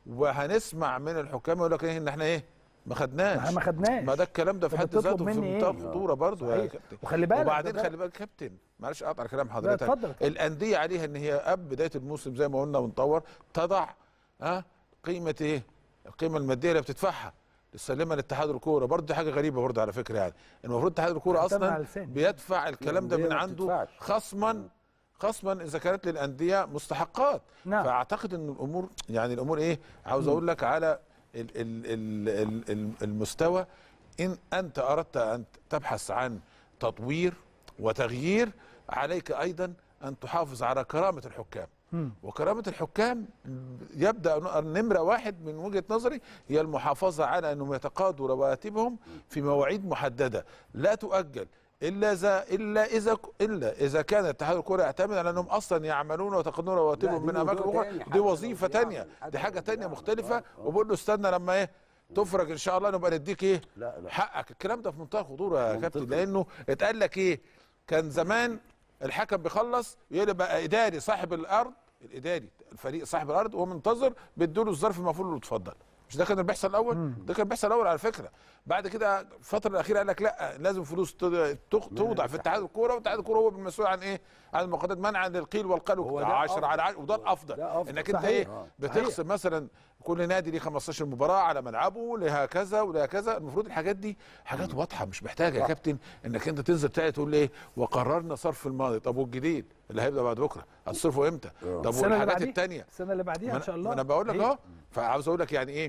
S6: وهنسمع من الحكام يقول لك ايه ان احنا ايه ما خدناش
S1: ما- ما خدناش.
S6: ما ده الكلام ده في
S1: طب
S6: حد
S1: بتطلب
S6: ذاته في
S1: مني
S6: منتهى
S1: إيه؟
S6: الخطوره برضه يا
S1: صحيح.
S6: كابتن
S1: وخلي بالك
S6: وبعدين
S1: ده-
S6: خلي بالك كابتن معلش اقطع كلام حضرتك
S1: اتفضل، اتفضل.
S6: الانديه عليها ان هي قبل بدايه الموسم زي ما قلنا ونطور تضع ها قيمه ايه القيمه الماديه اللي بتدفعها تسلمها لاتحاد الكوره برضه دي حاجه غريبه برضه على فكره يعني المفروض اتحاد الكوره
S1: هتعتمد على
S6: اصلا
S1: لساني.
S6: بيدفع الكلام ده
S5: الأندية
S6: من
S5: ما
S6: عنده
S5: بتدفعش.
S6: خصما خصما اذا كانت للانديه مستحقات
S1: نعم.
S6: فاعتقد ان الامور يعني الامور ايه عاوز اقول لك على ال ال ال ال ال المستوى ان انت اردت ان تبحث عن تطوير وتغيير عليك ايضا ان تحافظ على كرامه الحكام وكرامه الحكام يبدا نمره واحد من وجهه نظري هي المحافظه على انهم يتقاضوا رواتبهم في مواعيد محدده لا تؤجل الا اذا الا اذا الا اذا كان اتحاد الكره يعتمد على انهم اصلا يعملون ويتقاضون رواتبهم
S5: لا،
S6: من
S5: دي
S6: اماكن
S5: موضوع
S6: اخرى
S5: تاني.
S6: دي
S5: حتى لو
S6: وظيفه
S5: بيعمل،
S6: تانية
S5: حتى
S6: دي
S5: لو حاجه تانية
S6: تانية
S5: بيعمل.
S6: مختلفه
S5: آه، آه.
S6: وبقول له استنى لما ايه تفرج ان شاء الله نبقى نديك ايه
S5: لا، لا.
S6: حقك الكلام ده في منتهى الخطوره يا
S5: منطقي.
S6: كابتن لانه اتقال لك ايه كان زمان الحكم بيخلص يقول بقى اداري صاحب الارض الاداري الفريق صاحب الارض وهو منتظر بيدوا له الظرف المفروض له اتفضل مش ده كان اللي بيحصل الاول ده كان بيحصل الاول على فكره بعد كده الفتره الاخيره قال لك لا لازم فلوس تد- تخ- توضع في اتحاد الكوره واتحاد الكوره هو المسؤول عن ايه عن المقاضات منعا للقيل والقال
S5: هو ده
S6: 10
S5: أفضل.
S6: على 10 وده الافضل
S5: ده أفضل.
S6: انك انت
S1: صحيح.
S6: ايه
S5: آه.
S6: بتخصم مثلا كل نادي ليه 15 مباراه على ملعبه لها كذا ولها كذا المفروض الحاجات دي حاجات واضحه مش محتاجه يا كابتن انك انت تنزل تلاقي تقول ايه وقررنا صرف الماضي طب والجديد اللي هيبدا بعد بكره هتصرفه امتى طب
S1: السنه اللي
S6: والحاجات
S1: بعديها
S6: الثانيه
S1: السنه اللي بعديها ان شاء الله
S6: ما انا بقول لك
S1: إيه؟
S6: اهو فعاوز اقول لك يعني ايه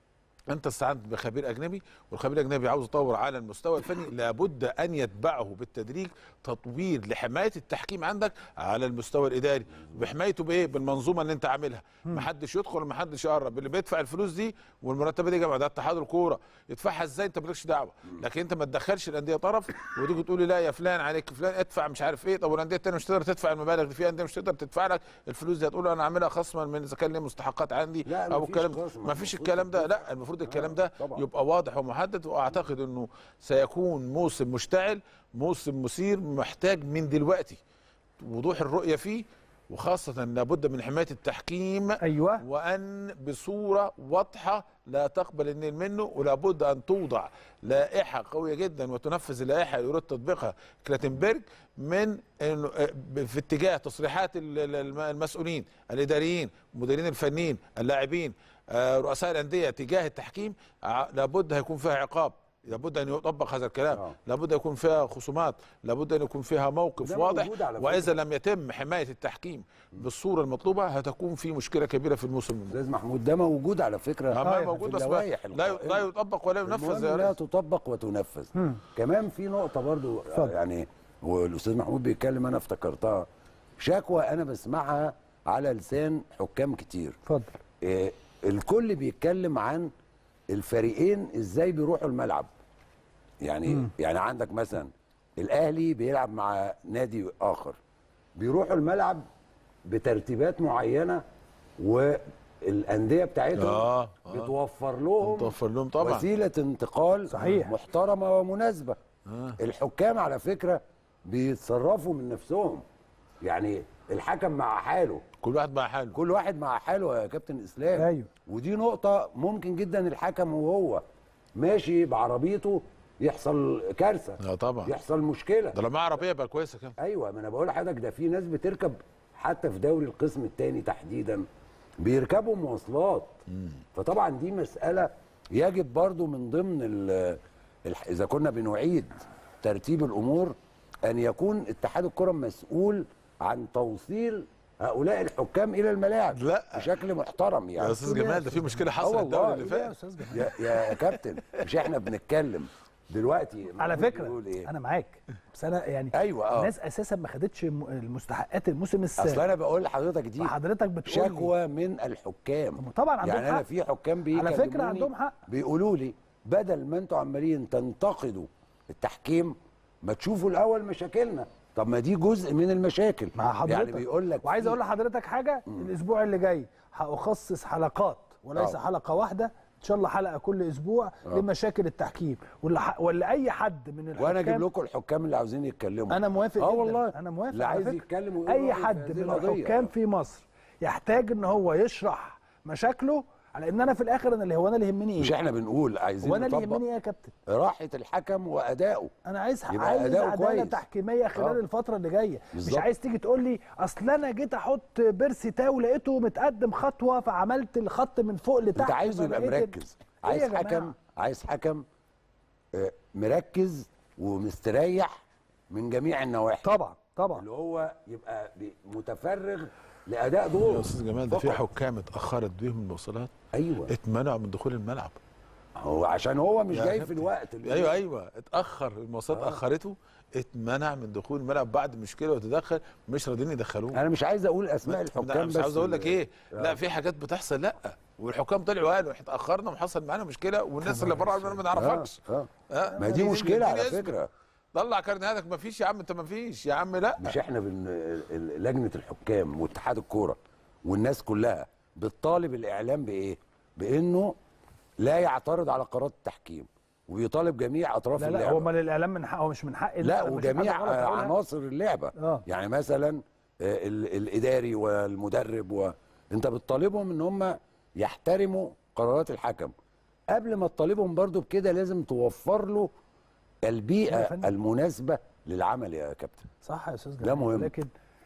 S6: انت استعنت بخبير اجنبي والخبير الاجنبي عاوز يطور على المستوى الفني لابد ان يتبعه بالتدريج تطوير لحمايه التحكيم عندك على المستوى الاداري بحمايته بايه بالمنظومه اللي انت عاملها ما حدش يدخل وما حدش يقرب اللي بيدفع الفلوس دي والمرتبات دي جماعه ده اتحاد الكوره يدفعها ازاي انت مالكش دعوه لكن انت ما تدخلش الانديه طرف وتيجي تقول لي لا يا فلان عليك فلان ادفع مش عارف ايه طب والانديه الثانيه مش تقدر تدفع المبالغ دي في انديه مش تقدر تدفع لك الفلوس دي هتقول له انا اعملها خصما من اذا كان لي مستحقات عندي
S5: لا،
S6: او
S5: مفيش
S6: الكلام
S5: خصم.
S6: ما فيش
S5: المفروض
S6: الكلام ده
S5: تدفع.
S6: لا المفروض
S5: آه،
S6: الكلام ده
S5: طبعا.
S6: يبقى واضح ومحدد واعتقد انه سيكون موسم مشتعل موسم مثير محتاج من دلوقتي وضوح الرؤيه فيه وخاصة لابد من حماية التحكيم
S1: ايوه
S6: وأن بصورة واضحة لا تقبل النيل منه ولابد أن توضع لائحة قوية جدا وتنفذ اللائحة اللي يريد تطبيقها كلاتنبرج من إنه في اتجاه تصريحات ال- ال- الم- المسؤولين الإداريين المديرين الفنيين اللاعبين آه، رؤساء الأندية تجاه التحكيم ع- لابد هيكون فيها عقاب لابد ان يطبق هذا الكلام
S5: آه.
S6: لابد يكون فيها خصومات لابد ان يكون فيها موقف
S5: ده
S6: واضح
S5: موجود على
S6: واذا
S5: فكرة.
S6: لم يتم حمايه التحكيم بالصوره المطلوبه هتكون في مشكله كبيره في الموسم المقبل
S5: استاذ محمود ده موجود على فكره
S6: أما
S1: آه،
S6: موجود
S5: في
S6: بس لا
S5: اللوائح
S6: لا
S5: القائمة.
S6: لا يطبق ولا ينفذ
S5: المهم
S6: يا
S5: لا
S6: ريس.
S5: تطبق وتنفذ كمان في نقطه برضو
S1: اتفضل.
S5: يعني والاستاذ محمود بيتكلم انا افتكرتها شكوى انا بسمعها على لسان حكام كتير
S1: اتفضل
S5: إيه الكل بيتكلم عن الفريقين ازاي بيروحوا الملعب يعني م. يعني عندك مثلا الاهلي بيلعب مع نادي اخر بيروحوا الملعب بترتيبات معينه والانديه بتاعتهم
S6: آه، آه.
S5: بتوفر لهم
S6: توفر لهم طبعا
S5: وسيله انتقال
S1: صحيح.
S5: محترمه ومناسبه الحكام على فكره بيتصرفوا من نفسهم يعني الحكم مع حاله
S6: كل واحد مع حاله
S5: كل واحد مع حاله يا كابتن اسلام
S1: أيوه.
S5: ودي نقطه ممكن جدا الحكم وهو ماشي بعربيته يحصل كارثه
S6: اه طبعا
S5: يحصل مشكله
S6: ده لو معاه عربيه يبقى كويسه كمان
S5: ايوه ما انا بقول لحضرتك ده في ناس بتركب حتى في دوري القسم الثاني تحديدا بيركبوا مواصلات فطبعا دي مساله يجب برضو من ضمن ال ال اذا كنا بنعيد ترتيب الامور ان يكون اتحاد الكره مسؤول عن توصيل هؤلاء الحكام الى الملاعب
S6: لا.
S5: بشكل محترم
S6: يا
S5: يعني
S6: استاذ جمال ده في مشكله
S5: آه
S6: حصلت الدوري
S5: والله.
S6: اللي
S1: إيه يا
S6: فات
S1: استاذ جمال
S5: يا, يا كابتن مش احنا بنتكلم دلوقتي
S1: على
S5: المفروض
S1: فكره
S5: نقول إيه؟
S1: انا معاك بس انا يعني
S5: أيوة، آه.
S1: الناس اساسا ما خدتش م- المستحقات الموسم
S5: اصل
S1: السابق
S5: انا بقول لحضرتك دي
S1: فحضرتك بتقول لي
S5: شكوى من الحكام
S1: طبعا عندهم
S5: يعني انا
S1: حق.
S5: في حكام بيكلموني
S1: على فكرة عندهم حق.
S5: بيقولوا لي بدل ما انتوا عمالين تنتقدوا التحكيم ما تشوفوا الاول مشاكلنا طب ما دي جزء من المشاكل
S1: مع حضرتك
S5: يعني بيقول لك
S1: وعايز
S5: في-
S1: اقول لحضرتك حاجه الاسبوع اللي جاي هاخصص حلقات وليس
S5: آه.
S1: حلقه واحده ان شاء الله حلقه كل اسبوع لمشاكل التحكيم ولا ح... ولا اي حد من الحكام
S5: وانا اجيب لكم الحكام اللي عاوزين يتكلموا
S1: انا موافق
S5: اه
S1: جدا
S5: والله
S1: انا موافق
S5: اللي
S1: على
S5: عايز
S1: فكرة.
S5: يتكلم ويقول
S1: اي
S5: رأيه في
S1: حد
S5: هذه
S1: من
S5: القضية.
S1: الحكام في مصر يحتاج ان هو يشرح مشاكله على ان انا في الاخر انا اللي هو انا اللي يهمني
S5: مش
S1: ايه
S5: احنا بنقول عايزين
S1: وانا اللي
S5: نطبق
S1: يهمني ايه يا كابتن
S5: راحه الحكم وادائه
S1: انا عايز
S5: يبقى
S1: عايز
S5: أداؤه
S1: عداله
S5: كويس.
S1: تحكيميه خلال
S5: آه.
S1: الفتره اللي جايه مش
S5: بالظبط.
S1: عايز تيجي تقول لي اصل انا جيت احط بيرسي تاو لقيته متقدم خطوه فعملت الخط من فوق لتحت
S5: انت عايزه يبقى
S1: فلقيت ال-
S5: مركز
S1: إيه
S5: عايز
S1: يا جماعة؟
S5: حكم عايز حكم آه، مركز ومستريح من جميع النواحي
S1: طبعا طبعا
S5: اللي هو يبقى بي- متفرغ لاداء
S6: يا
S5: دوره
S6: استاذ جمال ده في
S5: فقط.
S6: حكام اتاخرت بيهم المواصلات
S5: ايوه
S6: اتمنعوا من دخول الملعب
S5: هو عشان هو مش
S6: يا
S5: جاي
S6: كابتن.
S5: في الوقت اللي
S6: ايوه ايوه اتاخر المواصلات
S5: آه.
S6: اخرته اتمنع من دخول الملعب بعد مشكله وتدخل مش راضيين يدخلوه
S5: انا مش عايز اقول اسماء
S6: لا،
S5: الحكام
S6: مش
S5: بس
S6: عاوز اقول لك ايه
S5: آه.
S6: لا في حاجات بتحصل لا والحكام طلعوا قالوا احنا اتاخرنا وحصل معانا مشكله والناس اللي بره ما نعرفكش
S5: اه
S6: آه،
S5: ما دي
S6: اديني-
S5: مشكله على
S6: اديني اسمك.
S5: فكره
S6: طلع كارنيهاتك ما فيش يا عم انت ما فيش يا عم لا
S5: مش احنا بن... ال- لجنه الحكام واتحاد الكوره والناس كلها بتطالب الاعلام بايه؟ بانه لا يعترض على قرارات التحكيم ويطالب جميع اطراف
S1: لا لا
S5: اللعبه
S1: هو ما الاعلام من حقه مش من حق
S5: لا
S1: مش
S5: وجميع
S1: حاجة غلط
S5: آه،
S1: أقولها.
S5: عناصر اللعبه
S1: آه.
S5: يعني مثلا آه، ال- الاداري والمدرب و... انت بتطالبهم ان هم يحترموا قرارات الحكم قبل ما تطالبهم برضو بكده لازم توفر له
S1: يا
S5: البيئه
S1: فندم.
S5: المناسبه للعمل يا كابتن
S1: صح يا استاذ جمال
S5: ده مهم.
S1: لكن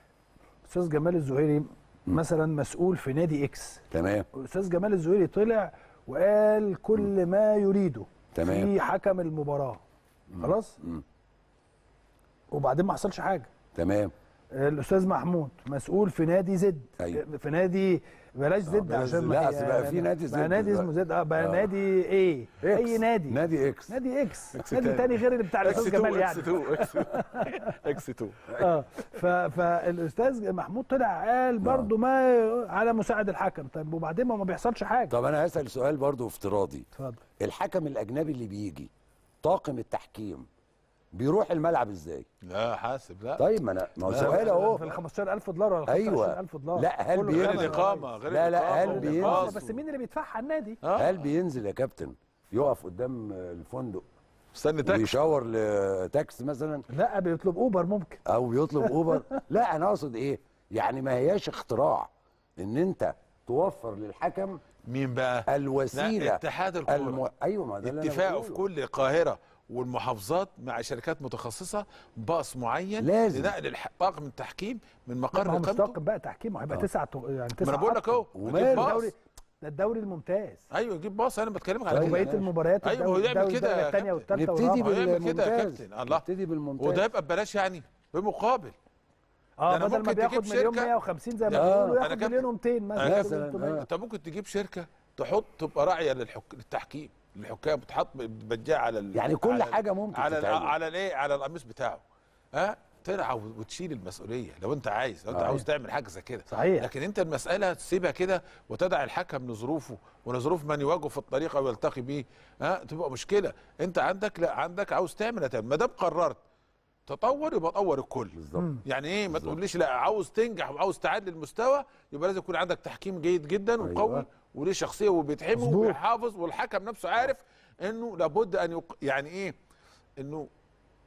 S1: استاذ جمال الزهيري مثلا مسؤول في نادي اكس
S5: تمام
S1: الاستاذ جمال الزهيري طلع وقال كل ما يريده
S5: تمام.
S1: في حكم المباراه خلاص
S5: مم.
S1: وبعدين ما حصلش حاجه
S5: تمام
S1: الاستاذ محمود مسؤول في نادي زد
S5: أيوة.
S1: في نادي بلاش زد
S6: بلاش
S1: عشان
S6: زد.
S1: ما
S5: لا،
S1: هي-
S5: أصل بقى في نادي
S1: بقى
S5: زد
S1: نادي اسمه
S5: دلوقتي.
S1: زد اه بقى
S5: آه.
S1: نادي ايه
S5: إكس.
S1: اي نادي
S5: نادي اكس
S1: نادي اكس
S6: إكس
S1: نادي
S6: تاني.
S1: تاني غير اللي بتاع الاستاذ جمال يعني
S6: اكس 2
S1: اه ف- فالاستاذ محمود طلع قال برضو ما على مساعد الحكم طب وبعدين ما ما بيحصلش حاجه
S5: طب انا هسال سؤال برضو افتراضي
S1: اتفضل
S5: الحكم الاجنبي اللي بيجي طاقم التحكيم بيروح الملعب ازاي
S6: لا حاسب لا
S5: طيب ما انا ما هو
S6: لا،
S5: سؤال
S1: في
S5: اهو
S1: ال 15000 دولار ولا
S5: ايوه
S1: 15000 دولار
S5: لا هل
S1: كله
S5: بينزل
S6: غير
S1: غير
S6: الاقامه غير
S5: لا، لا،
S6: الإقامة
S5: هل بينزل؟
S6: والباص
S1: بس مين اللي بيدفعها النادي
S6: آه.
S5: هل بينزل يا كابتن يقف قدام الفندق
S6: استنى تاكسي
S5: ويشاور لتاكسي مثلا
S1: لا بيطلب اوبر ممكن
S5: او بيطلب اوبر لا انا اقصد ايه يعني ما هياش اختراع ان انت توفر للحكم
S6: مين بقى
S5: الوسيله
S6: لا اتحاد الكوره
S5: الم... ايوه ما ده اللي أنا
S6: اتفاقه في
S5: بقوله.
S6: كل القاهره والمحافظات مع شركات متخصصه باص معين
S5: لازم.
S6: لنقل الح- طاقم التحكيم من
S1: ما
S6: مقر
S1: هو مش
S6: اقامته
S1: طاقم بقى تحكيم هيبقى
S5: آه.
S1: تسعة يعني تسعة
S6: ما انا بقول لك
S1: أطقم.
S6: اهو
S5: وماله؟
S6: يجيب باص
S1: الدوري ده الدوري الممتاز
S6: ايوه يجيب باص انا بتكلمك على
S5: طيب.
S6: كده
S1: وبقيه
S5: ماشي.
S1: المباريات
S6: أيوة،
S1: الدوري-
S6: هو يعمل
S1: الدوري
S6: كده
S1: الدرجة
S6: يا
S1: الثانيه
S6: كابتن.
S1: والثالثه
S5: نبتدي
S1: والرابعه
S6: بال- يعمل كده يا
S5: بالممتاز
S6: كابتن. الله.
S5: نبتدي بالممتاز
S6: وده يبقى ببلاش يعني بمقابل
S1: اه
S6: أنا
S1: بدل ما
S6: ممكن
S1: بياخد
S6: تجيب
S1: مليون
S6: شركة-
S1: 150 زي ما
S6: لا،
S1: بيقولوا
S6: أنا
S1: ياخد
S6: كابتن.
S1: مليون و200 مثلا
S5: أنا
S1: ياخد
S5: مثلاً،
S1: 300.
S5: آه.
S6: انت ممكن تجيب شركه تحط تبقى راعيه للحك... للتحكيم الحكام بتحط بتبجاه على ال...
S5: يعني كل
S6: على
S5: حاجة ممكن
S6: على ال...
S5: تتعمل.
S6: على الايه على القميص بتاعه ها ترعى وتشيل المسؤوليه لو انت عايز لو انت
S5: صحيح.
S6: عاوز تعمل حاجه زي كده
S1: صحيح.
S6: لكن انت المساله تسيبها كده وتدع الحكم لظروفه ولظروف من يواجهه في الطريق او يلتقي بيه ها تبقى مشكله انت عندك لا عندك عاوز تعمل هتعمل ما دام قررت تطور يبقى طور الكل
S5: بالظبط
S6: يعني ايه ما تقوليش لا عاوز تنجح وعاوز تعلي المستوى يبقى لازم يكون عندك تحكيم جيد جدا وقوي
S5: أيوة.
S6: وليه شخصيه وبيتحمي
S1: مظبوط.
S6: وبيحافظ والحكم نفسه عارف انه لابد ان يق... يعني ايه انه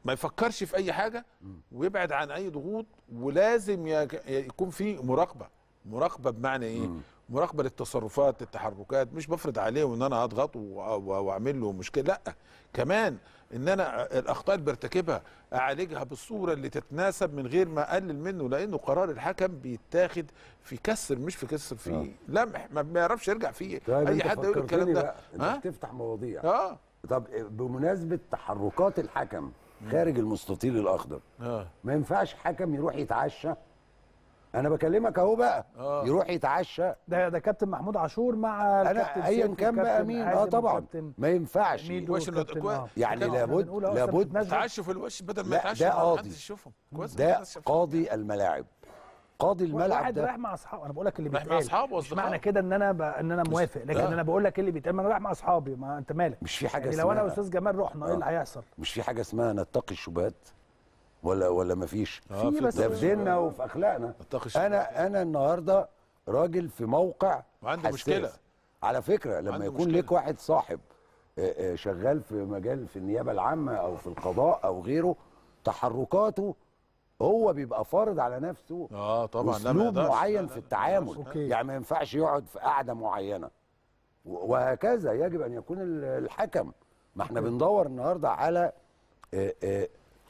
S6: ما يفكرش في اي حاجه ويبعد عن اي ضغوط ولازم يك- يكون في مراقبه مراقبه بمعنى ايه مراقبه للتصرفات التحركات مش بفرض عليه ان انا اضغط و- و- واعمل له مشكله لا كمان ان انا الاخطاء اللي برتكبها اعالجها بالصوره اللي تتناسب من غير ما اقلل منه لانه قرار الحكم بيتاخد في كسر مش في كسر في لمح ما بيعرفش يرجع فيه
S5: طيب
S6: اي
S5: انت
S6: حد يقول الكلام
S5: فكرتني
S6: ده
S5: بقى، انت
S6: ها
S5: بتفتح مواضيع
S6: اه
S5: طب بمناسبه تحركات الحكم خارج المستطيل الاخضر
S6: اه
S5: ما ينفعش حكم يروح يتعشى انا بكلمك اهو بقى
S6: آه.
S5: يروح يتعشى
S1: ده ده كابتن محمود عاشور مع الكابتن
S5: انا ايا
S1: سيف
S5: كان بقى
S1: والكابتن
S5: مين
S1: حازم
S5: اه طبعا
S1: والكابتن
S5: ما ينفعش
S1: ميدو
S6: كويس إنه-
S1: والكابتن-
S6: كويس.
S1: آه.
S5: يعني
S1: إحنا
S5: لابد-
S1: بنقول أهو، أصلاً
S5: لابد
S1: بتنزل-
S6: تعشوا في الوش بدل ما
S5: لا،
S6: يتعشوا
S5: ده
S6: ما
S5: قاضي.
S6: حدش يشوفهم كويس
S5: ده
S6: الناس شافهم.
S5: قاضي الملاعب قاضي الملعب
S1: واحد
S5: ده
S1: رايح مع اصحابه انا بقول لك اللي
S6: رايح
S1: بيتقال
S6: مع أصحابه
S1: مش
S6: وأصدقائه.
S1: معنى كده ان انا ب... ان انا موافق لكن
S6: آه.
S1: انا بقول لك اللي بيتقال ما انا رايح مع اصحابي ما انت مالك
S5: مش في حاجه
S1: يعني
S5: اسمها
S1: لو انا واستاذ جمال رحنا ايه
S5: آه.
S1: اللي هيحصل
S5: مش في حاجه اسمها نتقي الشبهات ولا ولا ما فيش
S6: آه،
S1: في
S6: في
S1: بس
S5: ده في
S6: التوازن.
S5: ديننا وفي اخلاقنا
S6: نتقي الشبهات.
S5: انا انا النهارده راجل في موقع
S6: وعنده
S5: حساس.
S6: مشكلة.
S5: على فكره لما
S6: عنده
S5: يكون
S6: مشكلة.
S5: ليك واحد صاحب آه، آه، شغال في مجال في النيابه العامه او في القضاء او غيره تحركاته هو بيبقى فارض على نفسه
S6: اه طبعا لا ما
S5: اسلوب
S6: يقدرش.
S5: معين
S6: لا،
S5: في
S6: لا،
S5: التعامل
S1: أوكي.
S5: يعني ما ينفعش يقعد في قعده معينه و- وهكذا يجب ان يكون ال- الحكم ما احنا بندور النهارده على آه، آه،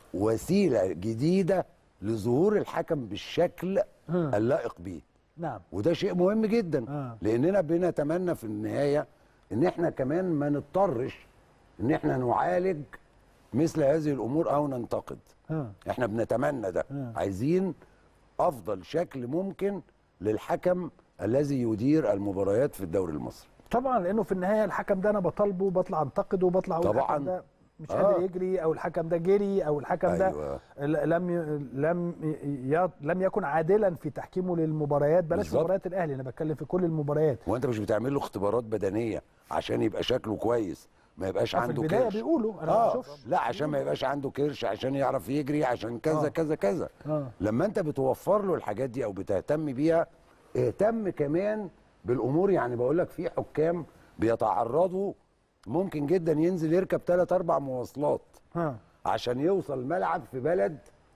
S5: وسيله جديده لظهور الحكم بالشكل اللائق بيه
S1: نعم
S5: وده شيء مهم جدا
S1: آه.
S5: لاننا بنتمنى في النهايه ان احنا كمان ما نضطرش ان احنا نعالج مثل هذه الامور او ننتقد
S1: آه.
S5: احنا بنتمنى ده
S1: آه.
S5: عايزين افضل شكل ممكن للحكم الذي يدير المباريات في الدوري المصري
S1: طبعا لانه في النهايه الحكم ده انا بطالبه وبطلع انتقده وبطلع اقول
S5: طبعاً.
S1: الحكم ده مش
S5: آه.
S1: قادر يجري او الحكم ده جري او الحكم ده
S5: أيوة.
S1: ل- لم ي- لم ي- لم يكن عادلا في تحكيمه للمباريات بلاش
S5: بالظبط.
S1: مباريات الاهلي انا بتكلم في كل المباريات
S5: وانت مش بتعمل له اختبارات بدنيه عشان يبقى شكله كويس ما يبقاش
S1: آه، في
S5: عنده
S1: البدايه
S5: كرش
S1: بيقولوا انا ما
S5: اه
S1: بشوفش
S5: لا عشان ما يبقاش عنده كرش عشان يعرف يجري عشان كذا
S1: آه.
S5: كذا كذا
S1: آه.
S5: لما انت بتوفر له الحاجات دي او بتهتم بيها اهتم كمان بالامور يعني بقول لك في حكام بيتعرضوا ممكن جدا ينزل يركب ثلاث اربع مواصلات
S1: ها
S5: عشان يوصل الملعب في بلد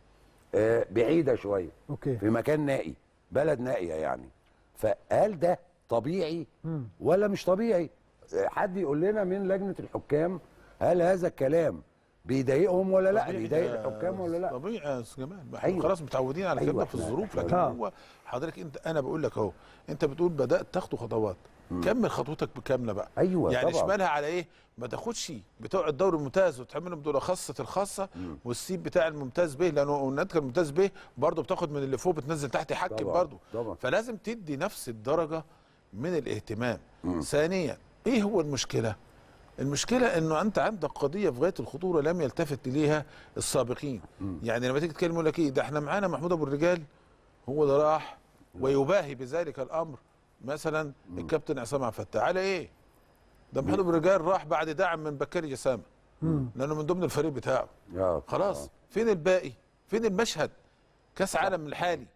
S5: آه، بعيده شويه
S1: اوكي
S5: في مكان نائي بلد نائيه يعني فهل ده طبيعي ولا مش طبيعي حد يقول لنا من لجنه الحكام هل هذا الكلام بيضايقهم ولا لا
S6: طبيعي
S5: بيضايق
S6: ده
S5: الحكام ولا لا
S6: طبيعي يا استاذ جمال ما احنا
S5: أيوة.
S6: خلاص متعودين على
S5: أيوة،
S6: كده في
S5: إحنا-
S6: الظروف
S5: إحنا-
S6: لكن
S1: آه.
S6: هو حضرتك انت انا بقول لك اهو انت بتقول بدات تاخد خطوات كمل خطوتك بكامله بقى
S5: أيوة
S6: يعني
S5: طبعاً.
S6: اشمالها على ايه ما تاخدش بتوع الدوري الممتاز وتعملهم دول خاصه الخاصه والسيب بتاع الممتاز به لانه النادي الممتاز به برضه بتاخد من اللي فوق بتنزل تحت يحكم
S5: طبعاً،
S6: برضه
S5: طبعاً.
S6: فلازم تدي نفس الدرجه من الاهتمام ثانيا ايه هو المشكله المشكله انه انت عندك قضيه في غايه الخطوره لم يلتفت اليها السابقين يعني لما تيجي تتكلم يقول لك ايه ده احنا معانا محمود ابو الرجال هو ده راح ويباهي بذلك الامر مثلا الكابتن عصام عبد الفتاح على ايه ده محمود ابو الرجال راح بعد دعم من بكاري جسامه لانه من ضمن الفريق بتاعه
S5: آه.
S6: خلاص فين الباقي فين المشهد كاس عالم الحالي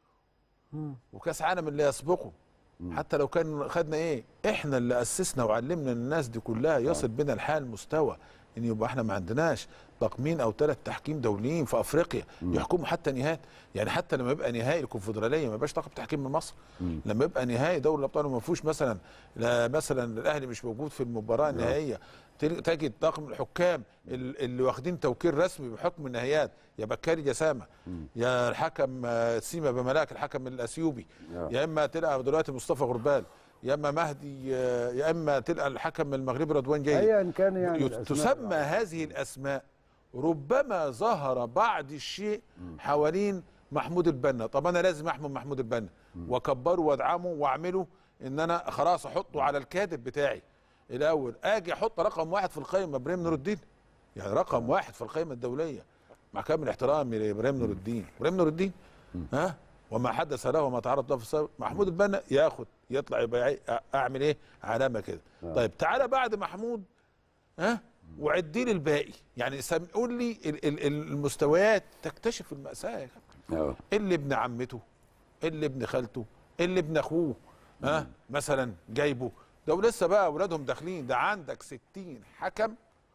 S6: وكاس عالم اللي يسبقه حتى لو كان خدنا ايه احنا اللي اسسنا وعلمنا الناس دي كلها يصل بنا الحال مستوى ان يبقى احنا ما عندناش تقنين او ثلاث تحكيم دوليين في افريقيا يحكموا حتى نهائي يعني حتى لما يبقى نهائي الكونفدراليه ما يبقاش طاقم تحكيم من مصر لما يبقى نهائي دوري الابطال وما فيهوش مثلا لا مثلا الاهلي مش موجود في المباراه النهائيه تل- تجد طاقم الحكام ال- اللي واخدين توكيل رسمي بحكم النهائيات يا بكاري جسامه يا الحكم آه، سيما بملاك الحكم الاثيوبي
S5: آه.
S6: يا اما تلقى دلوقتي مصطفى غربال يا اما مهدي آه، يا اما تلقى الحكم المغربي رضوان جاي
S5: ايا كان يعني
S6: يت-
S5: الأسماء.
S6: تسمى هذه الاسماء ربما ظهر بعض الشيء حوالين محمود البنا طب انا لازم احمد محمود البنا واكبره وادعمه واعمله ان انا خلاص احطه على الكادر بتاعي الاول اجي احط رقم واحد في القائمه ابراهيم نور الدين يعني رقم واحد في القائمه الدوليه مع كامل احترامي لابراهيم نور الدين ابراهيم نور الدين ها وما حدث له وما تعرض له في السابق محمود البنا ياخد يطلع يبقى يعي- اعمل ايه علامه كده طيب تعالى بعد محمود ها وعدي لي الباقي يعني سم- قول لي ال- ال- المستويات تكتشف المأساة يا كابتن
S5: آه.
S6: اللي ابن عمته اللي ابن خالته اللي ابن اخوه ها مثلا جايبه ده ولسه بقى اولادهم داخلين ده عندك 60 حكم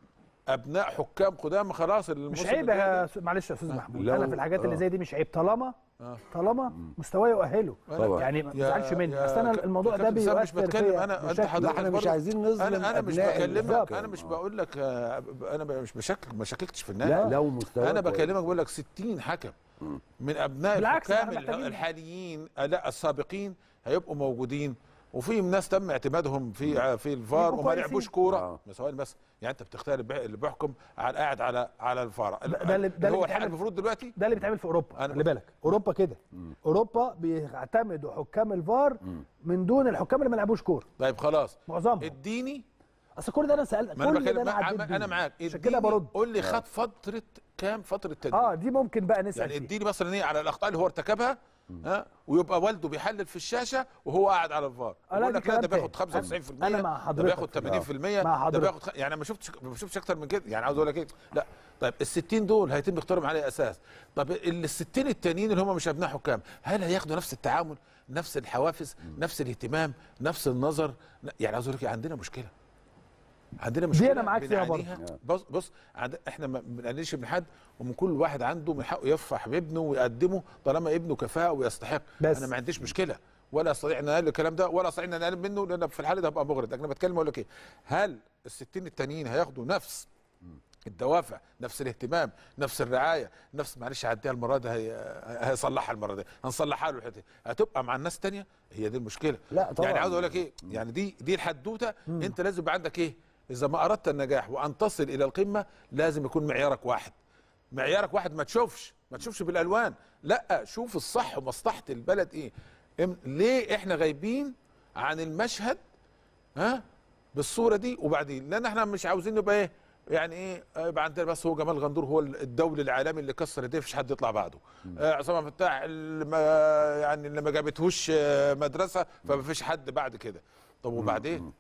S6: ابناء حكام قدام خلاص
S1: مش
S6: الموسم
S1: عيب
S6: الجاي
S1: يا
S6: ده.
S1: س- معلش يا استاذ محمود
S5: لو-
S1: انا في الحاجات اللي
S5: آه.
S1: زي دي مش عيب طالما
S6: آه.
S1: طالما مستواه يؤهله
S5: طبعا.
S1: يعني ما
S6: يا-
S1: تزعلش مني
S6: يا
S1: اصل انا
S6: ك-
S1: الموضوع ده
S6: كابتن سام
S1: بيؤثر
S6: مش بتكلم
S1: فيا
S6: انا انت
S1: بشكل-
S6: حضرتك
S5: احنا مش
S6: برضه-
S5: عايزين نظلم
S6: انا انا مش
S5: أبناء
S6: بكلمك
S5: الحكام.
S6: انا مش
S5: آه.
S6: بقول لك آه، انا مش بشكك ما شككتش في النادي
S5: لا لو مستوى
S6: انا
S5: كويس.
S6: بكلمك بقول لك 60 حكم من ابناء
S1: بالعكس،
S6: الحكام
S1: إحنا محتاجين.
S6: الحاليين آه، لا السابقين هيبقوا موجودين وفي ناس تم اعتمادهم في في الفار
S1: يبقوا
S6: وما
S1: كويسين.
S6: لعبوش كوره
S5: آه.
S6: ثواني بس يعني انت بتختار اللي بي- اللي بيحكم على قاعد على على الفار
S1: ده- ده اللي- ده اللي
S6: هو
S1: بيتعمل-
S6: الحق المفروض دلوقتي
S1: ده اللي بيتعمل في اوروبا
S6: أنا-
S1: خلي بالك اوروبا كده اوروبا بيعتمدوا حكام الفار من دون الحكام اللي ما لعبوش كوره
S6: طيب خلاص
S1: معظمهم
S6: اديني
S1: اصل كل ده انا سالت
S6: ما انا
S1: كل ده
S6: بكلم
S1: انا عديت
S6: انا,
S1: بيه.
S6: أنا معاك
S1: عشان كده
S6: اديني
S1: برد
S6: قول لي خد فتره كام فتره تدريب
S1: اه دي ممكن بقى نسال
S6: يعني
S1: فيها
S6: اديني مثلا ايه على الاخطاء اللي هو ارتكبها ها ويبقى والده بيحلل في الشاشه وهو قاعد على الفار
S1: آه، لا،
S6: يقول
S1: دي
S6: لك لا ده
S1: كلام
S6: بياخد
S1: تاني.
S6: 95%
S1: أنا مع
S6: ده
S1: حضرتك.
S6: بياخد 80%
S1: مع
S6: ده
S1: حضرتك.
S6: بياخد خ... يعني ما شفتش ما شفتش اكتر من كده يعني عاوز اقول لك ايه لا طيب ال 60 دول هيتم اختيارهم على أي اساس طب ال 60 التانيين اللي هم مش ابناء حكام هل هياخدوا نفس التعامل نفس الحوافز نفس الاهتمام نفس النظر يعني عاوز اقول لك إيه، عندنا مشكله عندنا مشكله
S1: أنا معاك فيها برضه.
S6: بنعانيها. بص بص عند احنا ما بنقللش من حد ومن كل واحد عنده من حقه يفرح بابنه ويقدمه طالما ابنه كفاءه ويستحق
S1: بس.
S6: انا ما عنديش مشكله ولا استطيع ان اقلل الكلام ده ولا استطيع ان اقلل منه لان في الحاله ده هبقى مغرض لكن انا بتكلم اقول لك ايه هل ال 60 التانيين هياخدوا نفس الدوافع نفس الاهتمام نفس الرعايه نفس معلش هعديها المره دي هي- هيصلحها المره دي هنصلحها له الحته دي. هتبقى مع الناس التانيه هي دي المشكله
S5: لا طبعا.
S6: يعني عاوز اقول لك ايه يعني دي دي الحدوته انت لازم يبقى عندك ايه اذا ما اردت النجاح وان تصل الى القمه لازم يكون معيارك واحد معيارك واحد ما تشوفش ما تشوفش بالالوان لا شوف الصح ومصلحه البلد ايه إم- ليه احنا غايبين عن المشهد ها بالصوره دي وبعدين لان احنا مش عاوزين نبقى ايه يعني ايه آه، يبقى عندنا بس هو جمال غندور هو الدولي العالمي اللي كسر ايديه مفيش حد يطلع بعده آه، عصام عبد الفتاح اللي ما يعني اللي ما جابتهوش آه، مدرسه فما فيش حد بعد كده طب وبعدين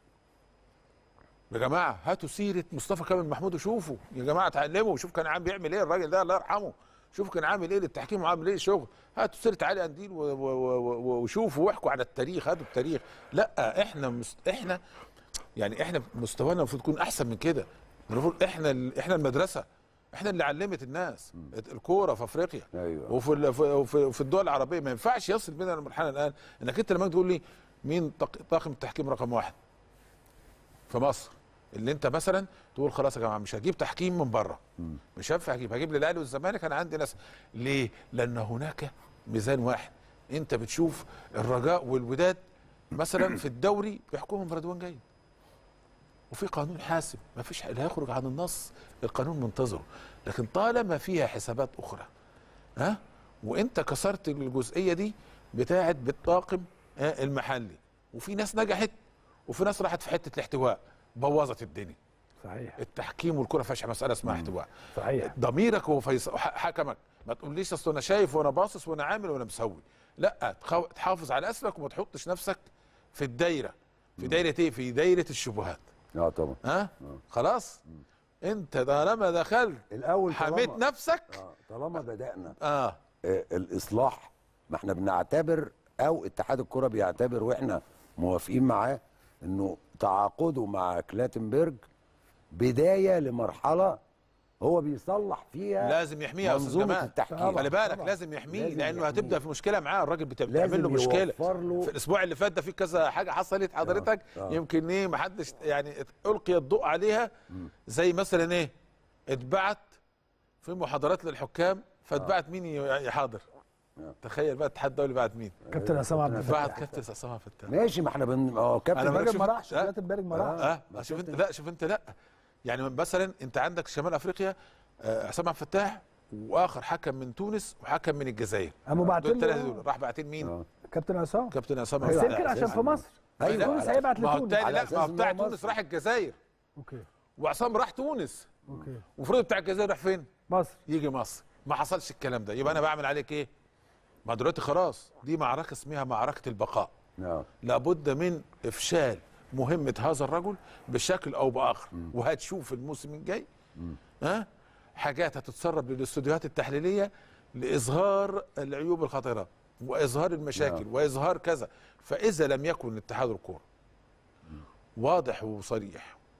S6: يا جماعه هاتوا سيره مصطفى كامل محمود وشوفوا يا جماعه اتعلموا وشوف كان عامل بيعمل ايه الراجل ده الله يرحمه شوف كان عامل ايه للتحكيم وعامل ايه شغل هاتوا سيره علي قنديل و- و- و- و- وشوفوا واحكوا على التاريخ هاتوا التاريخ لا احنا مس... احنا يعني احنا مستوانا المفروض يكون احسن من كده المفروض احنا ال- احنا المدرسه احنا اللي علمت الناس الكوره في افريقيا
S5: أيوة.
S6: وفي ال- في- في في الدول العربيه ما ينفعش يصل بينا المرحله الان انك انت لما تقول لي مين طاق- طاقم التحكيم رقم واحد في مصر اللي انت مثلا تقول خلاص يا جماعه مش هجيب تحكيم من بره مش هينفع اجيب هجيب للاهلي والزمالك انا عندي ناس ليه؟ لان هناك ميزان واحد انت بتشوف الرجاء والوداد مثلا في الدوري بيحكمهم رضوان جيد وفي قانون حاسم ما فيش اللي هيخرج عن النص القانون منتظره لكن طالما فيها حسابات اخرى ها وانت كسرت الجزئيه دي بتاعت بالطاقم آه، المحلي وفي ناس نجحت وفي ناس راحت في حته الاحتواء بوظت الدنيا
S1: صحيح
S6: التحكيم والكره فيهاش مساله اسمها احتواء
S1: صحيح
S6: ضميرك هو فيص... ح- حكمك ما تقوليش اصل انا شايف وانا باصص وانا عامل وانا مسوي لا تخو... تحافظ على اسمك وما تحطش نفسك في الدايره في دايره ايه في دايره الشبهات
S5: اه طبعا
S6: ها خلاص انت طالما دخلت
S5: الاول
S6: حميت
S5: طالما-
S6: نفسك
S5: آه، طالما بدانا
S6: اه
S5: آه، الاصلاح ما احنا بنعتبر او اتحاد الكره بيعتبر واحنا موافقين معاه انه تعاقده مع كلاتنبرج بدايه لمرحله هو بيصلح فيها
S6: لازم يحميه يا استاذ
S5: منظومة
S6: جمال
S5: التحكيم.
S6: خلي بالك
S5: طبعا.
S6: لازم يحميه
S5: لازم
S6: لانه
S5: يحميه.
S6: هتبدا في مشكله معاه الراجل بت-
S5: لازم
S6: بتعمل له مشكله
S5: يوفر له-
S6: في الاسبوع اللي فات ده في كذا حاجه حصلت حضرتك
S5: آه.
S6: يمكن ايه ما حدش يعني القي الضوء عليها زي مثلا ايه اتبعت في محاضرات للحكام فاتبعت مين ي- يحاضر تخيل بقى الاتحاد الدولي بعت مين
S1: كابتن عصام عبد الفتاح
S6: بعت كابتن عصام عبد الفتاح
S5: ماشي ما احنا بن اه كابتن
S6: أنا
S5: بيرج
S1: الراجل ما
S6: شوف-
S1: راحش
S6: آه.
S1: كلاتنبرج ما راحش
S6: اه ما شوف انت لا شوف انت لا يعني مثلا انت عندك شمال افريقيا آه، عصام عبد الفتاح واخر حكم من تونس وحكم من الجزائر
S1: قاموا باعتين
S6: دول ثلاثه
S1: له
S6: دول راح باعتين مين؟
S5: آه.
S1: كابتن عصام
S6: كابتن عصام
S1: بس
S6: عبد
S1: يمكن
S6: الفتاح.
S1: عشان في مصر
S5: أيوة،
S1: تونس
S5: على-
S1: هيبعت
S6: ما هو
S1: لتونس
S6: التاني
S5: على
S6: لا
S5: أساس
S6: ما هو
S5: إن
S6: بتاع
S5: هو
S6: تونس
S5: مصري.
S6: راح الجزائر
S1: اوكي
S6: وعصام راح تونس
S1: اوكي
S6: وفريق بتاع الجزائر راح فين؟
S1: مصر
S6: يجي مصر ما حصلش الكلام ده يبقى انا بعمل عليك ايه؟ ما دلوقتي خلاص دي معركه اسمها معركه البقاء
S5: آه.
S6: لابد من افشال مهمه هذا الرجل بشكل او باخر وهتشوف الموسم الجاي ها حاجات هتتسرب للاستوديوهات التحليليه لاظهار العيوب الخطيره واظهار المشاكل
S5: نعم.
S6: واظهار كذا فاذا لم يكن اتحاد الكوره واضح وصريح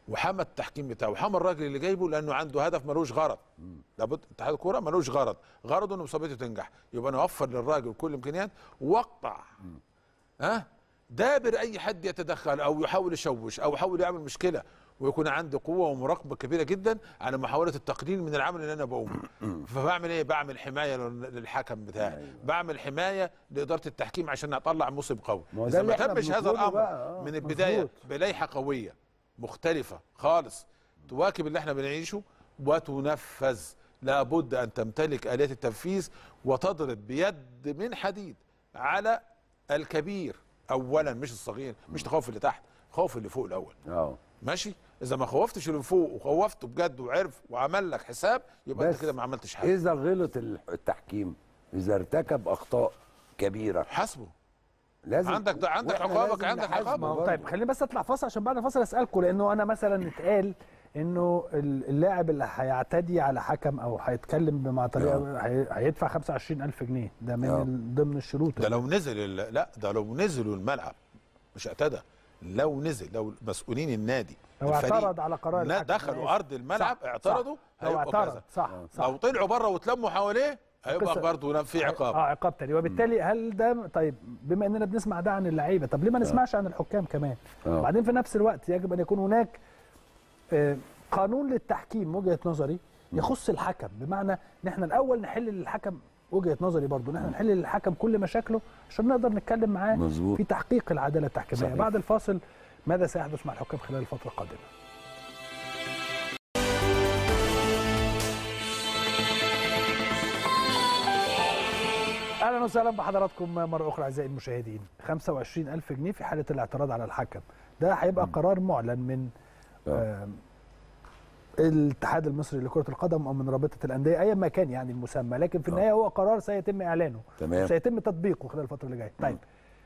S6: وحمى التحكيم بتاعه وحمى الراجل اللي جايبه لانه عنده هدف ملوش غرض لابد اتحاد الكوره ملوش غرض غرضه ان مسابقته تنجح يبقى نوفر للراجل كل الامكانيات واقطع ها دابر اي حد يتدخل او يحاول يشوش او يحاول يعمل مشكله ويكون عندي قوه ومراقبه كبيره جدا على محاوله التقليل من العمل اللي انا بقومه فبعمل ايه بعمل حمايه لل- للحكم بتاعي بعمل حمايه لاداره التحكيم عشان اطلع موسم قوي
S5: ما هو ده
S6: اذا
S5: اللي
S6: ما
S5: احنا
S6: تمش هذا
S5: بنطلبه
S6: الامر
S5: بقى، آه،
S6: من البدايه
S1: مظبوط.
S6: بلائحه قويه مختلفه خالص تواكب اللي احنا بنعيشه وتنفذ لابد ان تمتلك اليات التنفيذ وتضرب بيد من حديد على الكبير اولا مش الصغير مش تخوف اللي تحت خوف اللي فوق الاول
S5: اه
S6: ماشي اذا ما خوفتش اللي فوق وخوفته بجد وعرف وعمل لك حساب يبقى انت
S5: بس
S6: كده ما عملتش حاجه
S5: اذا غلط ال- التحكيم اذا ارتكب اخطاء كبيره
S6: حاسبه
S5: لازم
S6: عندك ده- عندك
S5: وإحنا
S6: عقابك،
S5: لازم
S6: عندك
S5: نحاسبه
S6: عقاب.
S1: ما هو
S5: برضه.
S1: طيب خليني بس اطلع فاصل عشان بعد الفاصل اسالكم لانه انا مثلا اتقال انه ال- اللاعب اللي هيعتدي على حكم او هيتكلم بمع طريقه هي- هيدفع 25000 جنيه ده من
S5: آه.
S1: ال- ضمن الشروط
S6: ده لو نزل ال- لا ده لو نزلوا الملعب مش اعتدى لو نزل لو مسؤولين النادي
S1: لو
S6: الفريق
S1: اعترض على قرار
S6: لا
S1: الحكم.
S6: دخلوا
S1: أنا
S6: ارض الملعب
S1: صح،
S6: اعترضوا
S1: صح. لو
S6: هيبقوا
S1: اعترض
S6: كذا.
S1: صح صح
S6: لو طلعوا بره واتلموا حواليه هيبقى
S1: قصة-
S6: برضه في عقاب
S1: اه عقاب تاني وبالتالي هل ده طيب بما اننا بنسمع ده عن اللعيبه طب ليه ما نسمعش عن الحكام كمان
S5: آه.
S1: وبعدين في نفس الوقت يجب ان يكون هناك آه، قانون للتحكيم من وجهه نظري يخص الحكم بمعنى ان احنا الاول نحل للحكم وجهه نظري برضو ان احنا نحل للحكم كل مشاكله عشان نقدر نتكلم معاه
S5: مظبوط.
S1: في تحقيق العداله التحكيميه
S5: صحيح.
S1: بعد الفاصل ماذا سيحدث مع الحكام خلال الفتره القادمه اهلا وسهلا بحضراتكم مره اخرى اعزائي المشاهدين 25000 جنيه في حاله الاعتراض على الحكم ده هيبقى قرار معلن من آه الاتحاد المصري لكره القدم او من رابطه الانديه ايا ما كان يعني المسمى لكن في النهايه هو قرار سيتم اعلانه
S5: تمام.
S1: سيتم تطبيقه خلال الفتره اللي جايه طيب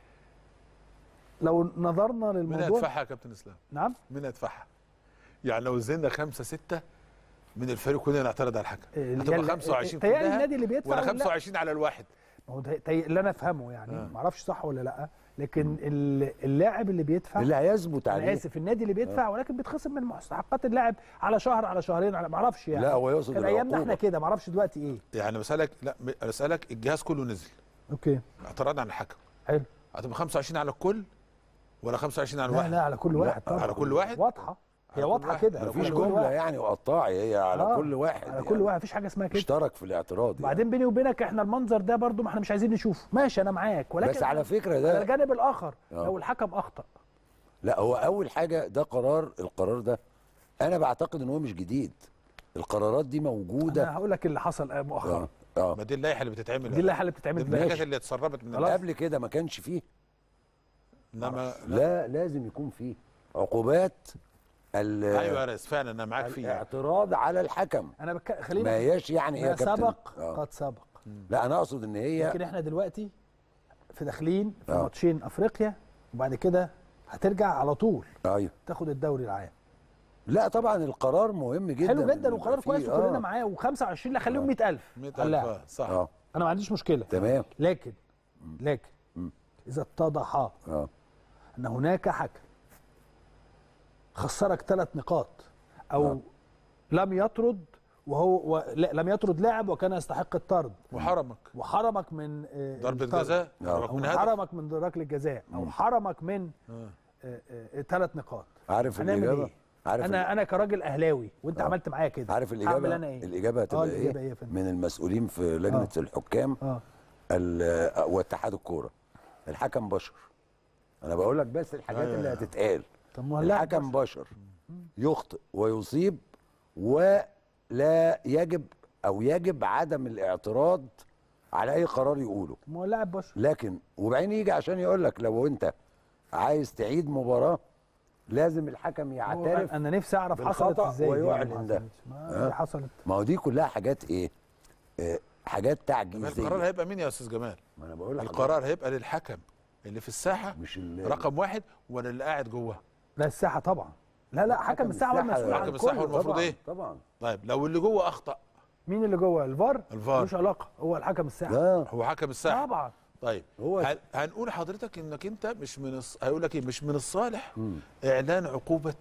S1: لو نظرنا
S6: مين
S1: للموضوع
S6: هيدفعها يا كابتن اسلام؟
S1: نعم
S6: مين هيدفعها؟ يعني لو نزلنا خمسه سته من الفريق كلنا نعترض على الحكم
S1: إيه،
S6: هتبقى
S1: يعني
S6: 25
S1: تهيألي
S6: كلها
S1: النادي اللي بيدفع
S6: ولا
S1: ولا-
S6: 25 على الواحد
S1: ما هو ده- تهيأ- اللي انا افهمه يعني
S6: آه.
S1: ما اعرفش صح ولا لا لكن ال- اللاعب اللي بيدفع
S5: اللي هيثبت
S1: انا
S5: عليه
S1: اسف النادي اللي بيدفع ولكن بيتخصم من مستحقات اللاعب على شهر على شهرين على ما اعرفش يعني
S5: لا، هو يقصد
S1: كان ايامنا
S5: العقوبة.
S1: احنا كده ما اعرفش دلوقتي ايه
S6: يعني بسالك لا م- انا بسالك الجهاز كله نزل
S1: اوكي
S6: اعتراض على الحكم
S1: حلو
S6: هتبقى 25 على الكل ولا 25 على
S1: لا
S6: الواحد؟
S1: لا على كل واحد طبعا
S6: على كل واحد؟
S1: واضحه هي
S6: على كل
S1: واضحه
S6: واحد.
S1: كده
S6: على
S1: على
S5: مفيش
S1: كل
S5: جمله
S1: واحد.
S5: يعني وقطاعي هي على
S1: آه،
S5: كل واحد
S1: على كل واحد مفيش حاجه اسمها كده
S5: اشترك في الاعتراض يعني.
S1: وبعدين بيني وبينك احنا المنظر ده برضو ما احنا مش عايزين نشوفه ماشي انا معاك ولكن
S5: بس على فكره
S1: على
S5: ده
S1: الجانب الاخر
S5: آه.
S1: لو الحكم اخطا
S5: لا هو اول حاجه ده قرار القرار ده انا بعتقد ان هو مش جديد القرارات دي موجوده
S1: انا هقول لك اللي حصل آه، مؤخرا
S5: اه اه
S6: ما دي اللائحه اللي بتتعمل
S1: دي اللائحه اللي بتتعمل
S6: دي
S1: دلوقتي
S6: الحاجات اللي اتسربت من
S1: خلاص.
S5: قبل كده ما كانش فيه
S6: انما
S5: لا لازم يكون فيه عقوبات ال-
S6: ايوه يا ريس فعلا انا معاك فيها
S5: الاعتراض على الحكم
S1: انا بك...
S5: ما
S1: خلينا
S5: هياش يعني
S1: ما
S5: يا كابتن
S1: سبق
S5: آه.
S1: قد سبق
S5: لا انا اقصد ان هي
S1: لكن احنا دلوقتي في داخلين في
S5: آه.
S1: ماتشين افريقيا وبعد كده هترجع على طول
S5: ايوه
S1: تاخد الدوري العام
S5: لا طبعا القرار مهم جدا
S1: حلو جدا
S5: إن
S1: وقرار
S5: يبقى
S1: كويس
S5: فيه-
S1: وكلنا
S5: آه.
S1: معاه و25 لا خليهم 100000
S6: 100
S1: على اللاعب.
S6: ألف صح
S5: اه
S1: انا ما عنديش مشكله
S5: تمام
S1: لكن لكن اذا اتضح
S5: اه
S1: ان هناك حكم خسرك ثلاث نقاط او
S5: آه.
S1: لم يطرد وهو و... لا لم يطرد لاعب وكان يستحق الطرد
S6: وحرمك
S1: وحرمك من آه،
S6: ضربه
S1: الطرد.
S6: جزاء
S5: آه.
S6: حرمك
S1: او
S6: من هدف
S1: حرمك من ركله الجزاء او حرمك من
S6: آه.
S1: ثلاث نقاط
S5: عارف
S1: هنعمل
S5: الاجابه
S1: ايه؟
S5: عارف
S1: انا انا كراجل اهلاوي وانت
S5: آه.
S1: عملت معايا كده
S5: عارف
S1: هعمل
S5: الاجابه
S1: انا ايه؟
S5: الاجابه هتبقى
S1: الإجابة
S5: ايه
S1: إيه يا فندم؟
S5: من المسؤولين في لجنه
S1: آه.
S5: الحكام
S1: اه
S5: ال- واتحاد الكوره الحكم بشر انا بقول لك بس الحاجات
S6: أيوة.
S5: اللي هتتقال
S1: طب ما هو اللاعب
S5: الحكم بشر يخطئ ويصيب ولا يجب او يجب عدم الاعتراض على اي قرار يقوله
S1: ما هو اللاعب بشر
S5: لكن وبعدين يجي عشان يقول لك لو انت عايز تعيد مباراه لازم الحكم
S1: هو
S5: يعترف
S1: انا نفسي اعرف حصلت
S5: بالخطأ
S1: ازاي دي
S5: ويعلن
S1: ما
S5: ده.
S1: حصلتش. ما دي حصلت
S5: ما هو دي كلها حاجات ايه آه حاجات
S6: طب القرار
S5: تعجيزيه
S6: هيبقى مين يا استاذ جمال؟
S5: ما انا بقول لحضرتك
S6: القرار هيبقى للحكم اللي في الساحه
S5: مش ال-
S6: رقم واحد ولا اللي قاعد جوه؟
S1: لا الساحه طبعا لا لا حكم الساحه هو المسؤول عن
S6: حكم الساحة
S1: كله
S6: هو المفروض
S5: طبعا
S6: إيه؟
S5: طبعا
S6: طيب لو اللي جوه اخطا
S1: مين اللي جوه الفار
S6: الفار.
S1: ملوش علاقه هو الحكم الساحه
S5: لا
S6: هو حكم الساحه
S1: طبعا
S6: طيب
S5: هو-
S6: هن- هنقول حضرتك انك انت مش من الص... هيقول لك ايه مش من الصالح اعلان عقوبه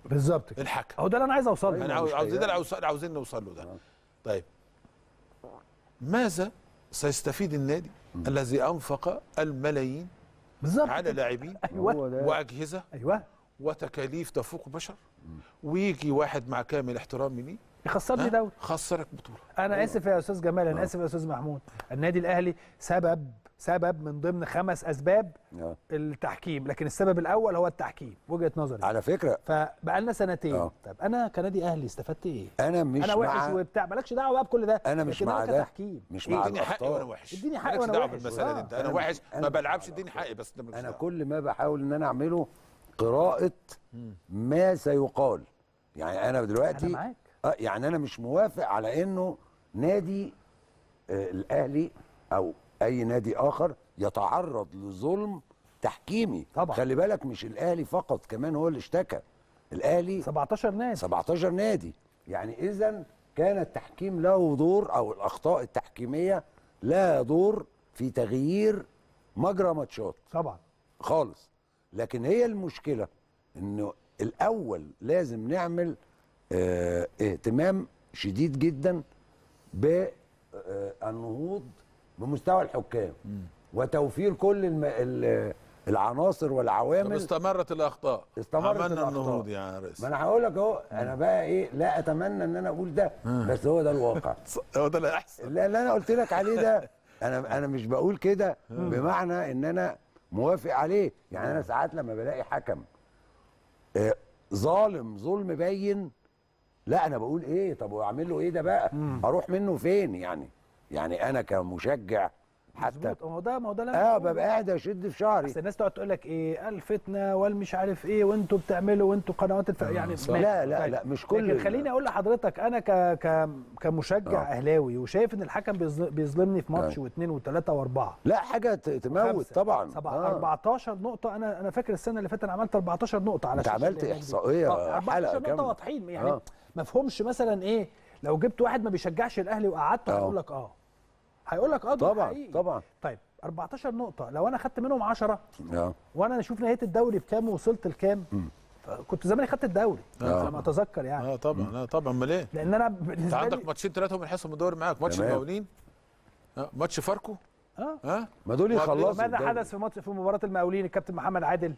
S1: بالظبط كده
S6: الحكم
S1: هو ده اللي انا عايز اوصل له
S6: انا عاوز
S5: مش
S6: عاوز ده اللي
S5: هيعمل.
S6: عاوز عاوزين نوصل له ده طيب ماذا سيستفيد النادي الذي انفق الملايين
S1: بالظبط
S6: على
S1: كده.
S6: لاعبين
S1: ايوه
S6: واجهزه
S1: ايوه
S6: وتكاليف تفوق بشر ويجي واحد مع كامل احترامي ليه
S1: يخسرني
S6: ها؟
S1: دوري
S6: خسرك بطوله
S1: انا اسف يا استاذ جمال انا اسف يا استاذ محمود النادي الاهلي سبب سبب من ضمن خمس اسباب
S5: آه.
S1: التحكيم لكن السبب الاول هو التحكيم وجهه نظري
S5: على فكره
S1: فبقى لنا سنتين
S5: آه.
S1: طب انا كنادي اهلي استفدت ايه
S5: انا مش
S1: انا وحش
S5: مع
S1: وبتاع مالكش دعوه بقى بكل ده
S5: انا مش
S1: لكن
S5: مع
S1: أنا
S5: ده
S1: كتحكيم
S5: مش
S1: إيه؟
S5: مع
S6: اديني حقي وانا
S5: الأخطاء.
S6: وحش
S1: اديني حقي
S6: مالكش
S1: وأنا
S6: دعوة
S1: وحش.
S6: بالمساله
S1: آه.
S6: دي انت انا
S5: أنا-
S6: وحش
S5: أنا
S6: ما
S5: مش
S6: بلعبش
S5: مع
S6: اديني حقي بس ده مالكش
S5: انا
S6: دعوة.
S5: كل ما بحاول ان انا اعمله قراءه ما سيقال يعني انا دلوقتي
S1: أنا معاك.
S5: اه يعني انا مش موافق على انه نادي آه الاهلي او اي نادي اخر يتعرض لظلم تحكيمي
S1: طبعا.
S5: خلي بالك مش الاهلي فقط كمان هو اللي اشتكى الاهلي
S1: 17 ناس
S5: 17 نادي يعني اذا كان التحكيم له دور او الاخطاء التحكيميه لها دور في تغيير مجرى ماتشات
S1: طبعا
S5: خالص لكن هي المشكله انه الاول لازم نعمل اه اهتمام شديد جدا بالنهوض بمستوى الحكام وتوفير كل الم... ال- العناصر
S6: طب
S5: والعوامل
S6: استمرت الاخطاء
S5: استمرت
S6: عملنا
S5: الأخطاء.
S6: النهوض يا ريس
S5: ما انا هقول لك اهو انا بقى ايه لا اتمنى ان انا اقول ده بس هو ده الواقع
S6: هو ده اللي احسن
S5: اللي اللي انا قلت لك عليه ده انا انا مش بقول كده بمعنى ان انا موافق عليه يعني انا ساعات لما بلاقي حكم آه، ظالم ظلم باين لا انا بقول ايه طب واعمل له ايه ده بقى اروح منه فين يعني يعني انا كمشجع حتى
S1: مظبوط ما هو ده ما هو ده اللي أنا
S5: اه
S1: بقوله.
S5: ببقى قاعد اشد في شعري
S1: بس الناس تقعد تقول لك ايه الفتنه والمش عارف ايه وانتوا بتعملوا وانتوا قنوات الف... يعني
S5: صح. لا، لا، لا، مش كل
S1: لكن
S5: ال-
S1: خليني اقول لحضرتك انا ك... ك... كمشجع
S5: آه.
S1: اهلاوي وشايف ان الحكم بيظل- بيظلمني في ماتش
S5: آه.
S1: واثنين وثلاثه واربعه
S5: لا حاجه ت- تموت
S1: خمسة،
S5: طبعا
S1: سبعة
S5: آه.
S1: 14 نقطة أنا أنا فاكر السنة اللي فاتت أنا عملت 14 نقطة على
S5: أنت
S1: الشاشة
S5: عملت
S1: اللي هناك دي.
S5: إحصائية
S1: آه، 14
S5: حلقة
S1: نقطة
S5: كاملة.
S1: واضحين يعني
S5: آه.
S1: ما فهمش مثلا إيه لو جبت واحد ما بيشجعش الأهلي وقعدته
S5: آه.
S1: هيقول لك أه هيقول لك أه ده
S5: طبعا
S1: حقيقي.
S5: طبعا
S1: طيب 14 نقطة لو أنا خدت منهم 10
S5: اه
S1: وأنا أشوف نهاية الدوري بكام ووصلت لكام كنت زماني خدت الدوري
S5: آه.
S1: على ما أتذكر يعني
S6: اه طبعا لا طبعا امال ايه
S1: لأن أنا
S6: انت
S1: بالنسبة
S6: عندك
S1: لي
S6: ماتشين ثلاثه هم اللي حسموا الدوري معاك ماتش
S5: تمام.
S6: المقاولين آه، ماتش فاركو
S1: آه.
S6: ها
S5: ما دول
S6: وقبل-
S5: يخلصوا
S1: ماذا
S5: الدوري.
S1: حدث في ماتش في مباراة المقاولين الكابتن محمد عادل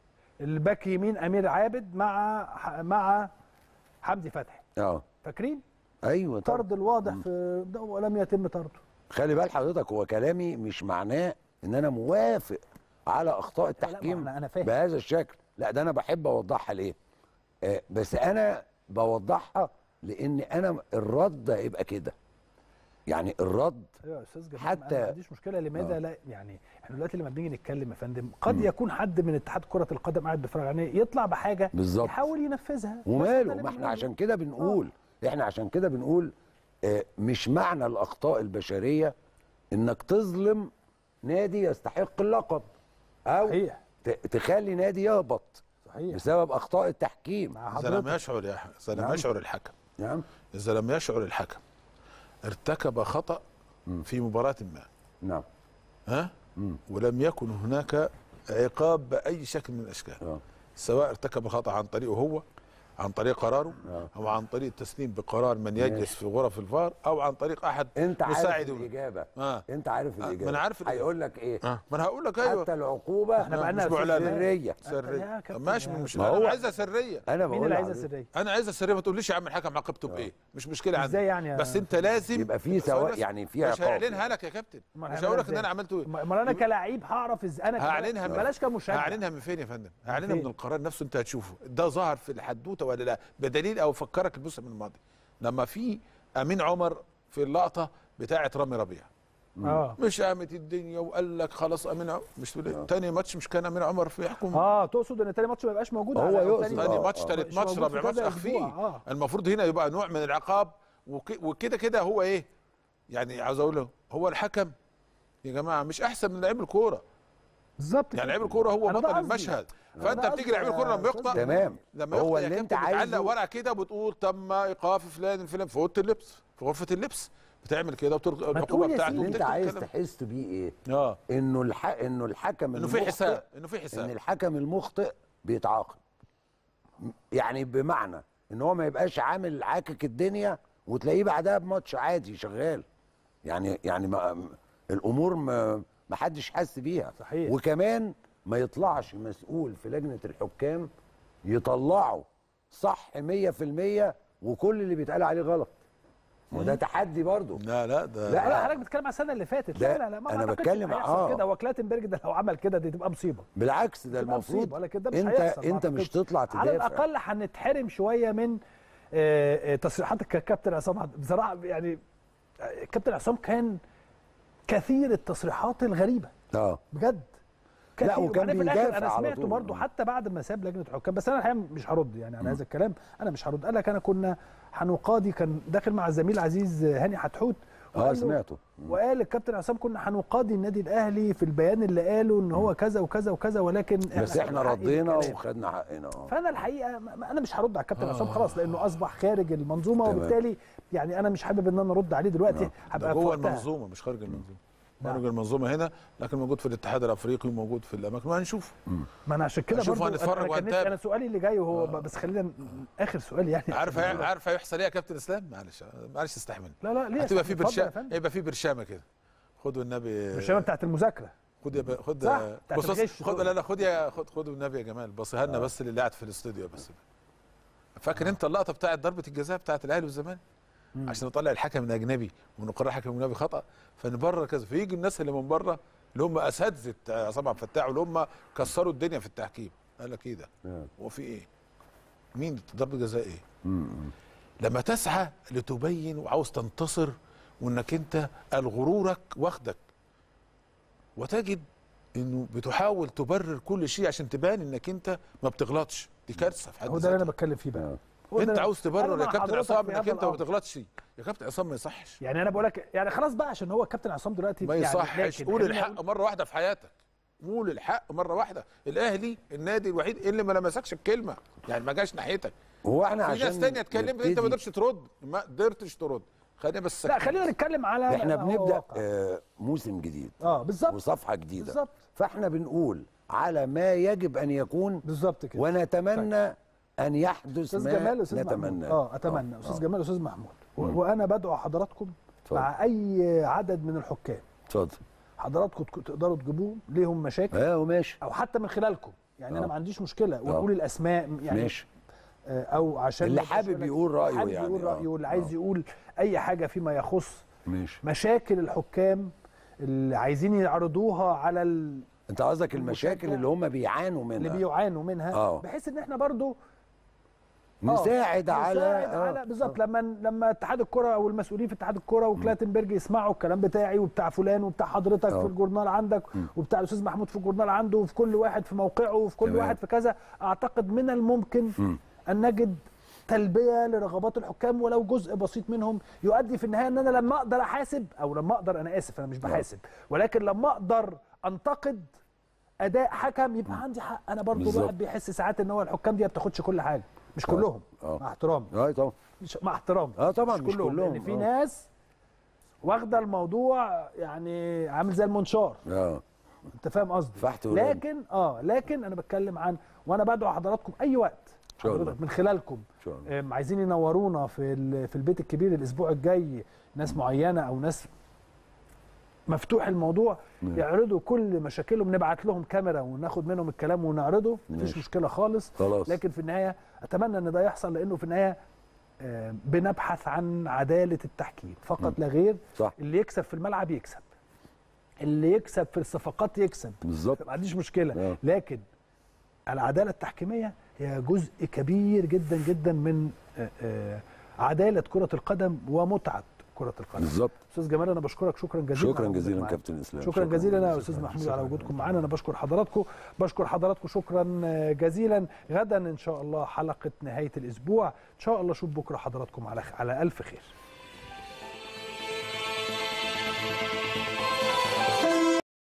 S1: الباك يمين أمير عابد مع مع حمدي فتحي
S5: اه
S1: فاكرين؟
S5: ايوه طبعا
S1: طرد الواضح في ده ولم يتم طرده
S5: خلي بال حضرتك هو كلامي مش معناه ان انا موافق على اخطاء
S1: ما
S5: التحكيم
S1: أنا- أنا فاهم.
S5: بهذا الشكل لا ده انا بحب اوضحها ليه آه بس انا بوضحها لان انا الرد هيبقى كده يعني الرد
S1: ايوه يا استاذ جمال
S5: حتى-
S1: انا ما عنديش مشكله لماذا لا يعني احنا دلوقتي لما بنيجي نتكلم يا فندم قد يكون حد من اتحاد كره القدم قاعد بيتفرج علينا يطلع بحاجه
S5: بالظبط.
S1: يحاول ينفذها بس ده
S5: وماله
S1: اللي
S5: ما احنا
S1: بنقوله.
S5: عشان كده بنقول احنا عشان كده بنقول آه مش معنى الاخطاء البشريه انك تظلم نادي يستحق اللقب او
S1: صحيح
S5: ت- تخلي نادي يهبط
S1: صحيح
S5: بسبب اخطاء التحكيم
S1: مع
S6: اذا لم
S1: حضرتك
S6: يشعر يا ح- اذا لم
S5: نعم.
S6: يشعر الحكم
S5: نعم
S6: اذا لم يشعر الحكم ارتكب خطا في مباراه ما
S5: نعم
S6: ها
S5: مم.
S6: ولم يكن هناك عقاب باي شكل من الاشكال
S5: اه
S6: سواء ارتكب خطا عن طريقه هو عن طريق قراره
S5: آه.
S6: او عن طريق التسليم بقرار من يجلس
S5: ماشي.
S6: في غرف الفار او عن طريق احد
S5: انت عارف
S6: مساعده
S5: الاجابه
S6: اه
S5: انت عارف
S6: ما
S5: الاجابه
S6: أنا عارف الإجابة.
S5: هيقول لك ايه
S6: اه ما انا هقول لك ايوه
S5: حتى العقوبه
S1: احنا بقالنا
S6: مش معلنة.
S5: سريه
S1: يا
S6: سريه
S1: كابتن
S6: طب ماشي
S1: يا
S6: مش
S5: ما
S6: انا
S5: هو-
S6: عايزها سريه
S5: انا
S1: مين
S5: بقول
S1: اللي عايزها
S5: لحضرتك.
S1: سريه
S6: انا عايزها سريه ما تقوليش يا عم الحكم عاقبته بايه مش مشكله عندي
S1: ازاي يعني يا-
S6: بس انت لازم
S5: يبقى في
S6: ثواني
S5: سواء
S6: بس.
S5: يعني في
S6: مش
S5: عقاب
S6: هيعلنها لك يا كابتن
S1: أمال
S6: مش
S1: هيعملها
S6: هقول لك ان
S1: إزاي؟
S6: انا عملته ايه
S1: امال انا كلاعب هعرف ازاي انا كمان-
S6: هعلنها من-
S1: بلاش كمشجع
S6: هعلنها من فين يا فندم؟ هعلنها
S1: فين؟
S6: من القرار نفسه انت هتشوفه ده ظهر في الحدوته ولا لا بدليل او فكرك الموسم الماضي لما في امين عمر في اللقطه بتاعه رامي ربيع
S1: اه
S6: مش قامت الدنيا وقال لك خلاص امين عمر مش تقول تاني ماتش مش كان امين عمر في يحكم
S1: اه تقصد ان تاني ماتش ما يبقاش موجود
S5: هو
S1: على-
S5: يقصد
S1: تاني-
S6: تاني
S5: آه،
S6: ماتش
S5: آه.
S6: تالت
S1: مش
S6: ماتش
S1: موجود
S6: رابع
S1: في
S6: ماتش
S1: كذا
S6: اخفيه
S1: أسبوع، آه.
S6: المفروض هنا يبقى نوع من العقاب وك- وكده كده هو ايه يعني عاوز اقول له هو الحكم يا جماعه مش احسن من لعيب الكوره
S1: بالظبط
S6: يعني
S1: كده.
S6: لعيب الكوره هو
S1: أنا ده
S6: بطل
S1: قصدي.
S6: المشهد
S1: أنا
S6: فانت
S1: ده
S6: بتيجي
S1: قصدي
S6: لعيب الكوره
S1: يا
S6: لما
S1: أستاذ
S6: يخطأ
S5: تمام
S6: لما
S5: هو
S6: يخطأ يا
S5: اللي انت
S6: كابتن بتعلق
S5: عايزه
S6: ورقه كده وبتقول تم ايقاف فلان الفلان في اوضه اللبس في غرفه اللبس بتعمل كده وتلقى
S1: تقول
S6: العقوبه
S1: يا
S6: بتاعته
S1: سيدي.
S5: اللي انت
S6: وبتكتب
S5: عايز
S6: الكلام.
S5: تحس بيه ايه
S6: اه
S5: انه الح... انه الحكم
S6: انه في
S5: المخطئ-
S6: حساب انه في
S5: ان
S6: حساب
S5: الحكم المخطئ بيتعاقب يعني بمعنى ان هو ما يبقاش عامل عاكك الدنيا وتلاقيه بعدها بماتش عادي شغال يعني يعني ما الامور ما ما حدش حس بيها
S1: صحيح.
S5: وكمان ما يطلعش مسؤول في لجنه الحكام يطلعه صح 100% وكل اللي بيتقال عليه غلط وده تحدي برضه
S6: لا لا ده
S5: لا،
S1: لا حضرتك بتتكلم على السنه اللي فاتت
S5: ده
S1: لا لا لا ما
S5: أنا
S1: أعتقدش
S5: بتكلم-
S1: هيحصل
S5: آه.
S1: كده هو كلاتنبرج ده لو عمل كده دي تبقى مصيبه
S5: بالعكس ده
S1: تبقى
S5: المفروض
S1: مصيبة، ولكن ده مش
S5: انت
S1: هيحصل، ما
S5: انت مش
S1: أعتقدش.
S5: تطلع
S1: على
S5: تدافع
S1: الاقل هنتحرم شويه من آه، آه، تصريحات الكابتن عصام عبد- بصراحه يعني آه، الكابتن عصام كان كثير التصريحات الغريبه
S5: اه
S1: بجد
S5: لا،
S1: كثير.
S5: وكان
S1: وبعدين في الآخر
S5: بيدافع
S1: انا
S5: على
S1: سمعته
S5: طول.
S1: برضه حتى بعد ما ساب لجنه الحكام بس انا الحقيقه مش هرد يعني على هذا الكلام انا مش هرد قال لك انا كنا هنقاضي كان داخل مع الزميل عزيز هاني حتحوت
S5: اه
S1: وقال له-
S5: سمعته
S1: وقال الكابتن عصام كنا هنقاضي النادي الاهلي في البيان اللي قاله ان هو كذا وكذا وكذا ولكن
S5: بس احنا
S1: خدنا حق
S5: ردينا
S1: الكلام.
S5: وخدنا حقنا اه
S1: فانا الحقيقه ما- ما- انا مش هرد على الكابتن عصام خلاص لانه اصبح خارج المنظومه
S5: تمام.
S1: وبالتالي يعني انا مش حابب ان انا ارد عليه دلوقتي
S6: ده
S1: هبقى في
S6: جوه
S1: وقتها.
S6: المنظومه مش خارج المنظومه
S1: نعم.
S6: خارج المنظومه هنا لكن موجود في الاتحاد الافريقي وموجود في الاماكن وهنشوف
S1: ما انا عشان كده
S6: هنشوف
S1: برضه
S6: وهنتفرج
S1: انا, أنا, كان نفسي-
S6: وهنتابع.
S1: انا سؤالي اللي جاي وهو بس خلينا ن- اخر سؤال يعني
S6: عارف هي- عارف هيحصل ايه يا كابتن اسلام معلش معلش استحمل
S1: لا لا ليه
S6: هتبقى في
S1: اتفضل يا
S6: برشام
S1: فندم.
S6: هيبقى في برشامه كده خد والنبي
S1: الشباب بتاعت المذاكره
S6: خد يا ب- خد
S1: صح،
S6: آه،
S1: بتاعت
S6: بص بص
S1: الغش
S6: خد
S1: خد.
S6: لا لا خد يا خد خد والنبي يا جمال بصيها لنا بس اللي قاعد في الاستوديو بس فاكر انت اللقطه بتاعت ضربه الجزاء بتاعت الاهلي والزمالك عشان نطلع الحكم الاجنبي ونقرر الحكم الاجنبي خطا فنبرر كذا فيجي الناس اللي من بره اللي هم اساتذه عصام عبد الفتاح واللي هم كسروا الدنيا في التحكيم قال لك ايه ده؟
S5: آه.
S6: هو في ايه؟ مين ضربه جزاء ايه؟ لما تسعى لتبين وعاوز تنتصر وانك انت الغرورك واخدك وتجد انه بتحاول تبرر كل شيء عشان تبان انك انت ما بتغلطش دي كارثه في حد
S1: هو ده اللي انا
S6: ذاتها.
S1: بتكلم فيه بقى
S5: آه.
S1: هو ده
S6: انت
S1: اللي-
S6: عاوز
S1: أنا
S6: تبرر
S1: مع
S6: يا كابتن
S1: حضرتك
S6: عصام
S1: في
S6: انك
S1: هذا
S6: انت ما
S1: الأمر.
S6: بتغلطش يا كابتن عصام ما يصحش
S1: يعني انا بقول لك يعني خلاص بقى عشان هو الكابتن عصام دلوقتي
S6: ما
S1: يعني
S6: يصحش
S1: لكن
S6: قول
S1: خلينا
S6: الحق مره واحده في حياتك قول الحق مره واحده الاهلي النادي الوحيد اللي ما لمسكش الكلمه يعني ما جاش ناحيتك
S5: هو احنا
S6: في
S5: عشان
S6: ناس تانية اتكلمت انت ما
S5: نبتدي-
S6: قدرتش ترد ما قدرتش ترد خلينا بس
S1: لا
S6: ساكتين.
S1: خلينا نتكلم على
S5: احنا
S1: ما هو
S5: بنبدا
S1: واقع.
S5: آه، موسم جديد
S1: اه بالظبط
S5: وصفحه جديده
S1: بالظبط.
S5: فاحنا بنقول على ما يجب ان يكون
S1: بالظبط كده
S5: ونتمنى ان يحدث
S1: استاذ
S5: ما
S1: جمال استاذ محمود
S5: نتمنى
S1: اه اتمنى استاذ
S5: آه.
S1: جمال استاذ محمود و- وانا بدعو حضراتكم
S5: اتفضل.
S1: مع اي عدد من الحكام
S5: اتفضل
S1: حضراتكم تك- تقدروا تجيبوهم ليهم مشاكل
S5: اه وماشي
S1: او حتى من خلالكم يعني انا
S5: آه.
S1: ما عنديش مشكله ونقول الاسماء يعني
S5: ماشي
S1: آه، او عشان
S5: اللي
S1: ما يبقاش
S5: حابب
S1: يقول لك-
S5: يقول رأيه
S1: حابب
S5: يعني،
S1: يقول
S5: آه.
S1: رايه واللي عايز
S5: آه.
S1: يقول اي حاجه فيما يخص
S5: ماشي
S1: مشاكل الحكام اللي عايزين يعرضوها على ال-
S5: انت قصدك المشاكل
S1: المشجع
S5: اللي هم بيعانوا
S1: اللي
S5: منها
S1: بيعانوا منها
S5: آه.
S1: بحيث ان احنا برضو
S5: نساعد على
S1: نساعد
S5: آه.
S1: على بالظبط لما لما اتحاد الكره او المسؤولين في اتحاد الكره وكلاتنبرج يسمعوا الكلام بتاعي وبتاع فلان وبتاع حضرتك
S5: آه.
S1: في الجورنال عندك وبتاع الاستاذ محمود في الجورنال عنده وفي كل واحد في موقعه وفي كل
S5: تمام.
S1: واحد في كذا اعتقد من الممكن ان نجد تلبيه لرغبات الحكام ولو جزء بسيط منهم يؤدي في النهايه ان انا لما اقدر احاسب او لما اقدر انا اسف انا مش بحاسب ولكن لما اقدر انتقد اداء حكم يبقى عندي حق انا برضو
S5: بالظبط.
S1: الواحد بيحس ساعات ان هو الحكام دي ما بتاخدش كل حاجه مش كلهم
S5: آه.
S1: مع احترامي
S5: اه طبعا
S1: مش مع احترامي
S5: اه طبعا مش
S1: كلهم
S5: كلهم
S1: لان في
S5: آه.
S1: ناس واخده الموضوع يعني عامل زي المنشار
S5: اه
S1: انت فاهم قصدي
S5: فحت ورم.
S1: لكن اه لكن انا بتكلم عن وانا بدعو حضراتكم اي وقت
S5: شاء الله.
S1: حضرتك من خلالكم
S5: ان شاء الله
S1: آم، عايزين ينورونا في ال- في البيت الكبير الاسبوع الجاي ناس معينه او ناس مفتوح الموضوع يعرضوا كل مشاكلهم نبعت لهم كاميرا وناخد منهم الكلام ونعرضه مفيش
S5: ماشي.
S1: مشكله خالص
S5: خلاص
S1: لكن في النهايه اتمنى ان ده يحصل لانه في النهايه آه، بنبحث عن عداله التحكيم فقط لا غير
S5: صح
S1: اللي يكسب في الملعب يكسب اللي يكسب في الصفقات يكسب
S5: بالظبط
S1: ما عنديش مشكله
S5: آه.
S1: لكن العداله التحكيميه هي جزء كبير جدا جدا من آه، آه، عداله كره القدم ومتعه كره القدم
S5: بالظبط
S1: استاذ جمال انا بشكرك شكرا جزيلا
S5: شكرا
S1: على وجودك
S5: جزيلا
S1: معانا.
S5: كابتن اسلام
S1: شكرا جزيلا يا استاذ محمود على وجودكم معانا انا بشكر حضراتكم بشكر حضراتكم شكرا جزيلا غدا ان شاء الله حلقه نهايه الاسبوع ان شاء الله اشوف بكره حضراتكم على على الف خير